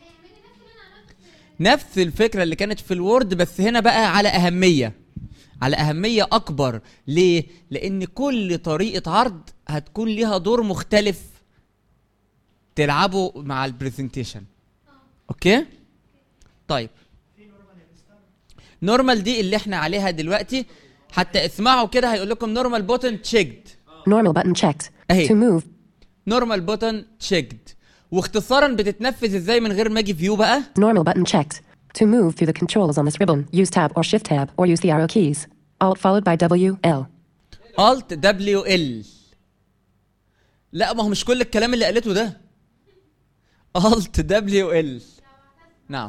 نفس الفكره اللي كانت في الوورد بس هنا بقى على اهميه على اهميه اكبر ليه لان كل طريقه عرض هتكون ليها دور مختلف تلعبه مع البرزنتيشن اوكي طيب نورمال دي اللي احنا عليها دلوقتي حتى اسمعوا كده هيقول لكم نورمال بوتن تشيكد Normal button checked. أهي. To move. نورمال بوتن تشيكد واختصارا بتتنفذ ازاي من غير ما اجي فيو بقى Normal button checked. To move through the controls on this ribbon, use tab or shift tab or use the arrow keys. Alt followed by W, L. Alt دبليو ال لا ما هو مش كل الكلام اللي قالته ده Alt دبليو ال نعم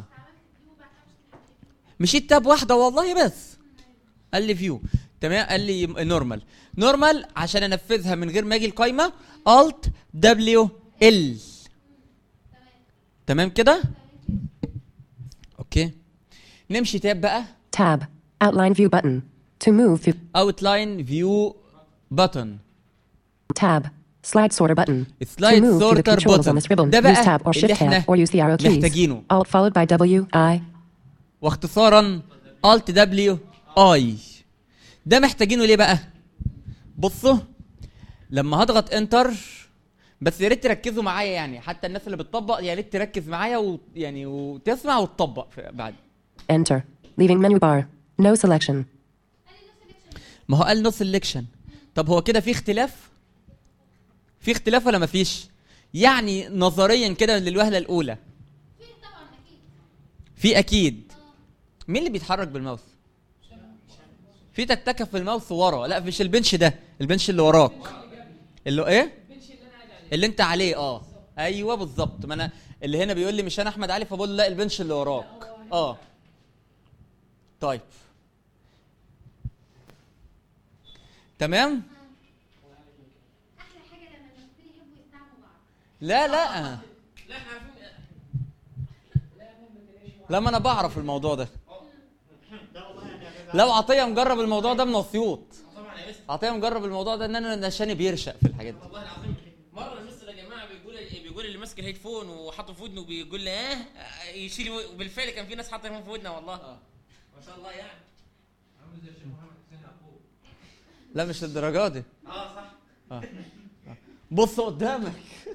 مشيت تاب واحدة والله بس قال لي فيو تمام قال لي نورمال نورمال عشان انفذها من غير ما اجي القايمة Alt دبليو ال تمام كده اوكي نمشي تاب بقى Tab. Outline view button. To move through Outline view button tab. Slide sorter button. Slide to move through the sorter controls button. on this ribbon, ده use بقى tab or اللي shift احنا tab or use the arrow keys. محتاجينه. Alt followed by W, I. واختصارا Alt W I ده محتاجينه ليه بقى؟ بصوا لما هضغط انتر بس يا ريت تركزوا معايا يعني حتى الناس اللي بتطبق يا ريت تركز معايا ويعني وتسمع وتطبق في- بعد Enter. Leaving menu bar. No selection. ما هو قال نو سelection طب هو كده في اختلاف؟ في اختلاف ولا مفيش؟ يعني نظريا كده للوهله الاولى في اكيد مين اللي بيتحرك بالماوس؟ في تكتكه في الماوس ورا لا مش البنش ده البنش اللي وراك اللي هو ايه؟ اللي انت عليه اه ايوه بالظبط ما انا اللي هنا بيقول لي مش انا احمد علي فبقول له لا البنش اللي وراك اه طيب تمام احلى حاجه لما الممثلين يحبوا يستعملوا بعض لا لا لا احنا عارفين لا ما انا بعرف الموضوع ده لو عطيه مجرب الموضوع ده من اسيوط طبعا يا مستر عطيه مجرب الموضوع ده ان انا نشاني بيرشق في الحاجات دي والله العظيم مره المستر يا جماعه بيقول بيقول اللي ماسك الهيدفون وحاطه في ودنه بيقول لي اه يشيل وبالفعل كان في ناس حاطه هيدفون في ودنها والله ما شاء الله يعني لا مش الدرجات دي اه صح آه. آه. بص قدامك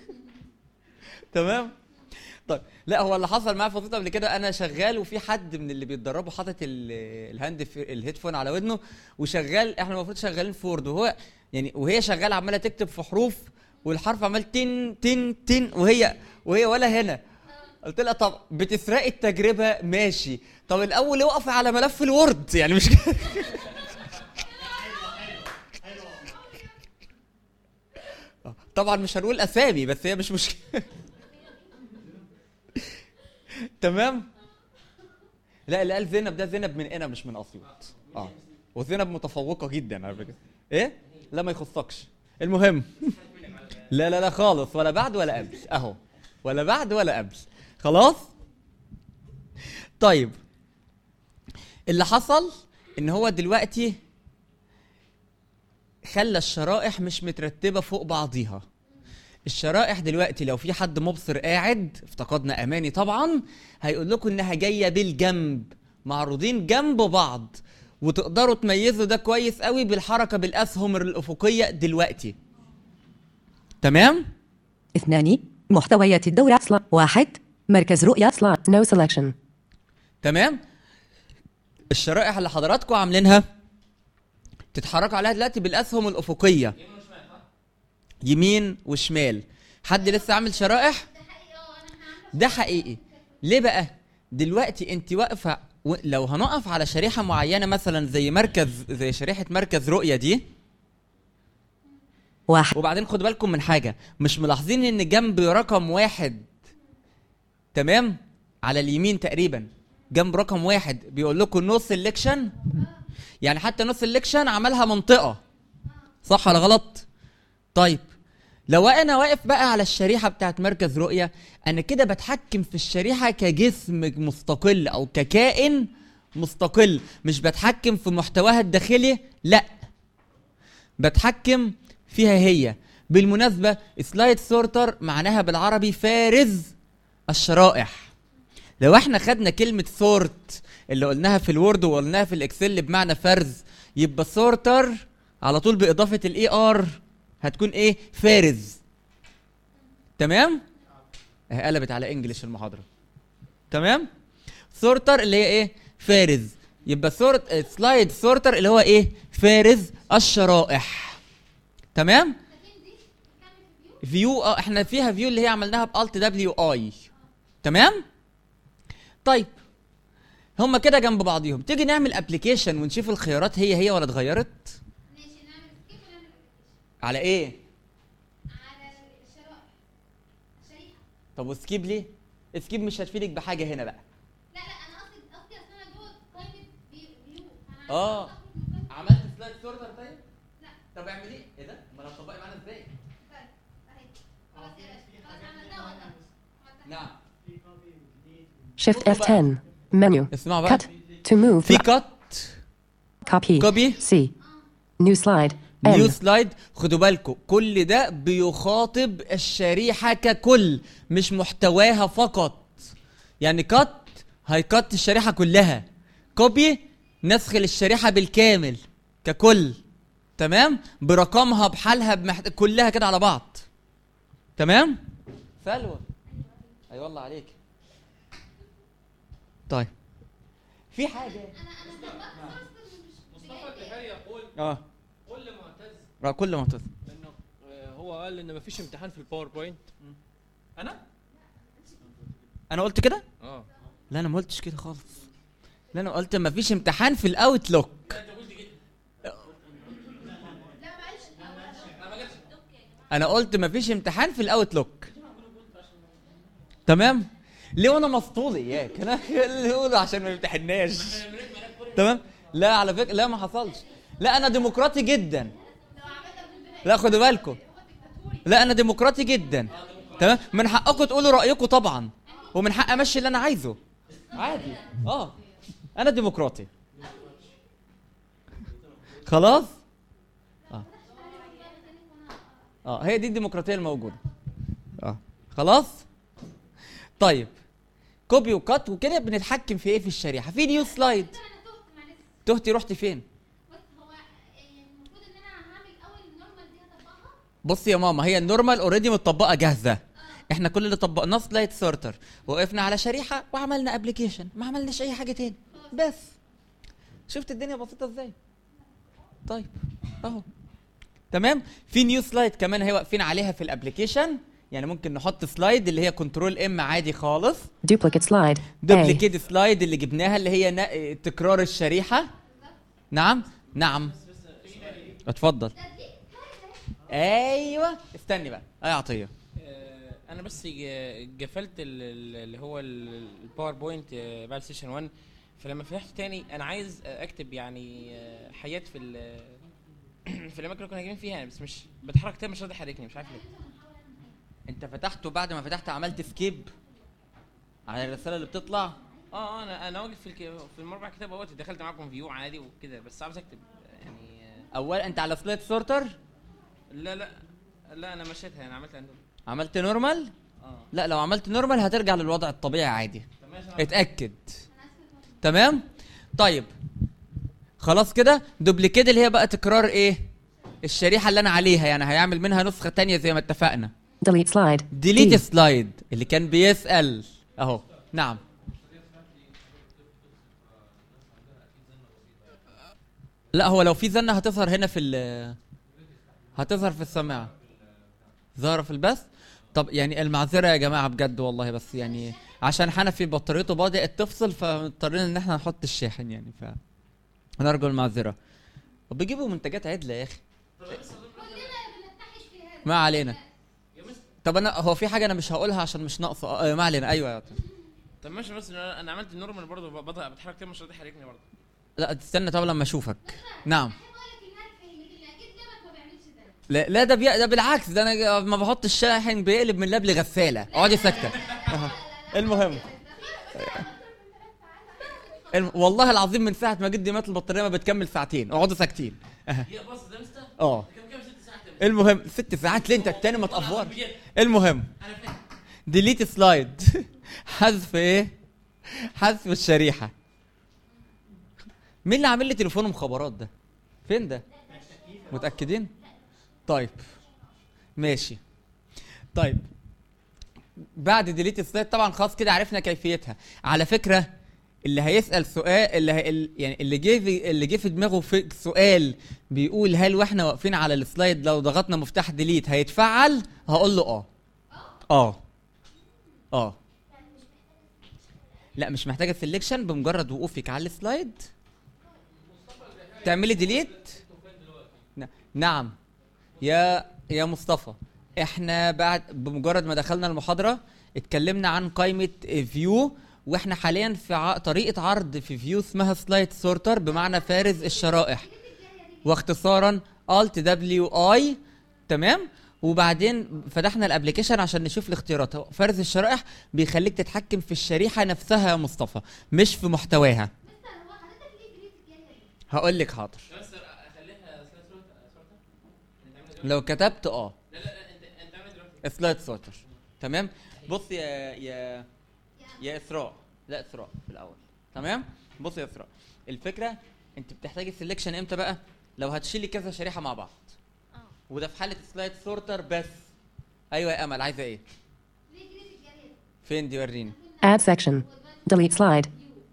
تمام طيب لا هو اللي حصل معايا في فتره قبل كده انا شغال وفي حد من اللي بيتدربوا حاطط ال- الهاند في الهيدفون على ودنه وشغال احنا المفروض شغالين في وورد وهو يعني وهي شغاله عماله تكتب في حروف والحرف عمال تن تن تن وهي وهي ولا هنا قلت لها طب بتسرقي التجربه ماشي طب الاول اقفي على ملف الوورد يعني مش كده آه، طبعا مش هنقول اسامي بس هي مش مشكله تمام لا اللي قال زينب ده زينب من هنا مش من اسيوط اه وزينب متفوقه جدا على فكره ايه لا ما يخصكش المهم لا لا لا خالص ولا بعد ولا قبل اهو ولا بعد ولا قبل خلاص طيب اللي حصل ان هو دلوقتي خلى الشرائح مش مترتبه فوق بعضيها الشرائح دلوقتي لو في حد مبصر قاعد افتقدنا اماني طبعا هيقول لكم انها جايه بالجنب معروضين جنب بعض وتقدروا تميزوا ده كويس قوي بالحركه بالاسهم الافقيه دلوقتي تمام اثنان محتويات الدورة سلا واحد مركز رؤية سلا No selection. تمام الشرائح اللي حضراتكم عاملينها تتحركوا عليها دلوقتي بالاسهم الافقيه يمين وشمال حد لسه عامل شرائح ده حقيقي ليه بقى دلوقتي انت واقفه و- لو هنقف على شريحه معينه مثلا زي مركز زي شريحه مركز رؤيه دي واحد وبعدين خدوا بالكم من حاجه مش ملاحظين ان جنب رقم واحد تمام على اليمين تقريبا جنب رقم واحد بيقول لكم نو سelection يعني حتى نو سelection عملها منطقه صح ولا غلط طيب لو انا واقف بقى على الشريحه بتاعت مركز رؤيه انا كده بتحكم في الشريحه كجسم مستقل او ككائن مستقل مش بتحكم في محتواها الداخلي لا بتحكم فيها هي بالمناسبة سلايد سورتر معناها بالعربي فارز الشرائح لو احنا خدنا كلمة سورت اللي قلناها في الوورد وقلناها في الاكسل بمعنى فرز يبقى سورتر على طول باضافة الاي ار هتكون ايه فارز تمام اهي قلبت على انجلش المحاضرة تمام سورتر اللي هي ايه فارز يبقى سورت سلايد سورتر اللي هو ايه فارز الشرائح تمام فيو اه احنا فيها فيو اللي هي عملناها بالت دبليو اي تمام طيب هما كده جنب بعضيهم تيجي نعمل ابلكيشن ونشوف الخيارات هي هي ولا اتغيرت ماشي نعمل سكيب ونعمل على ايه على الشرائح الشريحه طب وسكيب ليه سكيب مش هتفيدك بحاجه هنا بقى لا لا انا قصدي قصدي اصل انا جوه قائمه فيو فيو فانا عايزة اه أخرج من قائمة عملت سلايد سورتر طيب لا طب اعملي ايه ده امال هتطبقي معانا ازاي طيب اهي خلاص يا باشا خلاص عملتها وقتها نعم Shift F10. Menu. اسمعوا بقى Cut. To move. في كات Copy. Copy. C. New slide. نيو N. سلايد خدوا بالكم كل ده بيخاطب الشريحه ككل مش محتواها فقط يعني كات هيكت الشريحه كلها كوبي نسخ للشريحه بالكامل ككل تمام برقمها بحالها بمحت... كلها كده على بعض تمام سلوى اي أيوة والله عليك طيب في حاجه مصطفى التهاري يقول اه قول لمعتز آه، كل ما تصل انه آه، هو قال ان مفيش امتحان في الباوربوينت انا انا قلت كده اه لا انا ما قلتش كده خالص لا انا قلت ما فيش امتحان في الاوتلوك انا قلت ما فيش امتحان في الاوتلوك تمام ليه وانا مسطول اياك انا اللي يقولوا عشان ما يمتحناش تمام لا على فكره لا ما حصلش لا انا ديمقراطي جدا لا خدوا بالكم لا انا ديمقراطي جدا تمام من حقكم تقولوا رايكم طبعا ومن حق امشي اللي انا عايزه عادي اه انا ديمقراطي خلاص اه اه هي دي الديمقراطيه الموجوده اه خلاص طيب كوبي وكات وكده بنتحكم في ايه في الشريحه في نيو سلايد تهتي رحتي فين بصي يا ماما هي النورمال اوريدي متطبقه جاهزه احنا كل اللي طبقناه سلايد سورتر وقفنا على شريحه وعملنا ابلكيشن ما عملناش اي حاجه تاني بس شفت الدنيا بسيطه ازاي طيب اهو تمام في نيو سلايد كمان هي واقفين عليها في الابلكيشن يعني ممكن نحط سلايد اللي هي كنترول ام عادي خالص Duplicate slide. A. دوبليكيت سلايد اللي جبناها اللي هي نا- تكرار الشريحه نعم نعم اتفضل ايوه استني بقى اي عطيه آه، انا بس ج- جفلت ال- ال- اللي هو ال- الباوربوينت آه، بعد سيشن 1 فلما فتحت تاني انا عايز آه، اكتب يعني آه، حاجات في ال- في الاماكن اللي كنا جايبين فيها يعني بس مش بتحرك تاني مش راضي يحركني مش عارف ليه انت فتحته بعد ما فتحت عملت سكيب على الرساله اللي بتطلع اه اه انا انا واقف في الك... في المربع كتاب اهوت دخلت معاكم فيو عادي وكده بس عاوز اكتب يعني آه، اول انت على سلايد سورتر لا لا لا انا مشيتها انا عملت عندهم عملت نورمال اه لا لو عملت نورمال هترجع للوضع الطبيعي عادي طب ماشي أنا- اتاكد تمام طيب خلاص كده دوبليكيت اللي هي بقى تكرار ايه الشريحه اللي انا عليها يعني هيعمل منها نسخه تانية زي ما اتفقنا Delete slide. ديليت D. سلايد اللي كان بيسال اهو نعم لا هو لو في زنه هتظهر هنا في ال هتظهر في السماعه ظاهره في البث طب يعني المعذره يا جماعه بجد والله بس يعني عشان حنفي بطاريته بدات تفصل فاضطرينا ان احنا نحط الشاحن يعني ف نرجو المعذره وبيجيبوا منتجات عدله يا اخي ما علينا طب انا هو في حاجه انا مش هقولها عشان مش ناقصه آه ما علينا ايوه يا عطية. طب ماشي بس انا أنا عملت النورمال برضه بضغط بتحرك تاني مش راضي يحركني برضه لا تستنى طب لما اشوفك نعم لا لا ده بي... ده بالعكس ده انا ما بحط الشاحن بيقلب من لاب لغساله اقعدي ساكته أها. المهم الم... والله العظيم من ساعه ما جدي مات البطاريه ما بتكمل ساعتين اقعدوا ساكتين أها. يا باص ده مستا اه كم كم ست ساعات المهم ست ساعات ليه انت التاني ما تقفرش بجد. المهم انا فاهم ديليت سلايد حذف ايه حذف الشريحه مين اللي عامل لي تليفون مخابرات ده فين ده متاكدين طيب ماشي طيب بعد ديليت سلايد طبعا خلاص كده عرفنا كيفيتها على فكره اللي هيسال سؤال اللي هي ال- يعني اللي جه في اللي جه في دماغه في سؤال بيقول هل واحنا واقفين على السلايد لو ضغطنا مفتاح ديليت هيتفعل هقول له اه اه اه لا مش محتاجه سelection بمجرد وقوفك على السلايد تعملي ديليت نعم يا يا مصطفى احنا بعد بمجرد ما دخلنا المحاضره اتكلمنا عن قائمه فيو واحنا حاليا في ع... طريقه عرض في فيو اسمها سلايد سورتر بمعنى فارز الشرائح واختصارا Alt دبليو اي تمام وبعدين فتحنا الابلكيشن عشان نشوف الاختيارات هو فرز الشرائح بيخليك تتحكم في الشريحه نفسها يا مصطفى مش في محتواها هقول لك حاضر بس اخليها سلايد سورتر لو كتبت اه لا لا لا انت انت عامل دلوقتي سلايد سورتر تمام بص يا يا يا اسراء لا اسراء في الاول تمام بص يا اسراء الفكره انت بتحتاجي سelection امتى بقى لو هتشيلي كذا شريحه مع بعض وده في حاله سلايد سورتر بس ايوه يا امل عايزه ايه فين دي وريني Add section. Delete slide.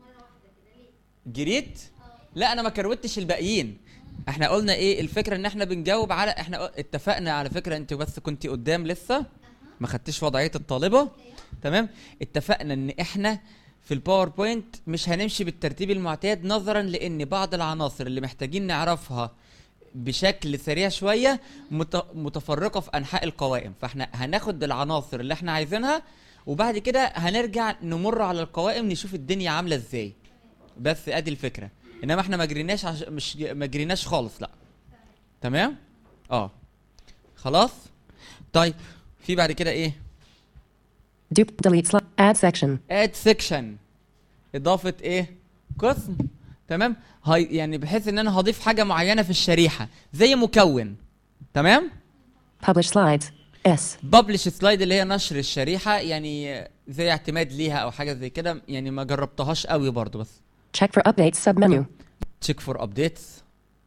جريت لا انا ما كروتش الباقيين احنا قلنا ايه الفكره ان احنا بنجاوب على احنا قل- اتفقنا على فكره انت بس كنت قدام لسه ما خدتش وضعيه الطالبه تمام اتفقنا ان احنا في الباوربوينت مش هنمشي بالترتيب المعتاد نظرا لان بعض العناصر اللي محتاجين نعرفها بشكل سريع شويه مت- متفرقه في انحاء القوائم فاحنا هناخد العناصر اللي احنا عايزينها وبعد كده هنرجع نمر على القوائم نشوف الدنيا عامله ازاي بس ادي الفكره انما احنا ما جريناش عش... مش ما جريناش خالص لا تمام اه خلاص طيب في بعد كده ايه Dupe. Delete slide. Add section. اد سيكشن اضافه ايه قسم تمام هاي يعني بحيث ان انا هضيف حاجه معينه في الشريحه زي مكون تمام Publish slides. S. ببلش سلايد اللي هي نشر الشريحه يعني زي اعتماد ليها او حاجه زي كده يعني ما جربتهاش قوي برضو بس Check for updates submenu. تشيك فور ابديتس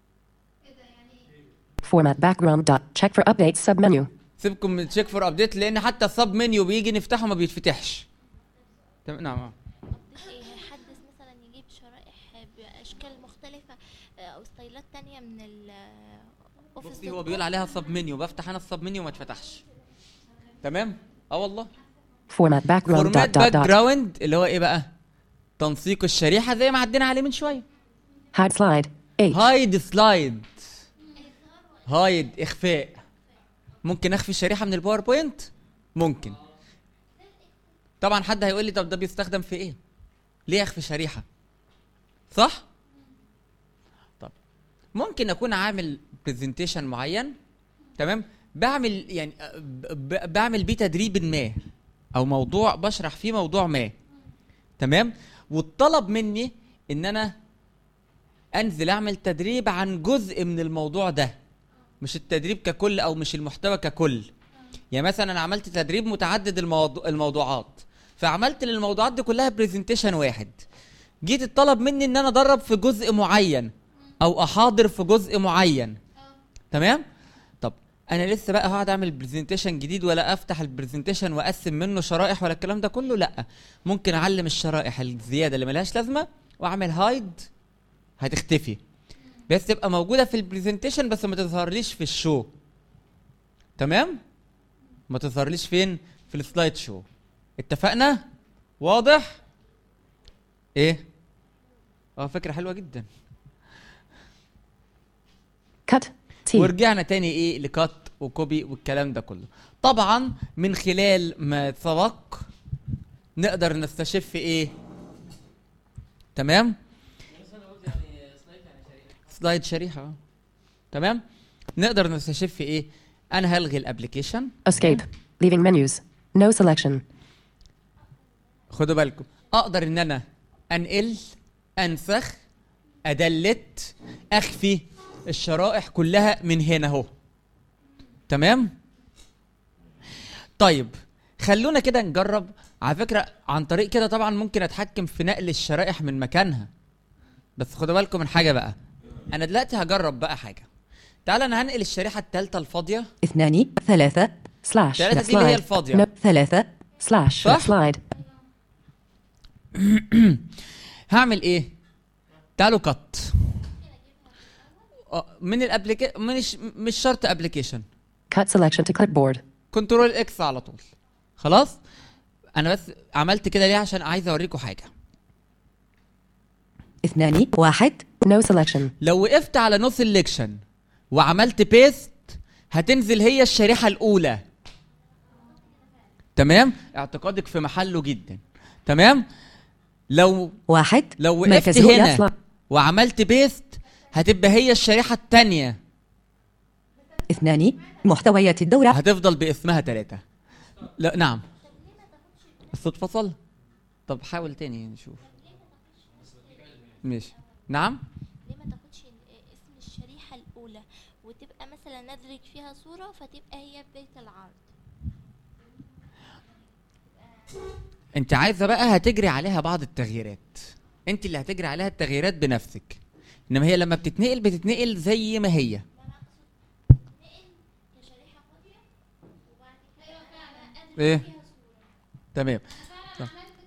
Format background dot. Check for updates submenu. سيبكم من تشيك فور ابديت لان حتى السب منيو بيجي نفتحه ما بيتفتحش تمام نعم آه. إيه، هيحدث مثلا يجيب شرائح باشكال مختلفه آه، او ستايلات تانية من ال اوفيس بصي هو بيقول عليها سب منيو بفتح انا السب منيو ما اتفتحش تمام اه والله Format background dot فورمات dot باك dot. جراوند اللي هو ايه بقى تنسيق الشريحه زي ما عدينا عليه من شويه Hide slide. H. هايد سلايد هايد اخفاء ممكن اخفي الشريحه من الباوربوينت ممكن طبعا حد هيقول لي طب ده بيستخدم في ايه ليه اخفي شريحه صح طب ممكن اكون عامل برزنتيشن معين تمام بعمل يعني ب- ب- بعمل بيه تدريب ما او موضوع بشرح فيه موضوع ما تمام والطلب مني ان انا انزل اعمل تدريب عن جزء من الموضوع ده مش التدريب ككل او مش المحتوى ككل يعني مثلا انا عملت تدريب متعدد الموضوع الموضوعات فعملت للموضوعات دي كلها برزنتيشن واحد جيت الطلب مني ان انا ادرب في جزء معين او احاضر في جزء معين تمام طب انا لسه بقى هقعد اعمل برزنتيشن جديد ولا افتح البرزنتيشن واقسم منه شرائح ولا الكلام ده كله لا ممكن اعلم الشرائح الزياده اللي ملهاش لازمه واعمل هايد هتختفي بس تبقى موجوده في البرزنتيشن بس ما تظهرليش في الشو تمام ما تظهرليش فين في السلايد شو اتفقنا واضح ايه اه فكره حلوه جدا Cut. T. ورجعنا تاني ايه لكات وكوبي والكلام ده كله طبعا من خلال ما سبق نقدر نستشف ايه تمام سلايد شريحه آه. تمام نقدر نستشف ايه انا هلغي الابلكيشن Escape. Leaving menus. No selection. خدوا بالكم اقدر ان انا انقل انسخ ادلت اخفي الشرائح كلها من هنا اهو تمام طيب خلونا كده نجرب على فكره عن طريق كده طبعا ممكن اتحكم في نقل الشرائح من مكانها بس خدوا بالكم من حاجه بقى انا دلوقتي هجرب بقى حاجه تعالى انا هنقل الشريحه الثالثه الفاضيه اثنان ثلاثة سلاش ثلاثة دي اللي هي slide. الفاضية. نب- ثلاثة. Slash. صح؟ Slide. هعمل ايه تعالوا كت آه، من الابليكي من الش... مش شرط ابلكيشن Cut selection to clipboard. كنترول اكس على طول خلاص انا بس عملت كده ليه عشان عايز اوريكم حاجه اثنان واحد No selection. لو وقفت على نو سelection وعملت بيست هتنزل هي الشريحه الاولى تمام اعتقادك في محله جدا تمام لو واحد لو وقفت مركزه هنا يطلع. وعملت بيست هتبقى هي الشريحه الثانيه اثنان محتويات الدورة هتفضل باسمها ثلاثة لا نعم الصوت فصل طب حاول تاني نشوف ماشي نعم ليه ما تاخدش ال- اسم الشريحة الأولى وتبقى مثلا ندرج فيها صورة فتبقى هي بداية العرض انت عايزه بقى هتجري عليها بعض التغييرات انت اللي هتجري عليها التغييرات بنفسك انما هي لما بتتنقل بتتنقل زي ما هي ايه تمام طب.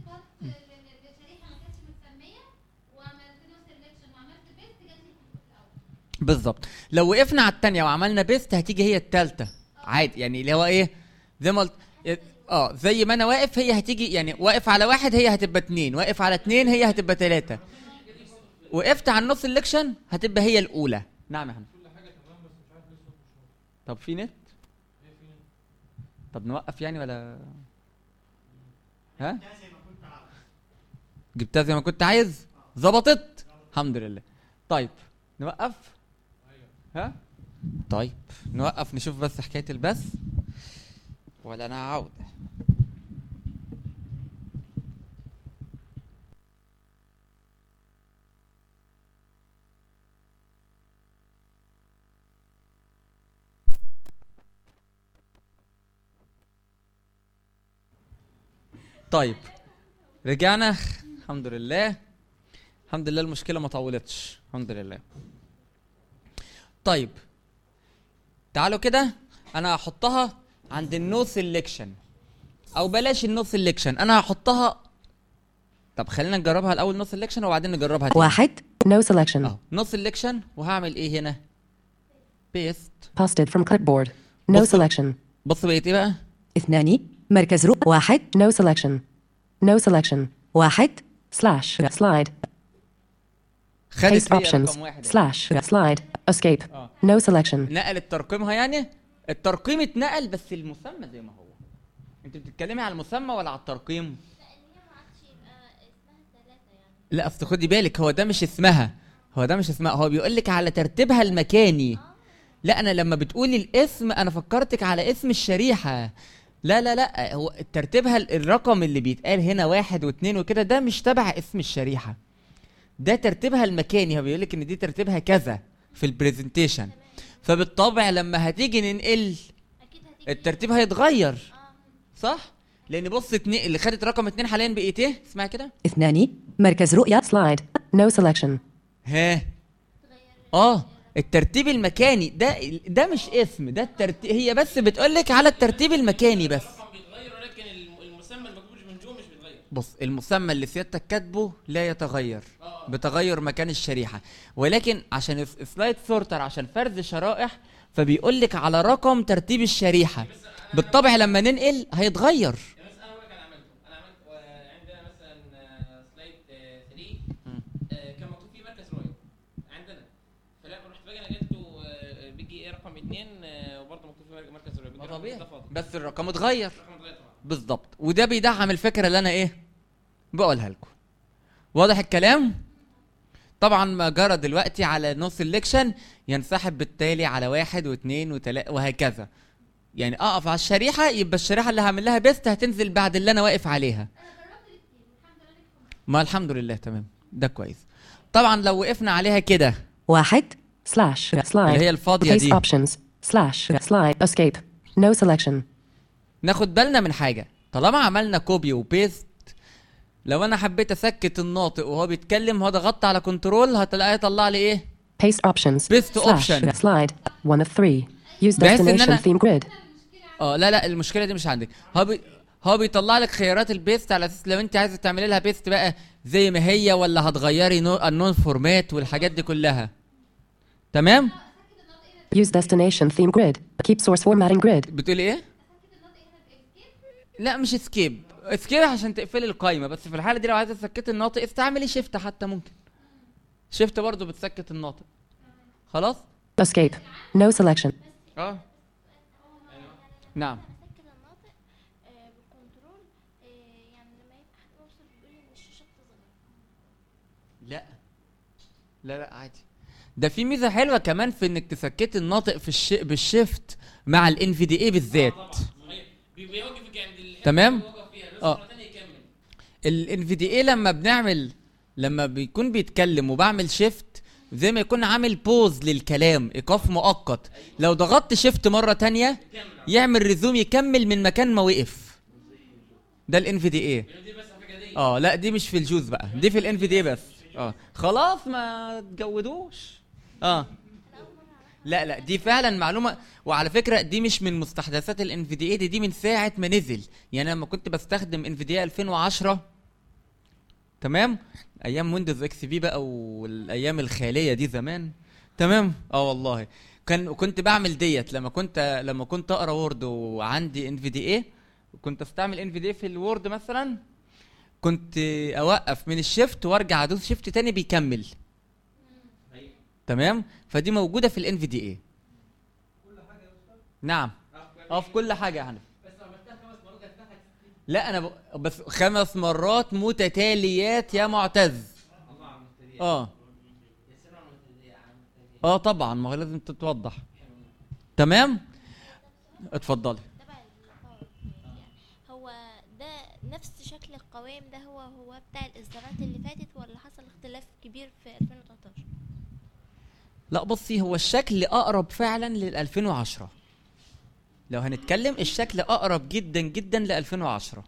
بالظبط لو وقفنا على التانية وعملنا بيست هتيجي هي التالتة عادي يعني اللي هو ايه زي ما قلت اه زي ما انا واقف هي هتيجي يعني واقف على واحد هي هتبقى اتنين واقف على اتنين هي هتبقى تلاتة وقفت على النص سelection هتبقى هي الاولى نعم يا حمد طب في نت طب نوقف يعني ولا ها جبتها زي ما كنت عايز ظبطت الحمد لله طيب نوقف ها طيب نوقف نشوف بس حكايه البث ولا انا عاود طيب رجعنا الحمد لله الحمد لله المشكله ما طولتش الحمد لله طيب تعالوا كده انا هحطها عند النو سيلكشن او بلاش النو سيلكشن انا هحطها طب خلينا نجربها الاول نو سيلكشن وبعدين نجربها تاني واحد no selection اه نو سيلكشن وهعمل ايه هنا بيست posted from clipboard no بص- selection بص بقيت ايه بقى اثنان مركز رو واحد no selection no selection واحد slash slide خدت paste لي options رقم واحد slash slide escape آه. no selection نقلت ترقيمها يعني الترقيم اتنقل بس المسمى زي ما هو انت بتتكلمي على المسمى ولا على الترقيم لا اصل خدي بالك هو ده مش اسمها هو ده مش اسمها هو بيقول لك على ترتيبها المكاني لا انا لما بتقولي الاسم انا فكرتك على اسم الشريحه لا لا لا هو ترتيبها ال- الرقم اللي بيتقال هنا واحد واثنين وكده ده مش تبع اسم الشريحه ده ترتيبها المكاني هو بيقول لك ان دي ترتيبها كذا في البرزنتيشن فبالطبع لما هتيجي ننقل الترتيب هيتغير صح لان بص اتنين اللي خدت رقم اتنين حاليا بقيت ايه اسمها كده اثنان مركز رؤية slide no selection ها اه الترتيب المكاني ده ده مش اسم ده الترتيب هي بس بتقولك على الترتيب المكاني بس الرقم بيتغير ولكن الم- المسمى المكتوب من جوه مش بيتغير بص المسمى اللي سيادتك كاتبه لا يتغير بتغير مكان الشريحه ولكن عشان سلايد سورتر عشان فرز شرائح فبيقول لك على رقم ترتيب الشريحه بالطبع لما ننقل هيتغير يعني مثلا انا اقول لك انا عملته انا عملت آه، عندنا مثلا آه، سلايد آه، 3 آه، كان مكتوب فيه مركز رؤيه عندنا فلما رحت باجي انا جبته آه، بيجي ايه رقم اثنين وبرضه مكتوب فيه مركز رؤيه بيجي رقم ده فاضي. بس الرقم اتغير الرقم اتغير طبعا بالظبط وده بيدعم الفكره اللي انا ايه بقولها لكم واضح الكلام طبعا ما جرى دلوقتي على نو سيلكشن ينسحب بالتالي على واحد واثنين وثلاثة وهكذا يعني اقف على الشريحه يبقى الشريحه اللي هعمل لها بيست هتنزل بعد اللي انا واقف عليها ما الحمد لله تمام ده كويس طبعا لو وقفنا عليها كده واحد slash slide اللي هي الفاضيه paste دي options slash slide escape no selection ناخد بالنا من حاجة طالما عملنا كوبي وبيست لو انا حبيت اسكت الناطق وهو بيتكلم هو ضغطت على كنترول هتلاقيه يطلع لي ايه paste options Paste slash option. slide one of three use بحيث إن destination أنا- theme grid اه لا لا المشكله دي مش عندك هو بي... هو بيطلع لك خيارات البيست على اساس لو انت عايزه تعملي لها بيست بقى زي ما هي ولا هتغيري نو... النون فورمات والحاجات دي كلها تمام use destination theme grid keep source formatting grid بتقولي ايه لا مش اسكيب اسكيب عشان تقفلي القايمه بس في الحاله دي لو عايزه تسكتي الناطق استعملي شيفت حتى ممكن شيفت برضو بتسكت الناطق خلاص escape no selection اه نعم اسكر الناطق آه، بالكنترول آه، يعني لما يبقى حد مبسوط بيقول ان الشاشه بتظهر لا لا لا عادي ده في ميزه حلوه كمان في انك تسكتي الناطق في الش... بالشيفت مع الان في دي اي بالذات صحيح بي- بيوقفك عند الحته تمام؟ اللي هو وقف فيها بس آه. مره ثانيه يكمل الان في دي اي لما بنعمل لما بيكون بيتكلم وبعمل شيفت زي ما يكون عامل بوز للكلام ايقاف مؤقت لو ضغطت شيفت مره تانية يعمل ريزوم يكمل من مكان ما وقف ده الان في دي اي دي بس على فكره دي اه لا دي مش في الجوز بقى دي في الان في دي بس اه خلاص ما تجودوش اه لا لا دي فعلا معلومه وعلى فكره دي مش من مستحدثات الان في دي اي دي, دي من ساعه ما نزل يعني أنا لما كنت بستخدم ان في دي 2010 تمام ايام ويندوز اكس بي بقى والايام الخاليه دي زمان تمام اه والله كان كنت بعمل ديت لما كنت لما كنت اقرا وورد وعندي ان في دي اي كنت استعمل ان في دي في الوورد مثلا كنت اوقف من الشيفت وارجع ادوس شيفت تاني بيكمل تمام فدي موجوده في الان في دي اي نعم اه في كل حاجه يا حنفي لا انا ب... بس خمس مرات متتاليات يا معتز اه اه طبعا ما هو لازم تتوضح تمام اتفضلي تبع الباور هو ده نفس شكل القوائم ده هو هو بتاع الاصدارات اللي فاتت ولا حصل اختلاف كبير في 2013 لا بصي هو الشكل اقرب فعلا لل 2010 لو هنتكلم الشكل اقرب جدا جدا ل 2010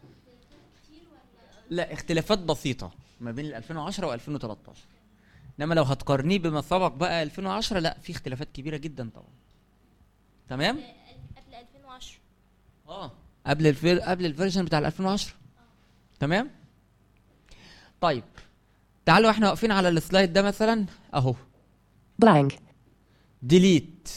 لا اختلافات بسيطه ما بين ال 2010 و 2013 انما لو هتقارنيه بما سبق بقى 2010 لا في اختلافات كبيره جدا طبعا تمام قبل 2010 اه قبل الفير... قبل الفيرجن بتاع ال 2010 تمام طيب تعالوا احنا واقفين على السلايد ده مثلا اهو blank ديليت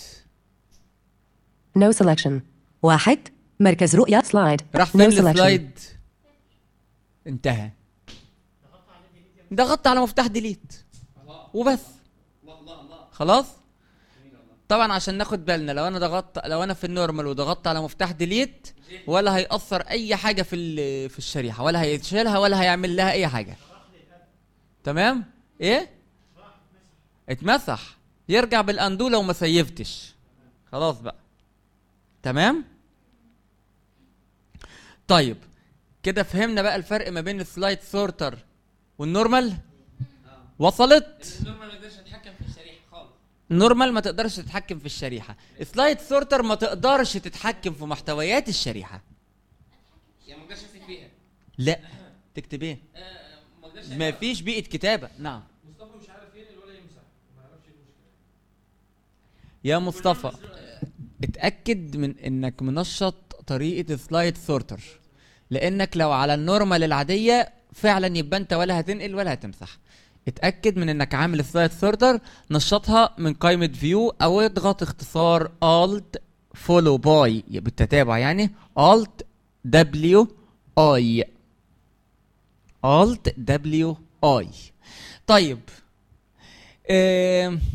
No selection. واحد مركز رؤية slide. راح No فين selection. السلايد انتهى ضغطت على مفتاح ديليت وبس خلاص طبعا عشان ناخد بالنا لو انا ضغطت لو انا في النورمال وضغطت على مفتاح ديليت ولا هيأثر اي حاجه في ال- في الشريحه ولا هيشيلها ولا هيعمل لها اي حاجه تمام ايه اتمسح يرجع بالاندو لو ما سيفتش خلاص بقى تمام طيب كده فهمنا بقى الفرق ما بين السلايد سورتر والنورمال وصلت النورمال ما يقدرش يتحكم في الشريحه خالص النورمال ما تقدرش تتحكم في الشريحه سلايد سورتر ما تقدرش تتحكم في محتويات الشريحه يعني ما يقدرش يمسك فيها لا تكتب ايه آه، ما يقدرش ما فيش بيئه كتابه نعم مصطفى مش عارف ينقل ولا يمسح ما يعرفش ايه المشكله يا مصطفى اتاكد من انك منشط طريقه سلايد سورتر لانك لو على النورمال العاديه فعلا يبقى انت ولا هتنقل ولا هتمسح اتاكد من انك عامل سلايد سورتر نشطها من قائمه فيو او اضغط اختصار alt follow by بالتتابع يعني alt w i alt w i طيب آم،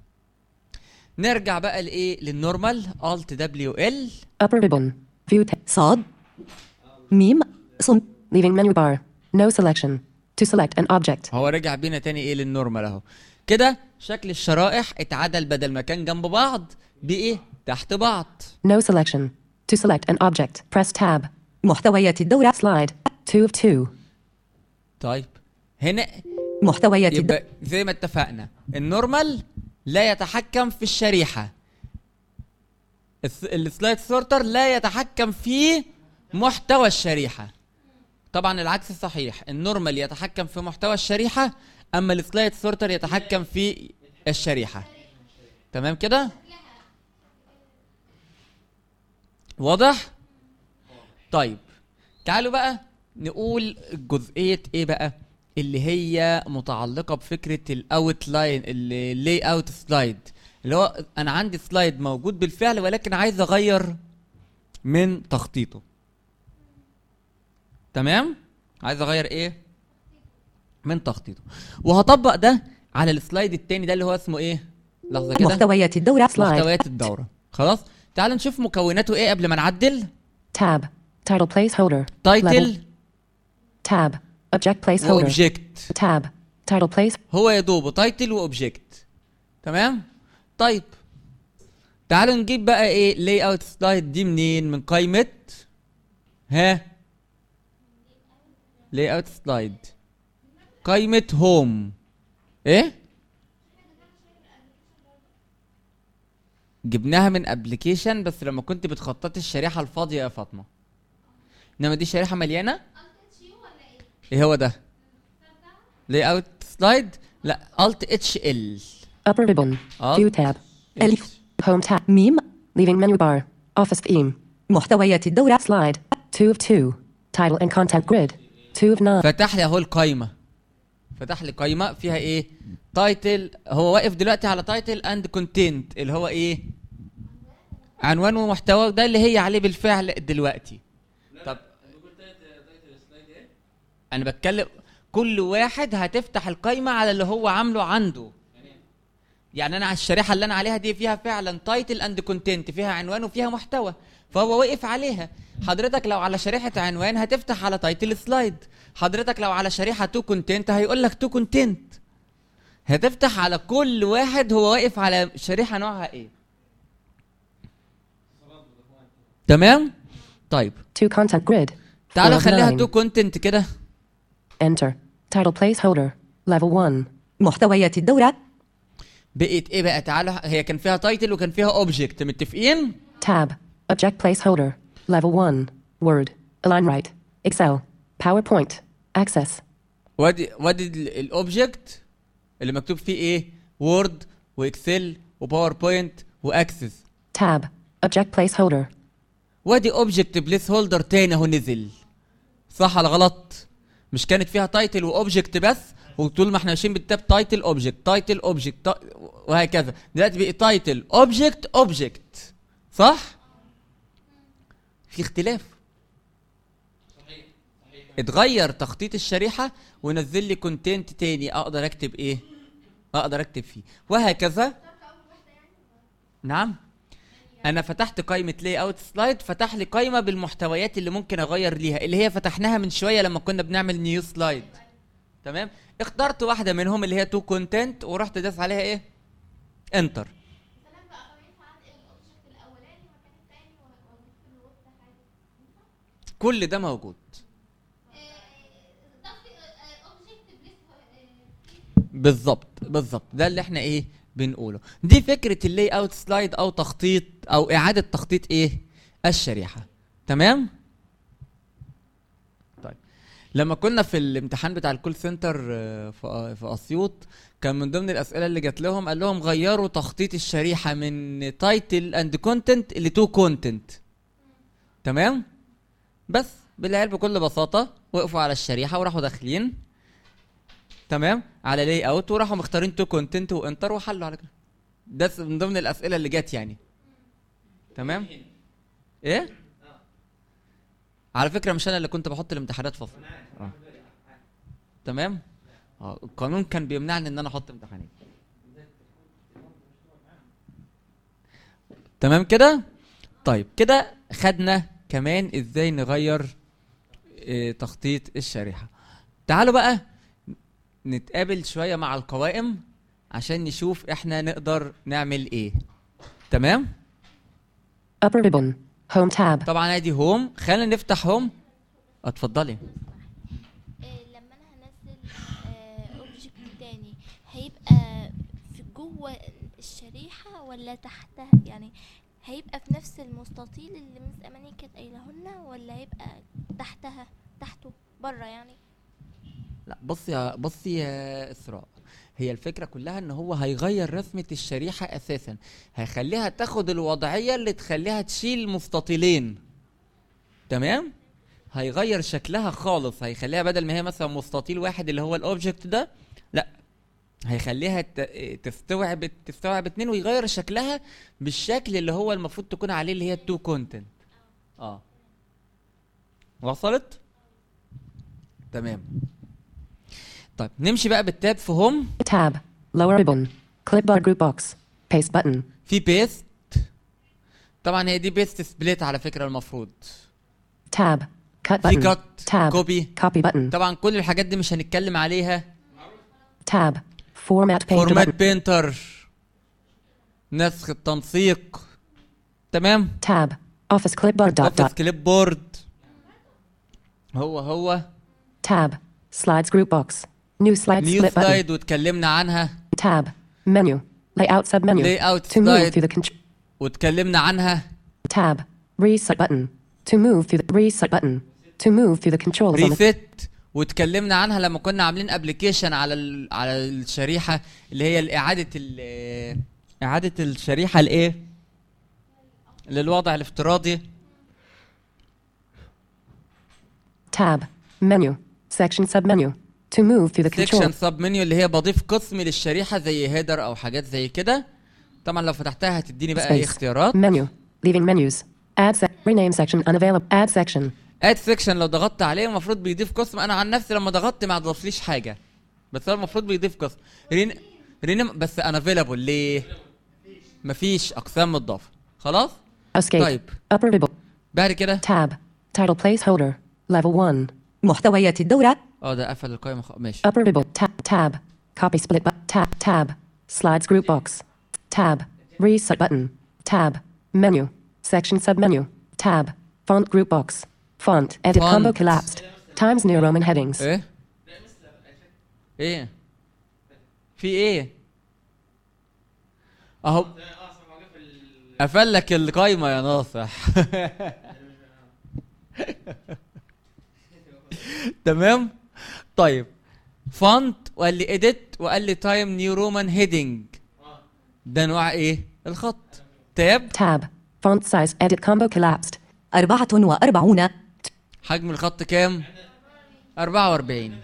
نرجع بقى لايه للنورمال alt دبليو ال Upper ribbon. View tab. صاد. ميم. صم. Leaving menu bar. No selection. To select an object. هو رجع بينا تاني ايه للنورمال اهو كده شكل الشرائح اتعدل بدل ما كان جنب بعض بايه تحت بعض No selection. To select an object. Press tab. محتويات الدورة slide. 2 of 2. طيب هنا محتويات الد... يبقى زي ما اتفقنا النورمال لا يتحكم في الشريحه الس- السلايد سورتر لا يتحكم في محتوى الشريحه طبعا العكس صحيح النورمال يتحكم في محتوى الشريحه اما السلايد سورتر يتحكم في الشريحه تمام كده واضح طيب تعالوا بقى نقول جزئيه ايه بقى اللي هي متعلقه بفكره الاوت لاين اللي اوت سلايد اللي هو انا عندي سلايد موجود بالفعل ولكن عايز اغير من تخطيطه تمام عايز اغير ايه من تخطيطه وهطبق ده على السلايد التاني ده اللي هو اسمه ايه لحظه كده محتويات الدورة slide. محتويات الدوره خلاص تعال نشوف مكوناته ايه قبل ما نعدل Tab. Title placeholder. تايتل Tab. Object placeholder. واوبجكت Tab. Title place. هو يا دوب تايتل واوبجكت تمام طيب تعالوا نجيب بقى ايه لاي اوت سلايد دي منين من قائمه ها لاي اوت سلايد قائمه هوم ايه جبناها من ابلكيشن بس لما كنت بتخططي الشريحه الفاضيه يا فاطمه انما دي شريحه مليانه ايه هو ده لاي اوت سلايد لا الت اتش ال Upper ribbon. Alt. View tab. ألف. Home tab. ميم. Leaving menu bar. Office theme. محتويات الدورة slide. 2 of 2. Title and content grid. 2 of 9. فتح لي اهو القايمه فتح لي قايمه فيها ايه تايتل هو واقف دلوقتي على تايتل اند كونتنت اللي هو ايه عنوان ومحتوى ده اللي هي عليه بالفعل دلوقتي طب انا بتكلم كل واحد هتفتح القايمه على اللي هو عامله عنده يعني انا على الشريحه اللي انا عليها دي فيها فعلا تايتل اند كونتنت فيها عنوان وفيها محتوى فهو وقف عليها حضرتك لو على شريحه عنوان هتفتح على تايتل سلايد حضرتك لو على شريحه تو كونتنت هيقول لك تو كونتنت هتفتح على كل واحد هو واقف على شريحه نوعها ايه تمام طيب To content grid. تعالوا Four of خليها nine. تو كونتنت كده Enter. Title placeholder. Level 1. محتويات الدورة بقت ايه بقى تعالوا هي كان فيها تايتل وكان فيها اوبجكت متفقين Tab. Object placeholder. Level 1. Word. Align right. Excel. PowerPoint. Access. وادي وادي الاوبجكت اللي مكتوب فيه ايه وورد واكسل وباوربوينت واكسس Tab. Object placeholder. وادي اوبجكت بليس هولدر تاني اهو نزل صح ولا غلط مش كانت فيها تايتل واوبجكت بس وطول ما احنا ماشيين بالتاب تايتل اوبجكت تايتل اوبجكت وهكذا دلوقتي بقى تايتل اوبجكت اوبجكت صح في اختلاف اتغير تخطيط الشريحه ونزل لي كونتنت تاني اقدر اكتب ايه اقدر اكتب فيه وهكذا نعم انا فتحت قائمه لاي اوت سلايد فتح لي قائمه بالمحتويات اللي ممكن اغير ليها اللي هي فتحناها من شويه لما كنا بنعمل نيو سلايد تمام اخترت واحده منهم اللي هي تو كونتنت ورحت داس عليها ايه انتر كل ده موجود بالظبط بالظبط ده اللي احنا ايه بنقوله دي فكره اللاي اوت سلايد او تخطيط او اعاده تخطيط ايه الشريحه تمام طيب لما كنا في الامتحان بتاع الكول سنتر آه، في آه، في اسيوط كان من ضمن الاسئله اللي جات لهم قال لهم غيروا تخطيط الشريحه من تايتل اند كونتنت لتو كونتنت تمام بس بالعيال بكل بساطه وقفوا على الشريحه وراحوا داخلين تمام على لاي اوت وراحوا مختارين تو كونتنت وانتر وحلوا على كده ده س- من ضمن الاسئله اللي جت يعني تمام ايه على فكره مش انا اللي كنت بحط الامتحانات فصل آه. تمام اه القانون كان بيمنعني ان انا احط امتحانات تمام كده طيب كده خدنا كمان ازاي نغير اه تخطيط الشريحه تعالوا بقى نتقابل شويه مع القوائم عشان نشوف احنا نقدر نعمل ايه تمام Upper ribbon. Home tab. طبعا ادي هوم خلينا نفتح هوم اتفضلي آه، لما انا هنزل اوبجكت تاني هيبقى في جوه الشريحة ولا تحتها يعني هيبقى في نفس المستطيل اللي مس اماني كانت قايله لنا ولا هيبقى تحتها تحته بره يعني لا بصي يا بصي يا اسراء هي الفكره كلها ان هو هيغير رسمه الشريحه اساسا هيخليها تاخد الوضعيه اللي تخليها تشيل مستطيلين تمام هيغير شكلها خالص هيخليها بدل ما هي مثلا مستطيل واحد اللي هو الاوبجكت ده لا هيخليها ت- تستوعب تستوعب اتنين ويغير شكلها بالشكل اللي هو المفروض تكون عليه اللي هي التو كونتنت اه وصلت تمام طيب نمشي بقى بالتاب في هوم Tab. Lower ribbon. Clipboard group box. Paste button. في بيست طبعا هي دي بيست سبليت على فكره المفروض Tab. Cut في button. كات Tab. كوبي Copy button. طبعا كل الحاجات دي مش هنتكلم عليها Tab. Format paste فورمات button. بينتر نسخ التنسيق تمام Tab. Office clipboard dot اوفيس dot. كليب بورد هو هو Tab. Slides group box. New slide نيو split button. سلايد واتكلمنا عنها Tab. Menu. Layout submenu. Layout to move slide. through the control. واتكلمنا عنها Tab. Reset button. To move through the reset button. To move through the controls on the ريست واتكلمنا عنها لما كنا عاملين ابلكيشن على ال... على الشريحه اللي هي اعاده ال... اعاده الشريحه لايه للوضع الافتراضي tab. Menu. Section submenu. To move through the سيكشن controls. سب منيو اللي هي بضيف قسم للشريحه زي هيدر او حاجات زي كده طبعا لو فتحتها هتديني بقى ايه Space. اختيارات Menu. Leaving menus. Add sec. Rename section unavailable. Add section. اد سيكشن لو ضغطت عليه المفروض بيضيف قسم انا عن نفسي لما ضغطت ما ضافليش حاجه بس هو المفروض بيضيف قسم رين... رينيم بس انا افيلابل ليه مفيش اقسام مضافه خلاص Escape. طيب Upper ribbon. بعد كده Tab. Title placeholder. Level 1. محتويات الدورة اه ده قفل القائمه خ... ماشي Upper ribbon. Tab. Tab. Copy split button. Tab. Tab. Slides group box. Tab. Reset button. Tab. Menu. Section submenu. Tab. Font group box. Font. Edit combo Font. collapsed. Times New Roman headings. ايه ايه في ايه اهو قفل لك القايمه يا ناصح تمام طيب فونت وقال لي اديت وقال لي تايم نيو رومان هيدنج ده نوع ايه الخط تاب Tab. Font size. Edit combo collapsed. أربعة وأربعون حجم الخط كام 44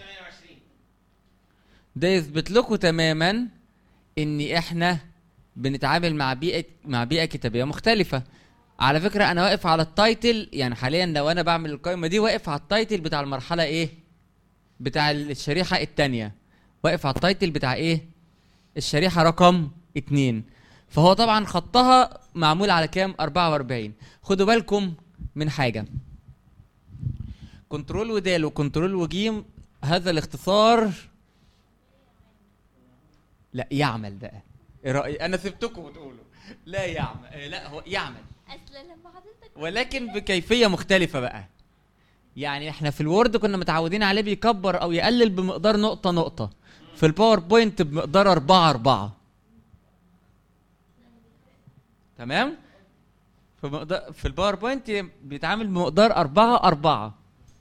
ده يثبت لكم تماما ان احنا بنتعامل مع بيئه مع بيئه كتابيه مختلفه على فكره انا واقف على التايتل يعني حاليا لو انا بعمل القائمه دي واقف على التايتل بتاع المرحله ايه بتاع الشريحه الثانيه واقف على التايتل بتاع ايه الشريحه رقم اتنين فهو طبعا خطها معمول على كام 44 خدوا بالكم من حاجه كنترول ودال وكنترول وجيم هذا الاختصار لا يعمل بقى ايه رايك انا سبتكم بتقولوا لا يعمل إيه لا هو يعمل اصل لما حضرتك ولكن بكيفيه مختلفه بقى يعني احنا في الوورد كنا متعودين عليه بيكبر او يقلل بمقدار نقطه نقطه في الباوربوينت بمقدار أربعة أربعة تمام في مقدار في الباوربوينت بيتعامل بمقدار أربعة أربعة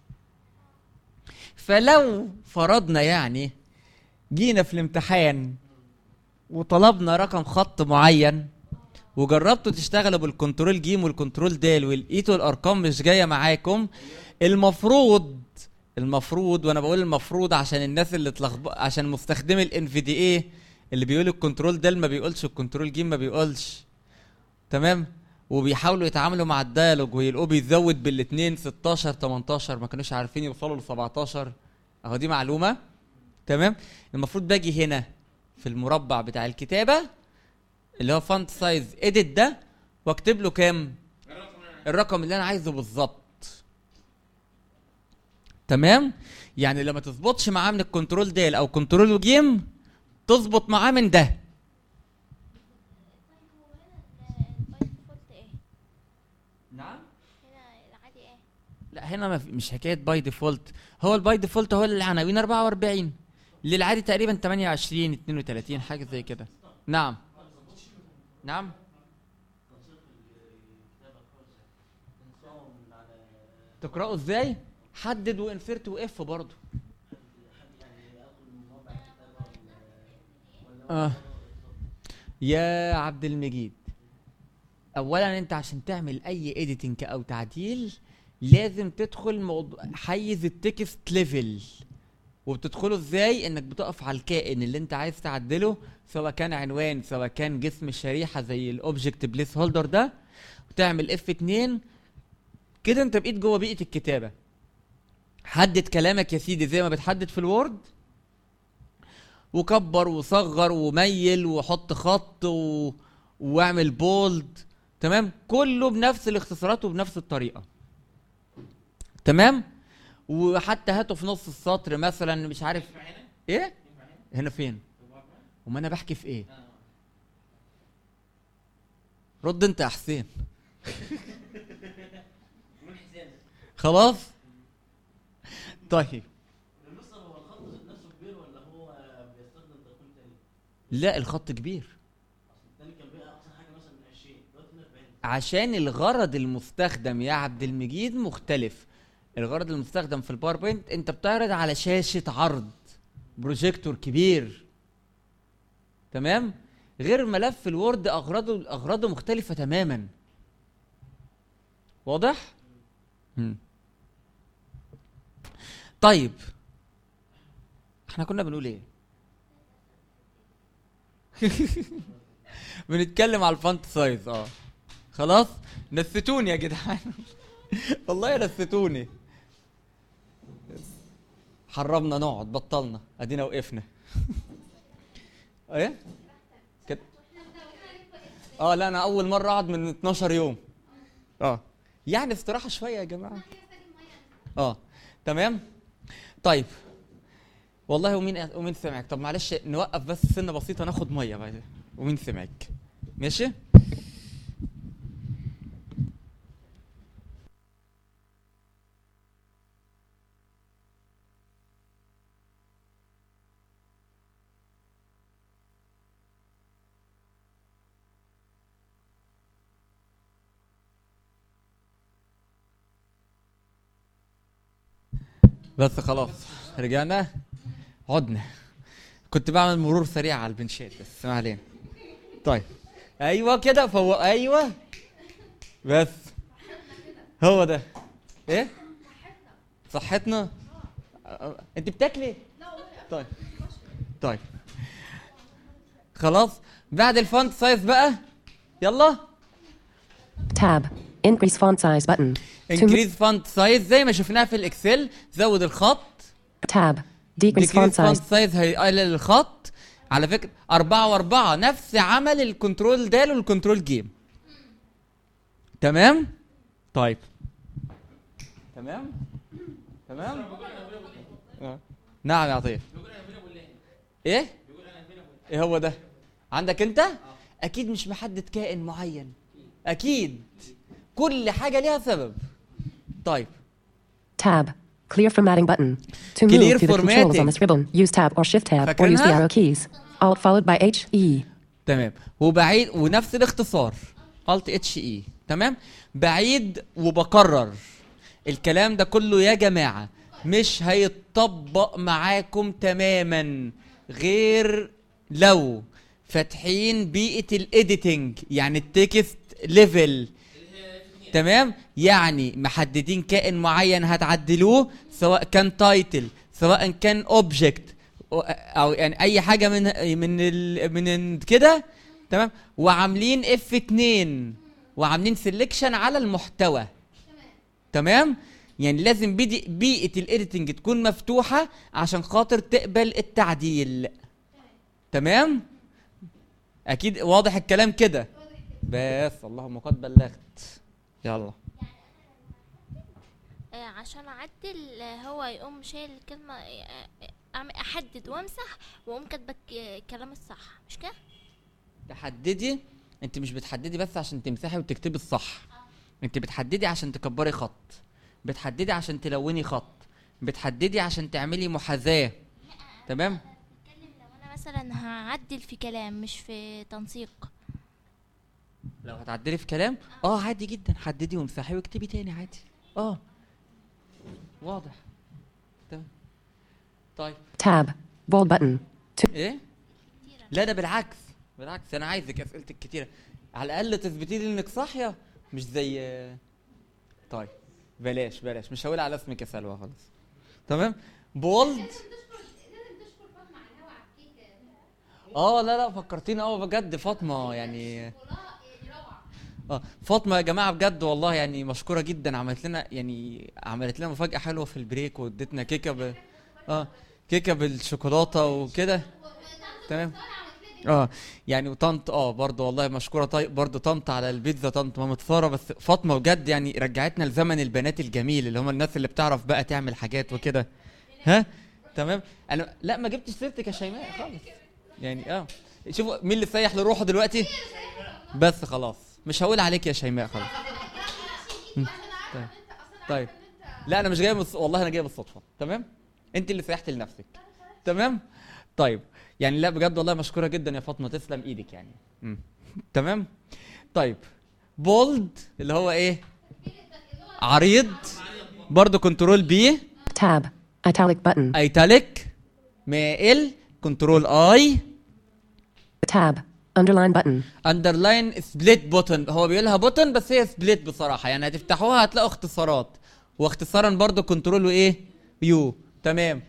فلو فرضنا يعني جينا في الامتحان وطلبنا رقم خط معين وجربتوا تشتغلوا بالكنترول جيم والكنترول دال ولقيتوا الارقام مش جايه معاكم المفروض المفروض وانا بقول المفروض عشان الناس اللي اتلخبط عشان مستخدمي الان في دي ايه اللي بيقول الكنترول دال ما بيقولش الكنترول جيم ما بيقولش تمام وبيحاولوا يتعاملوا مع الديالوج ويلقوا بيزود بالاثنين 16 18 ما كانوش عارفين يوصلوا ل 17 اهو دي معلومه تمام المفروض باجي هنا في المربع بتاع الكتابه اللي هو فونت سايز اديت ده واكتب له كام الرقم اللي انا عايزه بالظبط تمام يعني لما تظبطش معاه من الكنترول ديل او كنترول جيم تظبط معاه من ده نعم هنا العادي ايه لا هنا ما في- مش حكايه باي ديفولت هو الباي ديفولت هو العناوين 44 للعادي تقريبا 28 32 حاجه زي كده نعم نعم تقرأوا ازاي حدد وانسرت واف برضه اه يا عبد المجيد اولا انت عشان تعمل اي اديتنج او تعديل لازم تدخل موضوع حيز التكست ليفل وبتدخله ازاي انك بتقف على الكائن اللي انت عايز تعدله سواء كان عنوان سواء كان جسم الشريحه زي الاوبجكت بليس هولدر ده وتعمل اف 2 كده انت بقيت جوه بيئه الكتابه حدد كلامك يا سيدي زي ما بتحدد في الوورد وكبر وصغر وميل وحط خط و... واعمل بولد تمام كله بنفس الاختصارات وبنفس الطريقه تمام وحتى هاته في نص السطر مثلا مش عارف ايه هنا فين وما انا بحكي في ايه رد انت يا حسين خلاص طيب لا الخط كبير عشان الغرض المستخدم يا عبد المجيد مختلف الغرض المستخدم في الباوربوينت انت بتعرض على شاشة عرض بروجيكتور كبير تمام غير ملف الوورد اغراضه اغراضه مختلفة تماما واضح مم. طيب احنا كنا بنقول ايه بنتكلم على الفونت سايز اه خلاص نستوني يا جدعان والله نستوني حرمنا نقعد بطلنا ادينا وقفنا ايه كده اه لا انا اول مره اقعد من 12 يوم اه يعني استراحه شويه يا جماعه اه تمام طيب والله ومين ومين سمعك طب معلش نوقف بس سنه بسيطه ناخد ميه بعد ومين سمعك ماشي بس خلاص رجعنا عدنا كنت بعمل مرور سريع على البنشات بس ما علينا طيب ايوه كده فهو ايوه بس هو ده ايه صحتنا أ- انت بتاكلي طيب طيب خلاص بعد الفونت سايز بقى يلا Tab. Increase font size button. To انكريز فونت سايز زي ما شفناها في الاكسل زود الخط Tab. Decrease font ديكريز فونت size. سايز هيقلل الخط على فكره أربعة وأربعة نفس عمل الكنترول دال والكنترول جيم تمام طيب تمام تمام آه. نعم يا عطيه ايه ايه هو ده عندك انت اكيد مش محدد كائن معين اكيد كل حاجه ليها سبب طيب Tab. Clear formatting button. To Clear move to the controls on formatting. this ribbon, use Tab or Shift Tab or use the فاكرينها؟ arrow keys. Alt followed by H E. تمام وبعيد ونفس الاختصار الت اتش اي تمام بعيد وبكرر الكلام ده كله يا جماعه مش هيتطبق معاكم تماما غير لو فاتحين بيئه الايديتنج يعني التكست ليفل تمام يعني محددين كائن معين هتعدلوه سواء كان تايتل سواء كان اوبجكت او يعني اي حاجه من من ال من ال- كده تمام وعاملين اف 2 وعاملين سيلكشن على المحتوى تمام يعني لازم بدي بيئه الايديتنج تكون مفتوحه عشان خاطر تقبل التعديل تمام اكيد واضح الكلام كده بس اللهم قد بلغت يلا آه، عشان اعدل آه، هو يقوم شايل الكلمه آه، آه، أعمل- احدد وامسح واقوم كاتبه ك- الكلام الصح مش كده تحددي انت مش بتحددي بس عشان تمسحي وتكتبي الصح انت بتحددي عشان تكبري خط بتحددي عشان تلوني خط بتحددي عشان تعملي محاذاة تمام لو انا مثلا هعدل في كلام مش في تنسيق لو هتعدلي في كلام اه عادي جدا حددي وامسحي واكتبي تاني عادي اه واضح تمام طيب Tab. Bold button. To ايه لا ده بالعكس بالعكس انا عايزك اسئلتك كتيره على الاقل تثبتي لي انك صاحيه مش زي طيب بلاش بلاش مش هقول على اسمك يا سلوى خالص تمام بولد اه لا لا فكرتيني اه بجد فاطمه يعني اه فاطمه يا جماعه بجد والله يعني مشكوره جدا عملت لنا يعني عملت لنا مفاجاه حلوه في البريك وادتنا كيكه ب... اه كيكه بالشوكولاته وكده تمام اه يعني وطنط اه برضه والله مشكوره طيب برضه طنط على البيتزا طنط مامة ساره بس فاطمه بجد يعني رجعتنا لزمن البنات الجميل اللي هم الناس اللي بتعرف بقى تعمل حاجات وكده ها تمام انا لا ما جبتش سيرتك يا شيماء خالص يعني اه شوفوا مين اللي سايح لروحه دلوقتي بس خلاص مش هقول عليك يا شيماء خلاص م. طيب طيب لا انا مش جاي بالص... والله انا جاي بالصدفه تمام انت اللي سيحت لنفسك تمام طيب يعني لا بجد والله مشكوره جدا يا فاطمه تسلم ايدك يعني مم. تمام طيب بولد اللي هو ايه عريض برضه كنترول بي Tab. Italic button. ايتاليك مائل كنترول اي Tab. Underline button. اندرلاين سبليت بوتن هو بيقولها بوتن بس هي سبليت بصراحه يعني هتفتحوها هتلاقوا اختصارات واختصارا برضو كنترول وايه يو تمام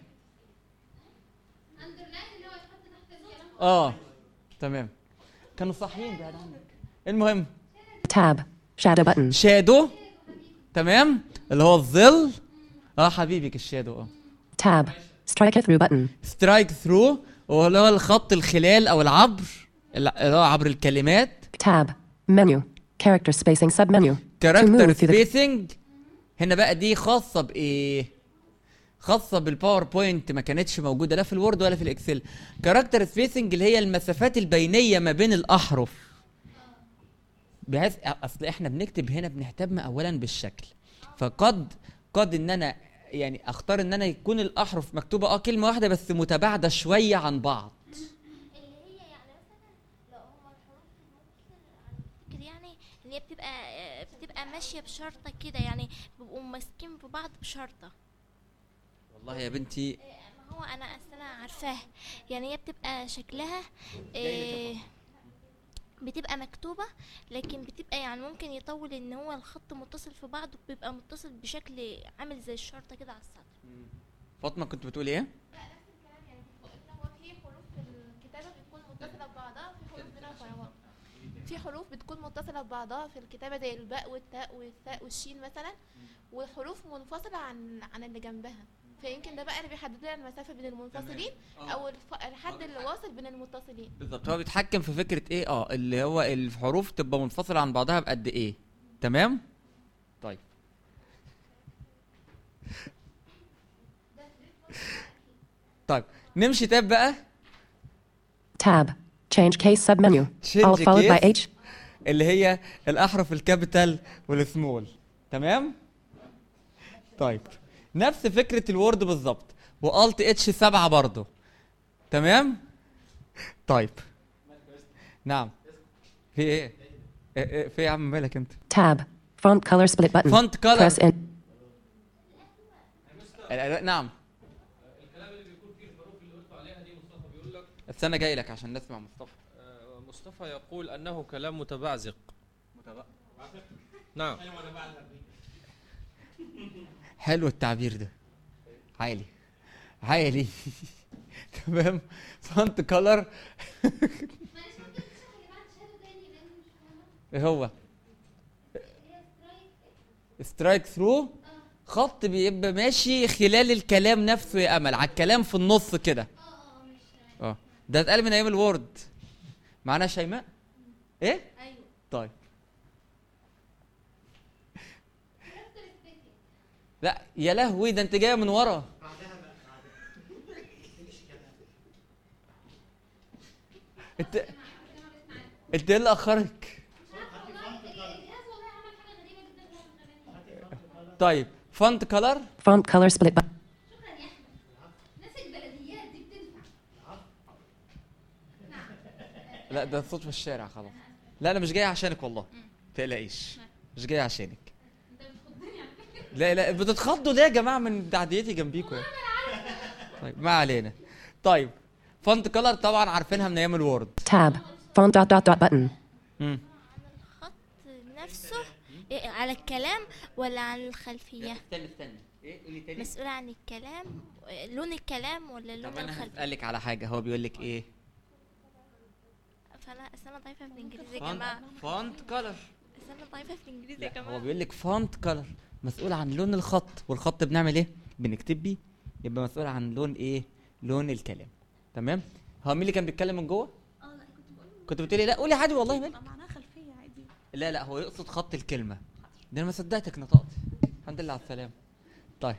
اه تمام كانوا صاحيين بعد عنك المهم Tab. Shadow button. شادو تمام اللي هو الظل اه حبيبك الشادو اه Tab. Strike it through button. سترايك ثرو واللي هو الخط الخلال او العبر اللي هو عبر الكلمات Tab. Menu. Character spacing submenu. To كاركتر move through the سبيسنج هنا بقى دي خاصه بايه خاصه بالباوربوينت ما كانتش موجوده لا في الوورد ولا في الاكسل كاركتر سبيسنج اللي هي المسافات البينيه ما بين الاحرف بحيث اصل احنا بنكتب هنا بنهتم اولا بالشكل فقد قد ان انا يعني اختار ان انا يكون الاحرف مكتوبه اه كلمه واحده بس متباعده شويه عن بعض اللي هي يعني مثلا لو هما الحروف ممكن على يعني اللي هي بتبقى آه، بتبقى ماشيه بشرطه كده يعني بيبقوا ماسكين في بعض بشرطه والله يا بنتي آه، ما هو انا اصل انا عارفاها يعني هي بتبقى شكلها آه، بتبقى مكتوبة لكن بتبقى يعني ممكن يطول ان هو الخط متصل في بعضه بيبقى متصل بشكل عامل زي الشرطة كده على السطر فاطمه كنت بتقولي ايه هو في حروف في الكتابة بتكون متصلة ببعضها في حروف بينها فراغات في حروف بتكون متصلة ببعضها في الكتابة زي الباء والتاء والثاء والشين مثلا وحروف منفصلة عن عن اللي جنبها فيمكن ده بقى اللي بيحدد لنا المسافة بين المنفصلين أو الف... الحد اللي واصل بين المتصلين بالظبط هو بيتحكم في فكره ايه اه اللي هو الحروف تبقى منفصله عن بعضها بقد ايه تمام طيب طيب نمشي تاب بقى Tab. Change case submenu. Change Alt followed by case. H. اللي هي الاحرف الكابيتال والسمول تمام طيب نفس فكره الوورد بالظبط والت اتش 7 برضه تمام طيب نعم في ايه إيه- إيه- في إيه يا عم مالك انت Tab. Font color split button. Font color. Press in. ال- نعم استنى جاي لك عشان نسمع مصطفى آه، مصطفى يقول انه كلام متبعزق نعم حلو التعبير ده عالي عالي تمام فانت كولر ايه هو سترايك ثرو خط بيبقى ماشي خلال الكلام نفسه يا امل على الكلام في النص كده اه ده اتقال من ايام الوورد معانا شيماء ايه ايوه طيب لا يا لهوي ده انت جايه من ورا انت انت ايه اللي اخرك طيب فونت كلر Font color split button. لا ده صوت في الشارع خلاص لا انا مش جاي عشانك والله تقلقيش مش جاي عشانك لا لا بتتخضوا ليه يا جماعه من تعديتي جنبيكم يعني طيب ما علينا طيب فونت كلر طبعا عارفينها من ايام الوورد Tab. Font dot dot dot button. مم. الخط نفسه إيه، على الكلام ولا عن الخلفية استنى استنى ايه قولي تاني مسؤول عن الكلام آه، لون الكلام ولا لون طب انا الخلفية هسألك على حاجه هو بيقول لك ايه فانا أصل انا ضايفة في الانجليزي يا فونت جماعة فونت كلر أصل انا ضايفة في الانجليزي يا لا هو جماعة بيقول لك فونت كلر مسؤول عن لون الخط والخط بنعمل ايه بنكتب بيه يبقى مسؤول عن لون ايه لون الكلام تمام هو مين اللي كان بيتكلم من جوه اه لا كنت بقول كنت بتقولي لا قولي عادي والله مالك يبقى معناها خلفيه عادي لا لا هو يقصد خط الكلمه ده انا ما صدقتك نطقت الحمد لله على السلامه طيب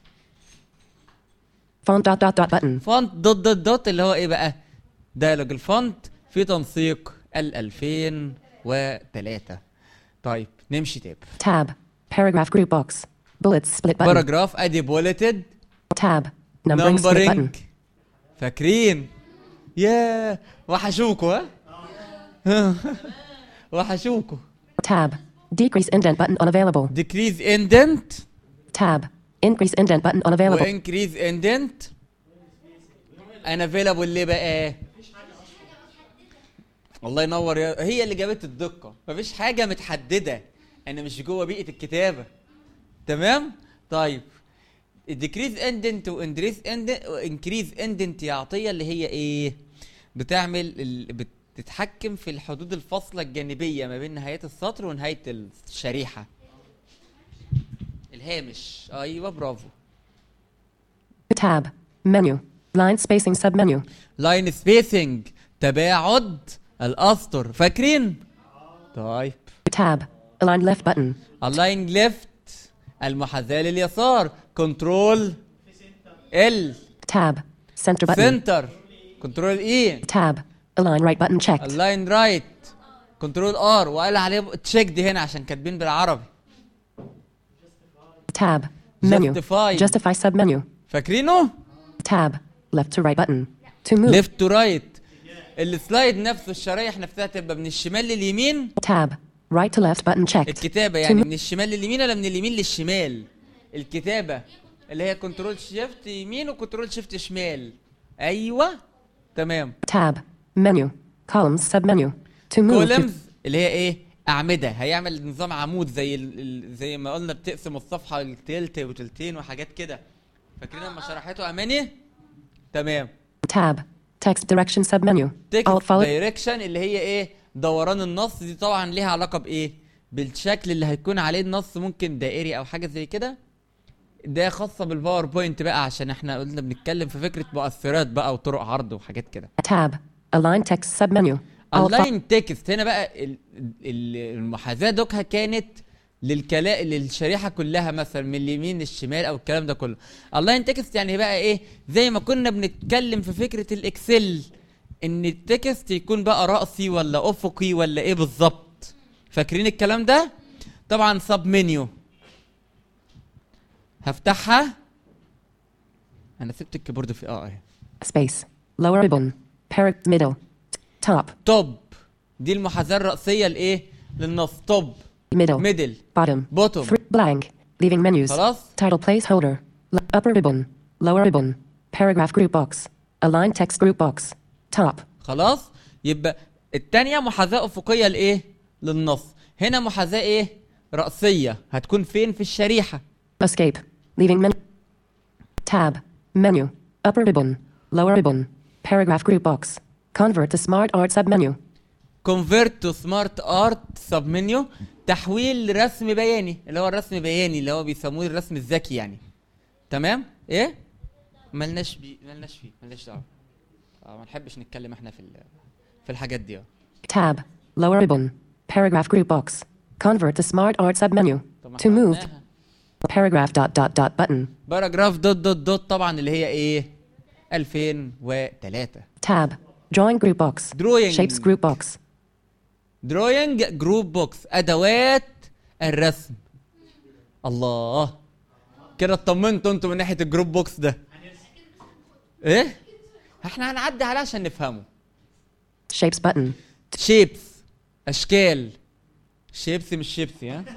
Font dot dot dot button. فونت دوت دوت دوت اللي هو ايه بقى دايلوج الفونت في تنسيق ال 2003 طيب نمشي تاب Tab. Paragraph group box. Bullets split button. باراجراف ادي بوليتد Tab. Numbering split نمبرنج button. فاكرين يا وحشوكوا ها وحشوكوا Tab. Decrease indent button unavailable. decrease indent Tab. Increase indent button unavailable. وانكريز indent unavailable ليه بقى الله ينور يا هي اللي جابت الدقة مفيش حاجة متحددة انا مش جوه بيئة الكتابة تمام طيب الديكريز اندنت وانكريز اندنت وانكريز اندنت يا عطية اللي هي ايه بتعمل ال... بتتحكم في الحدود الفاصلة الجانبية ما بين نهاية السطر ونهاية الشريحة الهامش ايوه برافو Tab. Menu. Line spacing submenu. لاين سبيسنج تباعد الاسطر فاكرين طيب Tab. Align left button. اللاين ليفت المحاذاه لليسار كنترول ال Tab. Center button. سنتر كنترول اي Tab. Align right button checked. اللاين رايت كنترول ار وقال عليه تشيك دي هنا عشان كاتبين بالعربي Tab. Menu. Justify. Justify submenu. فاكرينه Tab. Left to right button. To move. ليفت تو رايت السلايد نفسه الشرايح نفسها تبقى من الشمال لليمين Tab. Right to left button checked. الكتابه يعني من الشمال لليمين ولا من اليمين للشمال الكتابه اللي هي كنترول شيفت يمين وكنترول شيفت شمال ايوه تمام Tab. Menu. Columns submenu. To move. to- كولمز اللي هي ايه اعمده هيعمل نظام عمود زي ال... ال... زي ما قلنا بتقسم الصفحه لتلت وتلتين وحاجات كده فاكرين لما شرحته اماني تمام Tab. Text direction submenu. تكست Alt follow. دايركشن اللي هي ايه دوران النص دي طبعا ليها علاقه بايه بالشكل اللي هيكون عليه النص ممكن دائري او حاجه زي كده ده خاصه بالباوربوينت بقى عشان احنا قلنا بنتكلم في فكره مؤثرات بقى وطرق عرض وحاجات كده Tab. Align text submenu. Alt fo- اللاين تكست هنا بقى ال- ال- المحاذاه دوكها كانت للكلا للشريحه كلها مثلا من اليمين للشمال او الكلام ده كله اللاين تكست يعني بقى ايه زي ما كنا بنتكلم في فكره الاكسل ان التكست يكون بقى راسي ولا افقي ولا ايه بالظبط فاكرين الكلام ده طبعا سب منيو هفتحها انا سبت الكيبورد في اه اهي Space. Lower ribbon. Parent middle. Top. توب دي المحاذاه الراسيه لايه للنص توب Middle. ميدل Bottom. Bottom. Three, blank. Leaving menus. خلاص Title placeholder. L- upper ribbon. Lower ribbon. Paragraph group box. Align text group box. Top. خلاص يبقى التانية محاذاة أفقية لإيه؟ للنص هنا محاذاة إيه؟ رأسية هتكون فين في الشريحة Escape. Leaving menu. Tab. Menu. Upper ribbon. Lower ribbon. Paragraph group box. Convert to smart art submenu. convert to smart art sub menu تحويل رسم بياني اللي هو الرسم بياني اللي هو بيسموه الرسم الذكي يعني تمام ايه ملناش بي ملناش فيه ملناش دعوه اه ما نحبش نتكلم احنا في ال- في الحاجات دي اه Tab. Lower ribbon. Paragraph group box. Convert to smart art submenu. طب ما To احنا move. قلناها. Paragraph dot dot dot button. باراجراف دوت دوت دوت طبعا اللي هي ايه 2003 Tab. Drawing group box. Drawing. Shapes group box. دروينج جروب بوكس ادوات الرسم الله كده اطمنتوا انتوا من ناحيه الجروب بوكس ده ايه احنا هنعدي عليه عشان نفهمه Shapes button. شيبس اشكال شيبس مش شيبسي ها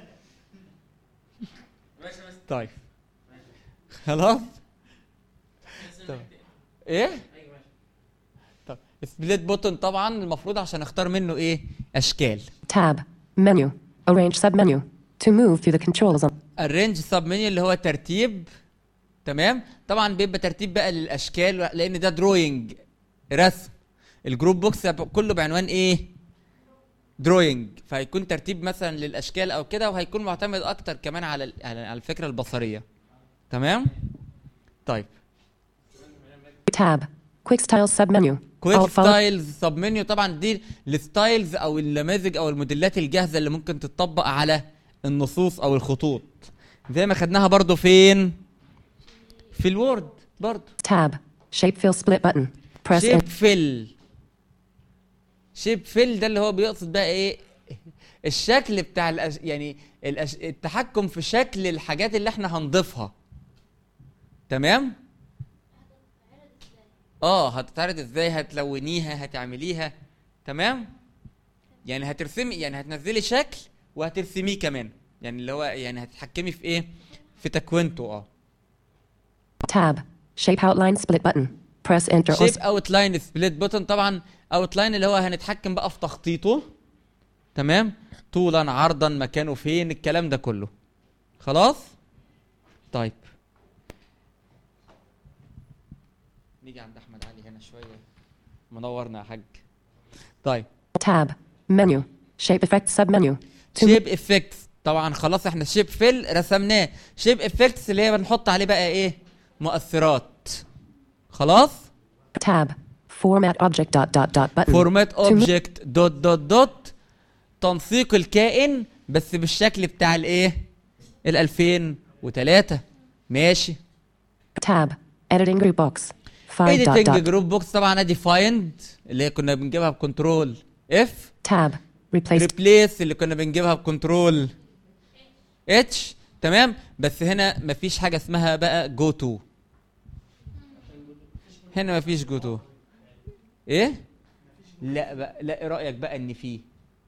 طيب خلاص طب. ايه طب سبليت بوتون طبعا المفروض عشان اختار منه ايه اشكال Tab. Menu. Arrange submenu. To move through the controls on الرينج سب منيو اللي هو ترتيب تمام طبعا بيبقى ترتيب بقى للاشكال لان ده دروينج رسم الجروب بوكس كله بعنوان ايه دروينج فهيكون ترتيب مثلا للاشكال او كده وهيكون معتمد اكتر كمان على ال- على على الفكره البصريه تمام طيب Tab. Quick Styles submenu. كويك Alt follow- ستايلز سب منيو طبعا دي الستايلز او النماذج او الموديلات الجاهزه اللي ممكن تطبق على النصوص او الخطوط زي ما خدناها برضو فين في الوورد برضو Tab. Shape fill split button. Press شيب in. فيل شيب فيل ده اللي هو بيقصد بقى ايه الشكل بتاع الأش... يعني الأش... التحكم في شكل الحاجات اللي احنا هنضيفها تمام اه هتتعرض ازاي هتلونيها هتعمليها تمام يعني هترسمي يعني هتنزلي شكل وهترسميه كمان يعني اللي هو يعني هتتحكمي في ايه في تكوينته اه Tab. Shape outline split button. Press enter or شيب اوت لاين سبليت بوتن طبعا اوت لاين اللي هو هنتحكم بقى في تخطيطه تمام طولا عرضا مكانه فين الكلام ده كله خلاص طيب نيجي عند احمد علي هنا شويه منورنا يا حاج طيب Tab. Menu. Shape effect submenu. To شيب افكتس طبعا خلاص احنا شيب فيل رسمناه شيب افكتس اللي هي بنحط عليه بقى ايه مؤثرات خلاص Tab. Format object dot dot dot button. فورمات To mo- اوبجكت دوت دوت دوت تنسيق الكائن بس بالشكل بتاع الايه ال 2003 ماشي Tab. Editing group box. Find dot editing dot. جروب بوكس طبعا ادي فايند اللي هي كنا بنجيبها بكنترول اف Tab. Replace. ريبليس اللي كنا بنجيبها بكنترول اتش تمام بس هنا مفيش حاجه اسمها بقى جو تو هنا مفيش جو تو ايه لا بقى لا ايه رايك بقى ان فيه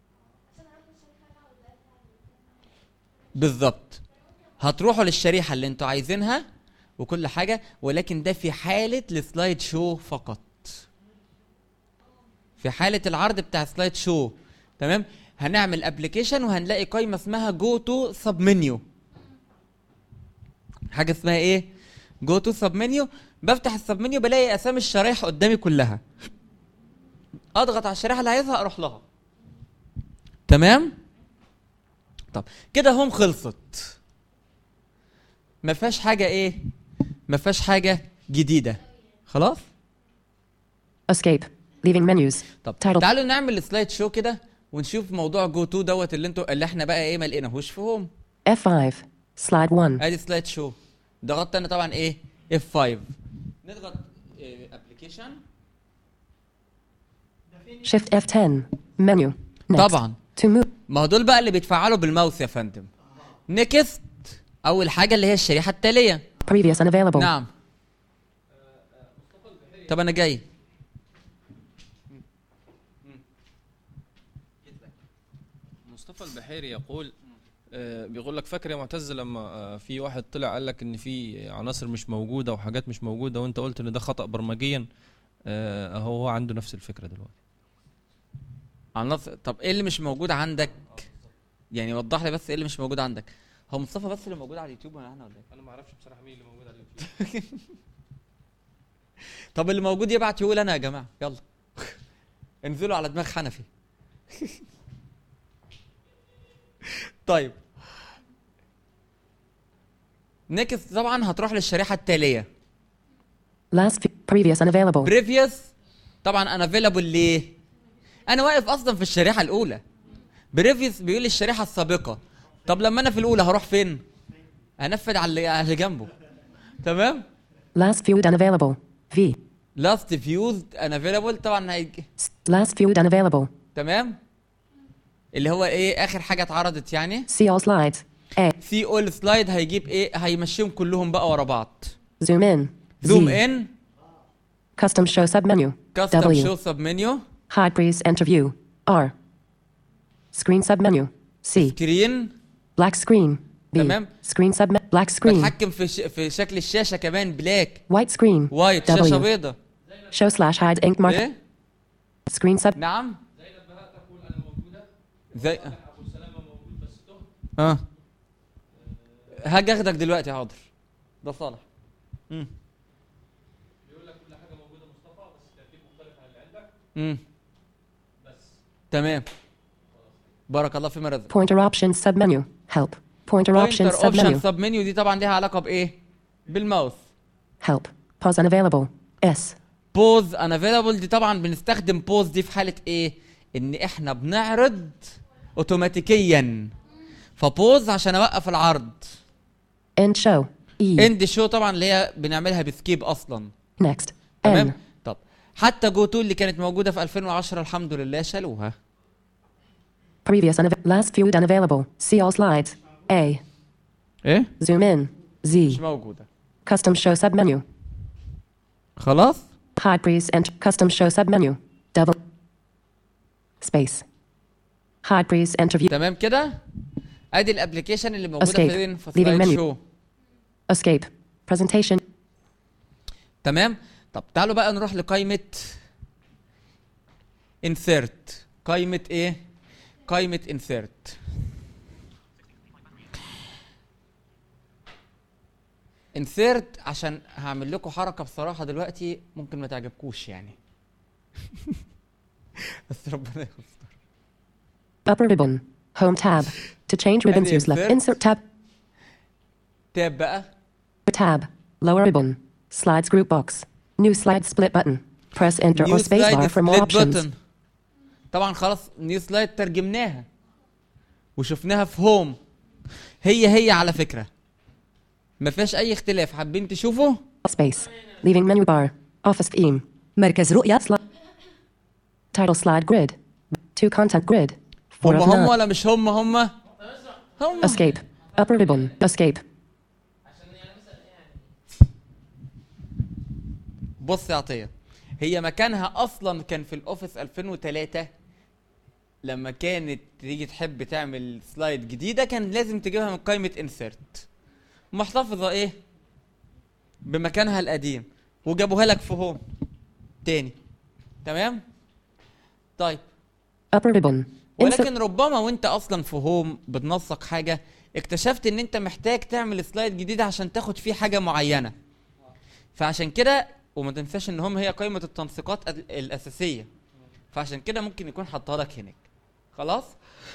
بالظبط هتروحوا للشريحه اللي انتوا عايزينها وكل حاجه ولكن ده في حاله السلايد شو فقط في حاله العرض بتاع سلايد شو تمام هنعمل ابلكيشن وهنلاقي قائمه اسمها جو تو سب منيو حاجه اسمها ايه جو تو سب منيو بفتح السب منيو بلاقي اسامي الشرايح قدامي كلها اضغط على الشريحه اللي عايزها اروح لها تمام طب كده هم خلصت ما فيهاش حاجه ايه ما فيهاش حاجه جديده خلاص Escape. Leaving menus. طب Title. تعالوا نعمل سلايد شو كده ونشوف موضوع جو تو دوت اللي انتوا اللي احنا بقى ايه ما لقيناهوش في هوم F5. Slide 1. ادي سلايد شو ضغطت انا طبعا ايه اف 5 نضغط ابلكيشن Shift F10. Menu. Next. طبعا To move. ما هو دول بقى اللي بيتفعلوا بالماوس يا فندم نيكست اول حاجه اللي هي الشريحه التاليه Previous unavailable. نعم طب انا جاي مصطفى البحيري يقول آه، بيقول لك فاكر يا معتز لما آه، في واحد طلع قال لك ان في عناصر مش موجوده وحاجات مش موجوده وانت قلت ان ده خطا برمجيا آه، اهو هو عنده نفس الفكره دلوقتي عناصر طب ايه اللي مش موجود عندك يعني وضح لي بس ايه اللي مش موجود عندك هو مصطفى بس اللي موجود على اليوتيوب ولا احنا ولا ايه انا ما اعرفش بصراحه مين اللي موجود على اليوتيوب طب اللي موجود يبعت يقول انا يا جماعه يلا انزلوا على دماغ حنفي طيب نيكست طبعا هتروح للشريحه التاليه Last. f- Previous unavailable. بريفيوس طبعا انا افيلابل ليه انا واقف اصلا في الشريحه الاولى بريفيوس بيقول لي الشريحه السابقه طب لما انا في الاولى هروح فين هنفذ على اللي- على اللي جنبه تمام Last viewed unavailable. V. لاست فيوز انا افيلابل طبعا هيجي Last viewed unavailable. تمام اللي هو ايه اخر حاجه اتعرضت يعني See all slides. A. سي اول سلايد هيجيب ايه هيمشيهم كلهم بقى ورا بعض Zoom in. زوم Z. ان Custom show submenu. كاستم W. شو سب منيو Hide breeze enter view. R. Screen submenu. C. سكرين Black screen. B. تمام. Screen sub black screen. بتحكم في ش... في شكل الشاشه كمان بلاك White screen. وايت شاشه W. بيضة Show slash hide ink mark. ايه Screen sub. نعم زي اه هاجي اخدك دلوقتي حاضر ده صالح امم امم بس بارك الله فيما رزق Pointer options submenu. Help. Pointer options اوبشن submenu. سب منيو دي طبعا ليها علاقه بايه بالماوس Help. Pause unavailable. S. بوز انافيلابل دي طبعا بنستخدم بوز دي في حاله ايه ان احنا بنعرض اوتوماتيكيا فبوز عشان اوقف العرض End show. E. اند شو طبعا اللي هي بنعملها بسكيب اصلا Next. N. تمام طب حتى جو تو اللي كانت موجوده في 2010 الحمد لله شالوها Previous unav- last viewed unavailable. See all slides. A. ايه Zoom in. Z. مش موجوده Custom show submenu. خلاص Hide breeze enter custom show submenu. Double. Space. Hide breeze enter view. تمام كده ادي الابلكيشن اللي موجوده Escape. فين في Leaving سلايد menu. شو Escape. Presentation. تمام طب تعالوا بقى نروح لقائمه insert قائمه ايه قائمه insert insert عشان هعمل لكم حركه بصراحه دلوقتي ممكن ما تعجبكوش يعني بس ربنا يستر Upper ribbon. Home tab. To change ribbons And use left. insert. Insert tab. تاب بقى Tab. Lower ribbon. Slides group box. New slide split button. Press enter or نيو spacebar سلايد for more سبليت options. بutton طبعا خلاص نيو سلايد ترجمناها وشفناها في هوم هي هي على فكره ما فيهاش اي اختلاف حابين تشوفوا Space. Leaving menu bar. Office theme. مركز رؤية Slide. Title slide grid. To content grid. Four هم of هم nine. ولا مش هم هم هم Escape. Upper ribbon. Escape. بص يا عطيه هي مكانها اصلا كان في الاوفيس 2003 لما كانت تيجي تحب تعمل سلايد جديده كان لازم تجيبها من قائمه انسرت محتفظه ايه بمكانها القديم وجابوها لك في هوم تاني تمام طيب Upper ribbon. Insert. ولكن ربما وانت اصلا في هوم بتنسق حاجه اكتشفت ان انت محتاج تعمل سلايد جديد عشان تاخد فيه حاجه معينه فعشان كده وما تنساش ان هم هي قائمه التنسيقات ال- الاساسيه فعشان كده ممكن يكون حاطها لك هناك خلاص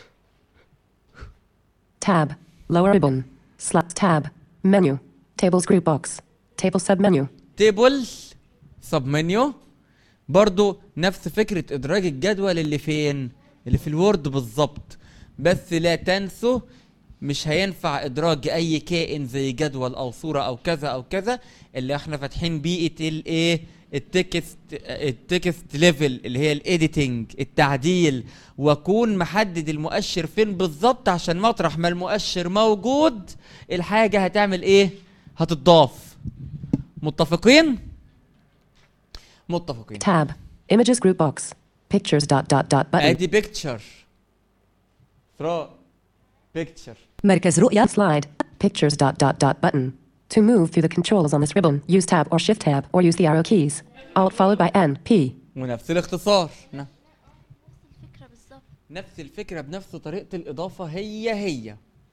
Tab. Lower ribbon. Slot tab. Menu. Tables group box. Table submenu. تيبل سب منيو برضو نفس فكرة إدراج الجدول اللي فين؟ اللي في الوورد بالظبط بس لا تنسوا مش هينفع إدراج أي كائن زي جدول أو صورة أو كذا أو كذا اللي احنا فاتحين بيئة الإيه؟ التكست التكست ليفل اللي هي الايديتنج التعديل واكون محدد المؤشر فين بالظبط عشان مطرح ما المؤشر موجود الحاجه هتعمل ايه هتضاف متفقين متفقين Tab. Images group box. Pictures dot dot dot button. ادي بيكتشر ثرو بيكتشر مركز رؤية Slide. Pictures dot dot dot button. To move through the controls on this ribbon, use tab or shift tab or use the arrow keys. Alt followed by N, P. ونفس الاختصار نعم. الفكرة بالظبط نفس الفكره بنفس طريقه الاضافه هي هي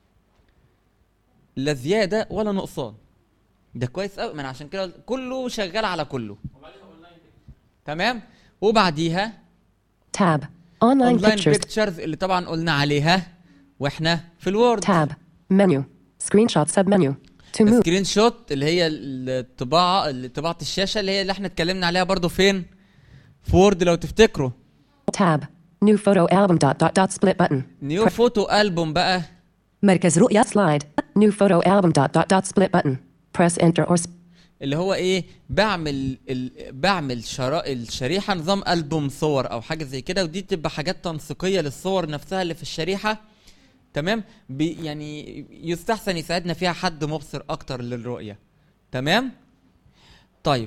لا زياده ولا نقصان ده كويس قوي ما انا عشان كده كله شغال على كله تمام وبعديها Tab. Online اونلاين pictures. بيكتشرز اللي طبعا قلنا عليها واحنا في الوورد Tab. Menu. Screenshot submenu. To move. سكرين شوت اللي هي الطباعه طباعه الشاشه اللي هي اللي احنا اتكلمنا عليها برضو فين في وورد لو تفتكروا Tab. New photo album dot dot dot split button. نيو فوتو البوم بقى مركز رؤية Slide. New photo album dot dot dot split button. Press enter or sp- اللي هو ايه بعمل ال... بعمل شرا... الشريحه نظام البوم صور او حاجه زي كده ودي تبقى حاجات تنسيقيه للصور نفسها اللي في الشريحه تمام بي... يعني يستحسن يساعدنا فيها حد مبصر اكتر للرؤيه تمام طيب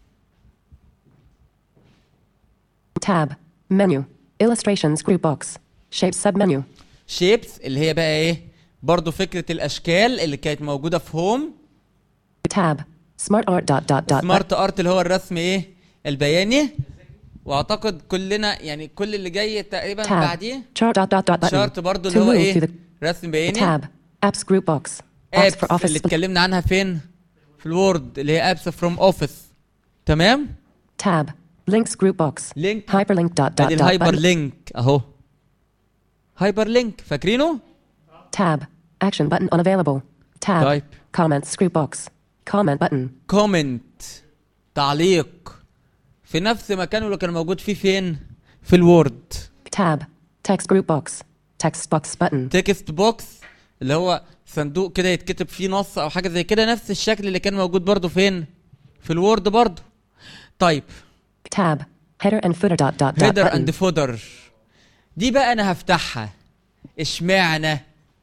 tab. Menu. Illustrations group box. Shape submenu. شيبس اللي هي بقى ايه برضو فكره الاشكال اللي كانت موجوده في هوم Tab. Smart art dot dot dot. سمارت ارت اللي هو الرسم ايه البياني واعتقد كلنا يعني كل اللي جاي تقريبا Tab. بعديه Chart dot dot dot button. شارت برضو To اللي هو move ايه to the رسم بياني tab. Apps group box. Apps for ابس office. اللي اتكلمنا عنها فين في الوورد اللي هي ابس فروم اوفيس تمام Tab. Links group box. لينك Hyperlink dot dot ادي dot الهايبر button. لينك اهو هايبر لينك فاكرينه Tab. Action button unavailable. Tab. طيب Comments group box. Comment button. كومنت تعليق في نفس مكانه اللي كان موجود فيه فين في الوورد Tab. Text group box. Text box button. تكست بوكس اللي هو صندوق كده يتكتب فيه نص او حاجه زي كده نفس الشكل اللي كان موجود برضو فين في الوورد برضو طيب Tab. Header and footer dot dot dot هيدر button. اند فودر دي بقى انا هفتحها اشمعنى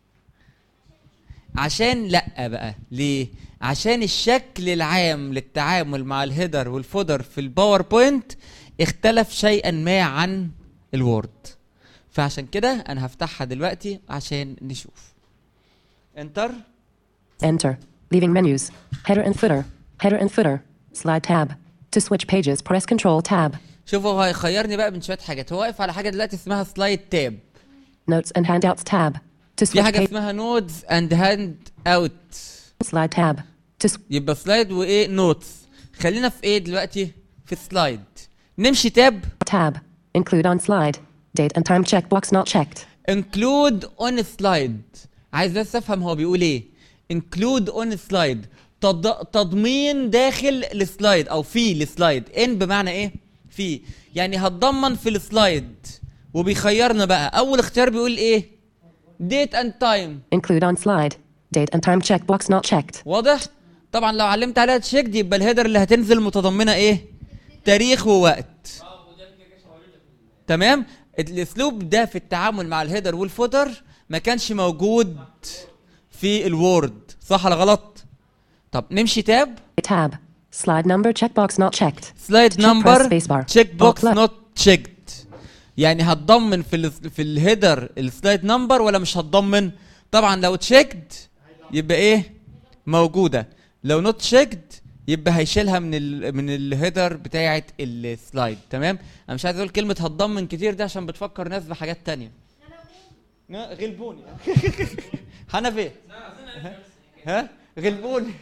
عشان لا بقى ليه عشان الشكل العام للتعامل مع الهيدر والفودر في الباوربوينت اختلف شيئا ما عن الوورد فعشان كده انا هفتحها دلوقتي عشان نشوف انتر Enter. Leaving menus. Header and footer. Header and footer. Slide tab. To switch pages, press Control tab. شوفوا هو هيخيرني بقى من شويه حاجات هو واقف على حاجه دلوقتي اسمها سلايد تاب Notes and handouts tab. To في switch حاجه page. اسمها نودز اند هاند اوت Slide tab. To sw- يبقى سلايد وايه نوتس خلينا في ايه دلوقتي في سلايد نمشي تاب tab. Include on slide. Date and time checkbox not checked. انكلود اون سلايد عايز بس افهم هو بيقول ايه انكلود اون سلايد تض- تضمين داخل السلايد او في السلايد ان بمعنى ايه في يعني هتضمن في السلايد وبيخيرنا بقى اول اختيار بيقول ايه date and time Include on slide. Date and time checkbox not checked. واضح طبعا لو علمت عليها تشيك دي يبقى الهيدر اللي هتنزل متضمنه ايه تاريخ ووقت تمام الاسلوب ده في التعامل مع الهيدر والفوتر ما كانش موجود في الوورد صح ولا غلط طب نمشي تاب Tab. Slide number checkbox not checked. سلايد To check, press نمبر spacebar. تشيك بوكس Or close. نوت تشيكد يعني هتضمن في ال في الهيدر السلايد نمبر ولا مش هتضمن طبعا لو تشيكد يبقى ايه موجوده لو نوت تشيكد يبقى هيشيلها من ال من الهيدر بتاعه السلايد تمام انا مش عايز اقول كلمه هتضمن كتير ده عشان بتفكر ناس بحاجات تانية لا، غلبوني حنفي ها غلبوني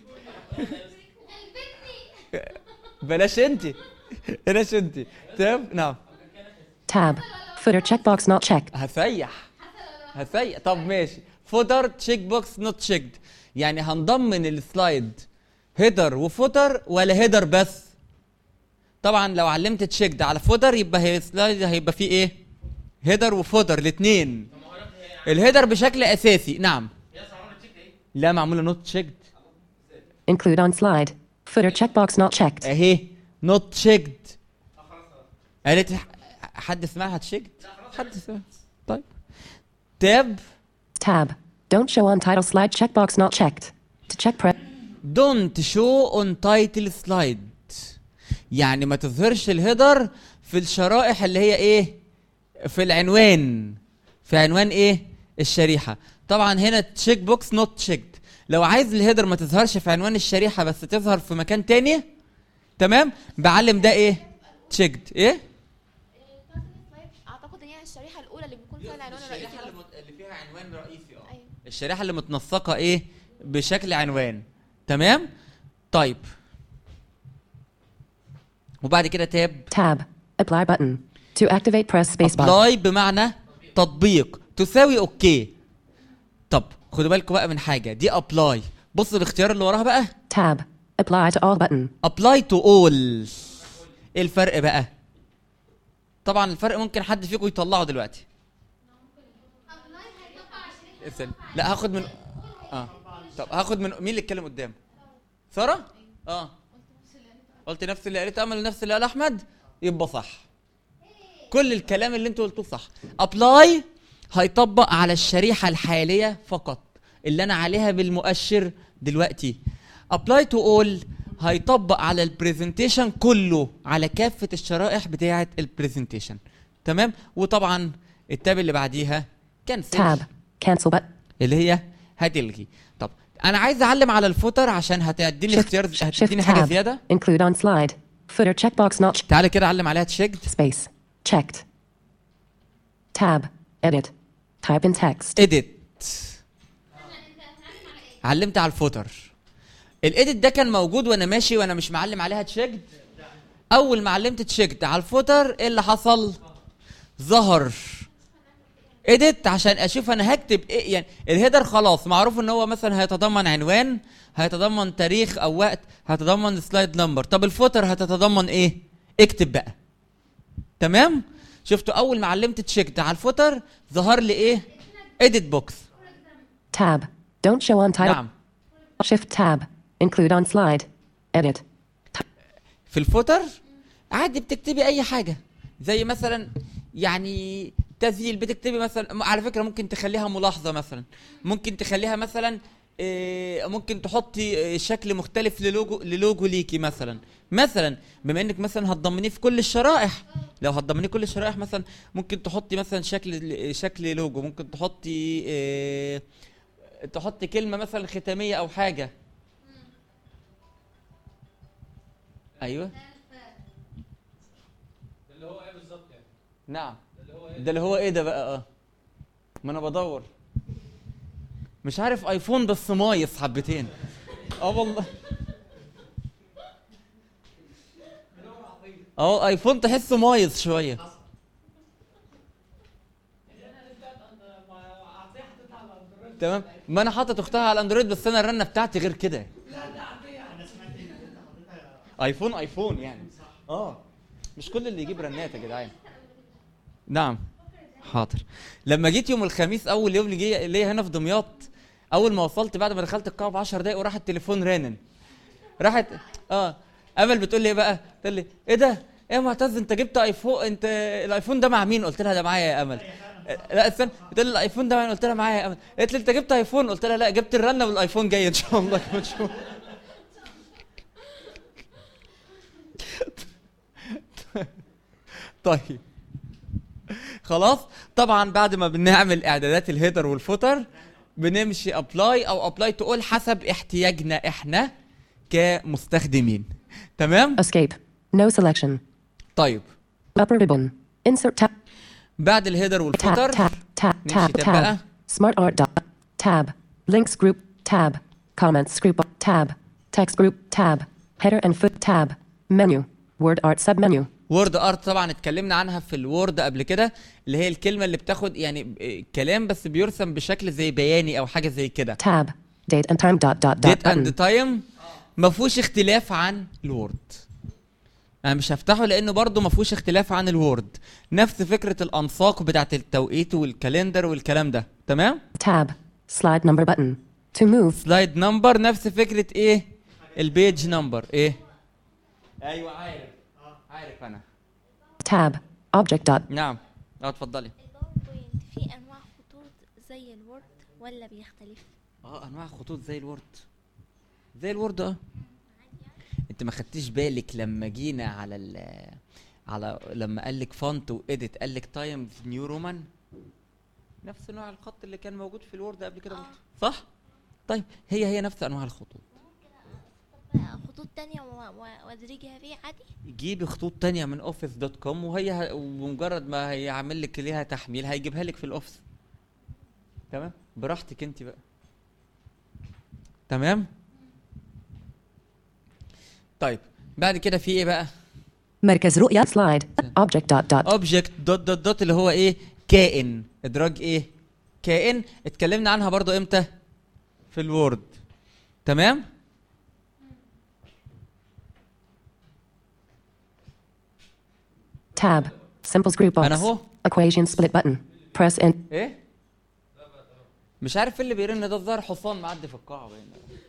بلاش انت بلاش انت تمام نعم Tab. Footer checkbox not checked. هسيح هسيح طب ماشي فوتر تشيك بوكس نوت تشيكد يعني هنضمن السلايد هيدر وفوتر ولا هيدر بس طبعا لو علمت تشيكد على فوتر يبقى هي السلايد هيبقى فيه ايه هيدر وفوتر الاثنين الهيدر بشكل اساسي نعم لا معموله نوت تشيكد Include on slide. Footer checkbox not checked. اهي نوت تشيكد قالت ح- حد سمعها تشيكد حد سمعها طيب تاب Tab. Don't show on title slide checkbox not checked. To check press. دونت شو اون تايتل سلايد يعني ما تظهرش الهيدر في الشرائح اللي هي ايه في العنوان في عنوان ايه الشريحه طبعا هنا تشيك بوكس نوت تشيكد لو عايز الهيدر ما تظهرش في عنوان الشريحه بس تظهر في مكان تاني تمام بعلم ده ايه تشيكد ايه اعتقد ان هي الشريحه الاولى اللي بيكون فيها العنوان الرئيسي الشريحه اللي, بس. مت... اللي فيها عنوان رئيسي اه أيوة. الشريحه اللي متنسقه ايه بشكل عنوان تمام طيب وبعد كده تاب Tab. Apply button. To activate press spacebar. ابلاي بمعنى تطبيق تساوي اوكي طب خدوا بالكم بقى من حاجه دي ابلاي بصوا الاختيار اللي وراها بقى Tab. Apply to all button. ابلاي تو اول ايه الفرق بقى طبعا الفرق ممكن حد فيكم يطلعه دلوقتي استنى. لا هاخد من اه طب هاخد من مين اللي اتكلم قدام ساره اه قلت نفس اللي قالته امل نفس اللي قال احمد يبقى صح كل الكلام اللي انتوا قلتوه صح ابلاي هيطبق على الشريحه الحاليه فقط اللي انا عليها بالمؤشر دلوقتي ابلاي تو اول هيطبق على البرزنتيشن كله على كافه الشرائح بتاعه البرزنتيشن تمام وطبعا التاب اللي بعديها كانسل Tab. Cancel button. اللي هي هتلغي طب انا عايز اعلم على الفوتر عشان هتديني اختيار Shift, هتديني shift حاجه tab. زياده Include on slide. Footer checkbox not checked. تعالى كده علم عليها تشيكد Space. Checked. Tab. Edit. Type in text. اديت علمت على الفوتر الاديت ده كان موجود وانا ماشي وانا مش معلم عليها تشيكد اول ما علمت تشيكد على الفوتر ايه اللي حصل ظهر اديت عشان اشوف انا هكتب ايه يعني الهيدر خلاص معروف ان هو مثلا هيتضمن عنوان هيتضمن تاريخ او وقت هيتضمن سلايد نمبر طب الفوتر هتتضمن ايه اكتب بقى تمام شفتوا اول ما علمت تشيكد على الفوتر ظهر لي ايه اديت بوكس Tab. Don't show on title. نعم Shift tab. Include on slide. Edit. في الفوتر عادي بتكتبي اي حاجه زي مثلا يعني تسجيل بتكتبي مثلا على فكره ممكن تخليها ملاحظه مثلا ممكن تخليها مثلا إيه، ممكن تحطي إيه، شكل مختلف للوجو للوجو ليكي مثلا مثلا بما انك مثلا هتضمنيه في كل الشرائح لو هتضمنيه كل الشرائح مثلا ممكن تحطي مثلا شكل شكل لوجو ممكن تحطي إيه، تحطي كلمه مثلا ختاميه او حاجه ايوه اللي هو ايه بالظبط يعني نعم ده اللي هو ايه ده بقى اه ما انا بدور مش عارف ايفون بس مايص حبتين اه والله اه ايفون تحسه مايص شويه تمام ما انا حاطط اختها على الاندرويد بس انا الرنه بتاعتي غير كده ايفون ايفون يعني اه مش كل اللي يجيب رنات يا جدعان نعم حاضر لما جيت يوم الخميس اول يوم ليا ليا هنا في دمياط اول ما وصلت بعد ما دخلت القاعه ب 10 دقايق وراح التليفون رنن راحت اه امل بتقول لي ايه بقى تقول لي ايه ده ايه يا معتز انت جبت ايفون انت الايفون ده مع مين قلت لها ده معايا يا امل لا استنى بتقول لي الايفون ده معايا قلت لها معايا يا امل قالت لي انت جبت ايفون قلت لها لا جبت الرنه والايفون جاي ان شاء الله كمان شويه طيب خلاص طبعا بعد ما بنعمل اعدادات الهيدر والفوتر بنمشي ابلاي او ابلاي تقول حسب احتياجنا احنا كمستخدمين تمام Escape. No selection. طيب Upper ribbon. Insert tab. بعد الهيدر Tab, والفوتر tab, tab, نمشي tab, تاب بقى tab. Smart art dot. Tab. Links group. Tab. Comments group. Tab. Text group. Tab. Header and foot. Tab. Menu. Word art submenu. وورد ارت طبعا اتكلمنا عنها في الوورد قبل كده اللي هي الكلمه اللي بتاخد يعني ب- كلام بس بيرسم بشكل زي بياني او حاجه زي كده Tab. Date and time dot dot dot ديت اند button. تايم ما فيهوش اختلاف عن الوورد انا مش هفتحه لانه برضه ما فيهوش اختلاف عن الوورد نفس فكره الانساق بتاعت التوقيت والكالندر والكلام ده تمام Tab. Slide number button. To move. سلايد نمبر نفس فكره ايه البيج نمبر ايه ايوه عارف عارف انا Tab. Object dot. نعم اه اتفضلي الباوربوينت في انواع خطوط زي الوورد ولا بيختلف اه انواع خطوط زي الوورد زي الوورد اه انت ما خدتيش بالك لما جينا على ال على لما قال لك فونت واديت قال لك تايمز نيو رومان نفس نوع الخط اللي كان موجود في الوورد قبل كده برضه صح طيب هي هي نفس انواع الخطوط بقى خطوط تانية و- و- وادرجها فيه عادي جيبي خطوط تانية من اوفيس دوت كوم وهي ه... ومجرد ما هيعمل لك ليها تحميل هيجيبها لك في الاوفيس تمام براحتك انت بقى تمام طيب بعد كده في ايه بقى مركز رؤية. Slide. Object dot dot. اوبجكت دوت دوت دوت اللي هو ايه كائن ادراج ايه كائن اتكلمنا عنها برضو امتى في الوورد تمام Tab. Symbols group box. انا اهو Equation split button. Press in. ايه مش عارف ايه اللي بيرن ده الظاهر حصان معدي في القاعه باين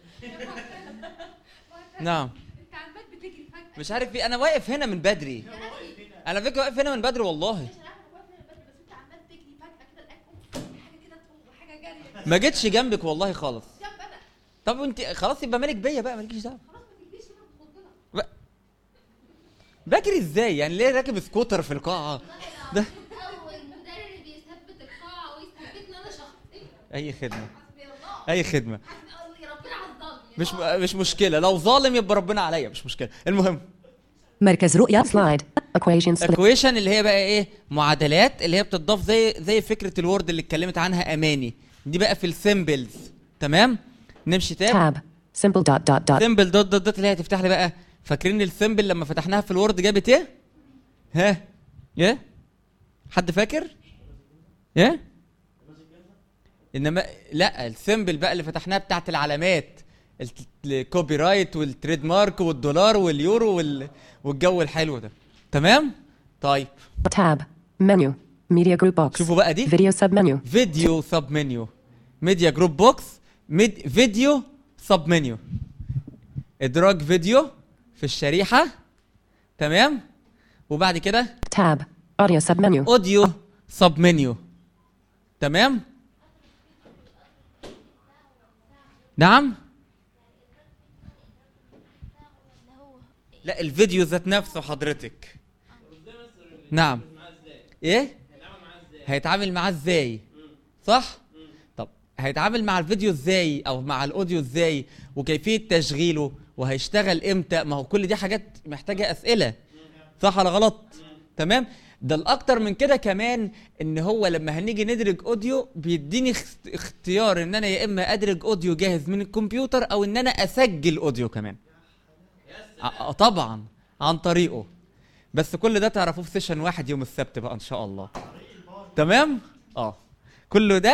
نعم انت عمال بتجري فجأة مش عارف ايه انا واقف هنا من بدري انا فكره واقف هنا من بدري والله بس انت عمال تجري فجأة كده الاقي حاجة كده تقوم وحاجة جارية ما جيتش جنبك والله خالص جنب انا طب وانت خلاص يبقى مالك بيا بقى مالكيش دعوه خلاص ما تجريش هنا بتخضنا بقى- بجري ازاي يعني ليه راكب سكوتر في القاعه ده اول مدرب بيثبت القاعه ويثبتني انا شخصيا اي خدمه حسبي الله اي خدمه حسبي ربنا على الظالم مش مش مشكله لو ظالم يبقى ربنا عليا مش مشكله المهم مركز رؤية. Slide. Equation split. اكويشن اللي هي بقى ايه معادلات اللي هي بتضاف زي زي فكره الوورد اللي اتكلمت عنها اماني دي بقى في السيمبلز تمام نمشي تاب Tab. Symbol dot dot dot. سيمبل دوت دوت دوت اللي هي هتفتح لي بقى فاكرين السيمبل لما فتحناها في الوورد جابت ايه ها ايه حد فاكر ايه انما لا السيمبل بقى اللي فتحناها بتاعت العلامات الت- الكوبي رايت والتريد مارك والدولار واليورو وال... والجو الحلو ده تمام طيب Tab. Menu. Media group box. شوفوا بقى دي Video submenu. فيديو سب منيو ميديا جروب بوكس ميد فيديو سب منيو ادراج فيديو في الشريحه تمام وبعد كده Tab. Audio submenu. اوديو سب منيو تمام نعم اللي هو لا الفيديو ذات نفسه حضرتك نعم ايه هيتعامل معاه ازاي صح طب هيتعامل مع الفيديو ازاي او مع الاوديو ازاي وكيفيه تشغيله وهيشتغل امتى ما هو كل دي حاجات محتاجه اسئله صح ولا غلط تمام ده الاكتر من كده كمان ان هو لما هنيجي ندرج اوديو بيديني اخت- اختيار ان انا يا اما ادرج اوديو جاهز من الكمبيوتر او ان انا اسجل اوديو كمان ع- طبعا عن طريقه بس كل ده تعرفوه في سيشن واحد يوم السبت بقى ان شاء الله تمام اه كله ده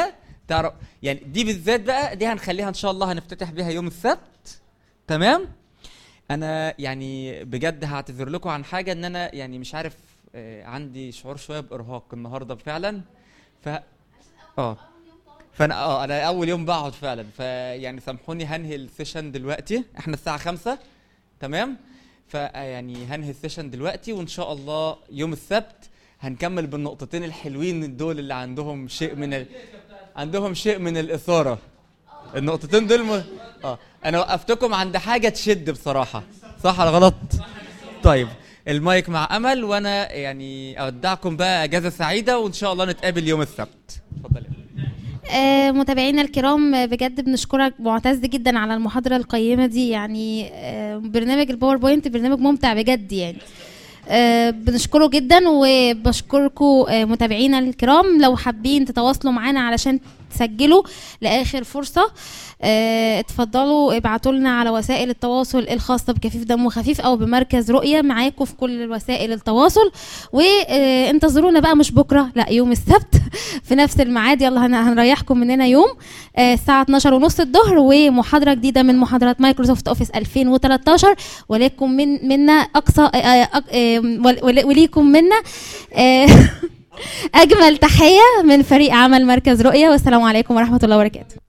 تعرف يعني دي بالذات بقى دي هنخليها ان شاء الله هنفتتح بيها يوم السبت تمام انا يعني بجد هعتذر لكم عن حاجه ان انا يعني مش عارف آه، عندي شعور شويه بارهاق النهارده فعلا ف اه فانا اه انا اول يوم بقعد فعلا فيعني سامحوني هنهي السيشن دلوقتي احنا الساعه خمسة تمام فيعني هنهي السيشن دلوقتي وان شاء الله يوم السبت هنكمل بالنقطتين الحلوين دول اللي عندهم شيء من ال... عندهم شيء من الاثاره النقطتين دول م... اه انا وقفتكم عند حاجه تشد بصراحه صح ولا غلط طيب المايك مع امل وانا يعني اودعكم بقى اجازه سعيده وان شاء الله نتقابل يوم السبت اتفضل آه، متابعينا الكرام آه، بجد بنشكرك معتز جدا على المحاضرة القيمة دي يعني آه، برنامج الباوربوينت برنامج ممتع بجد يعني آه، بنشكره جدا وبشكركم آه، متابعينا الكرام لو حابين تتواصلوا معانا علشان تسجلوا لاخر فرصه آه، اتفضلوا ابعتوا لنا على وسائل التواصل الخاصه بكفيف دم خفيف او بمركز رؤيه معاكم في كل وسائل التواصل وانتظرونا بقى مش بكره لا يوم السبت في نفس الميعاد يلا هن- هنريحكم مننا يوم آه، الساعه 12 ونص الظهر ومحاضره جديده من محاضرات مايكروسوفت اوفيس 2013 ولكم من منا اقصى آه، آه، آه، ول- ول- وليكم منا آه، اجمل تحيه من فريق عمل مركز رؤيه والسلام عليكم ورحمه الله وبركاته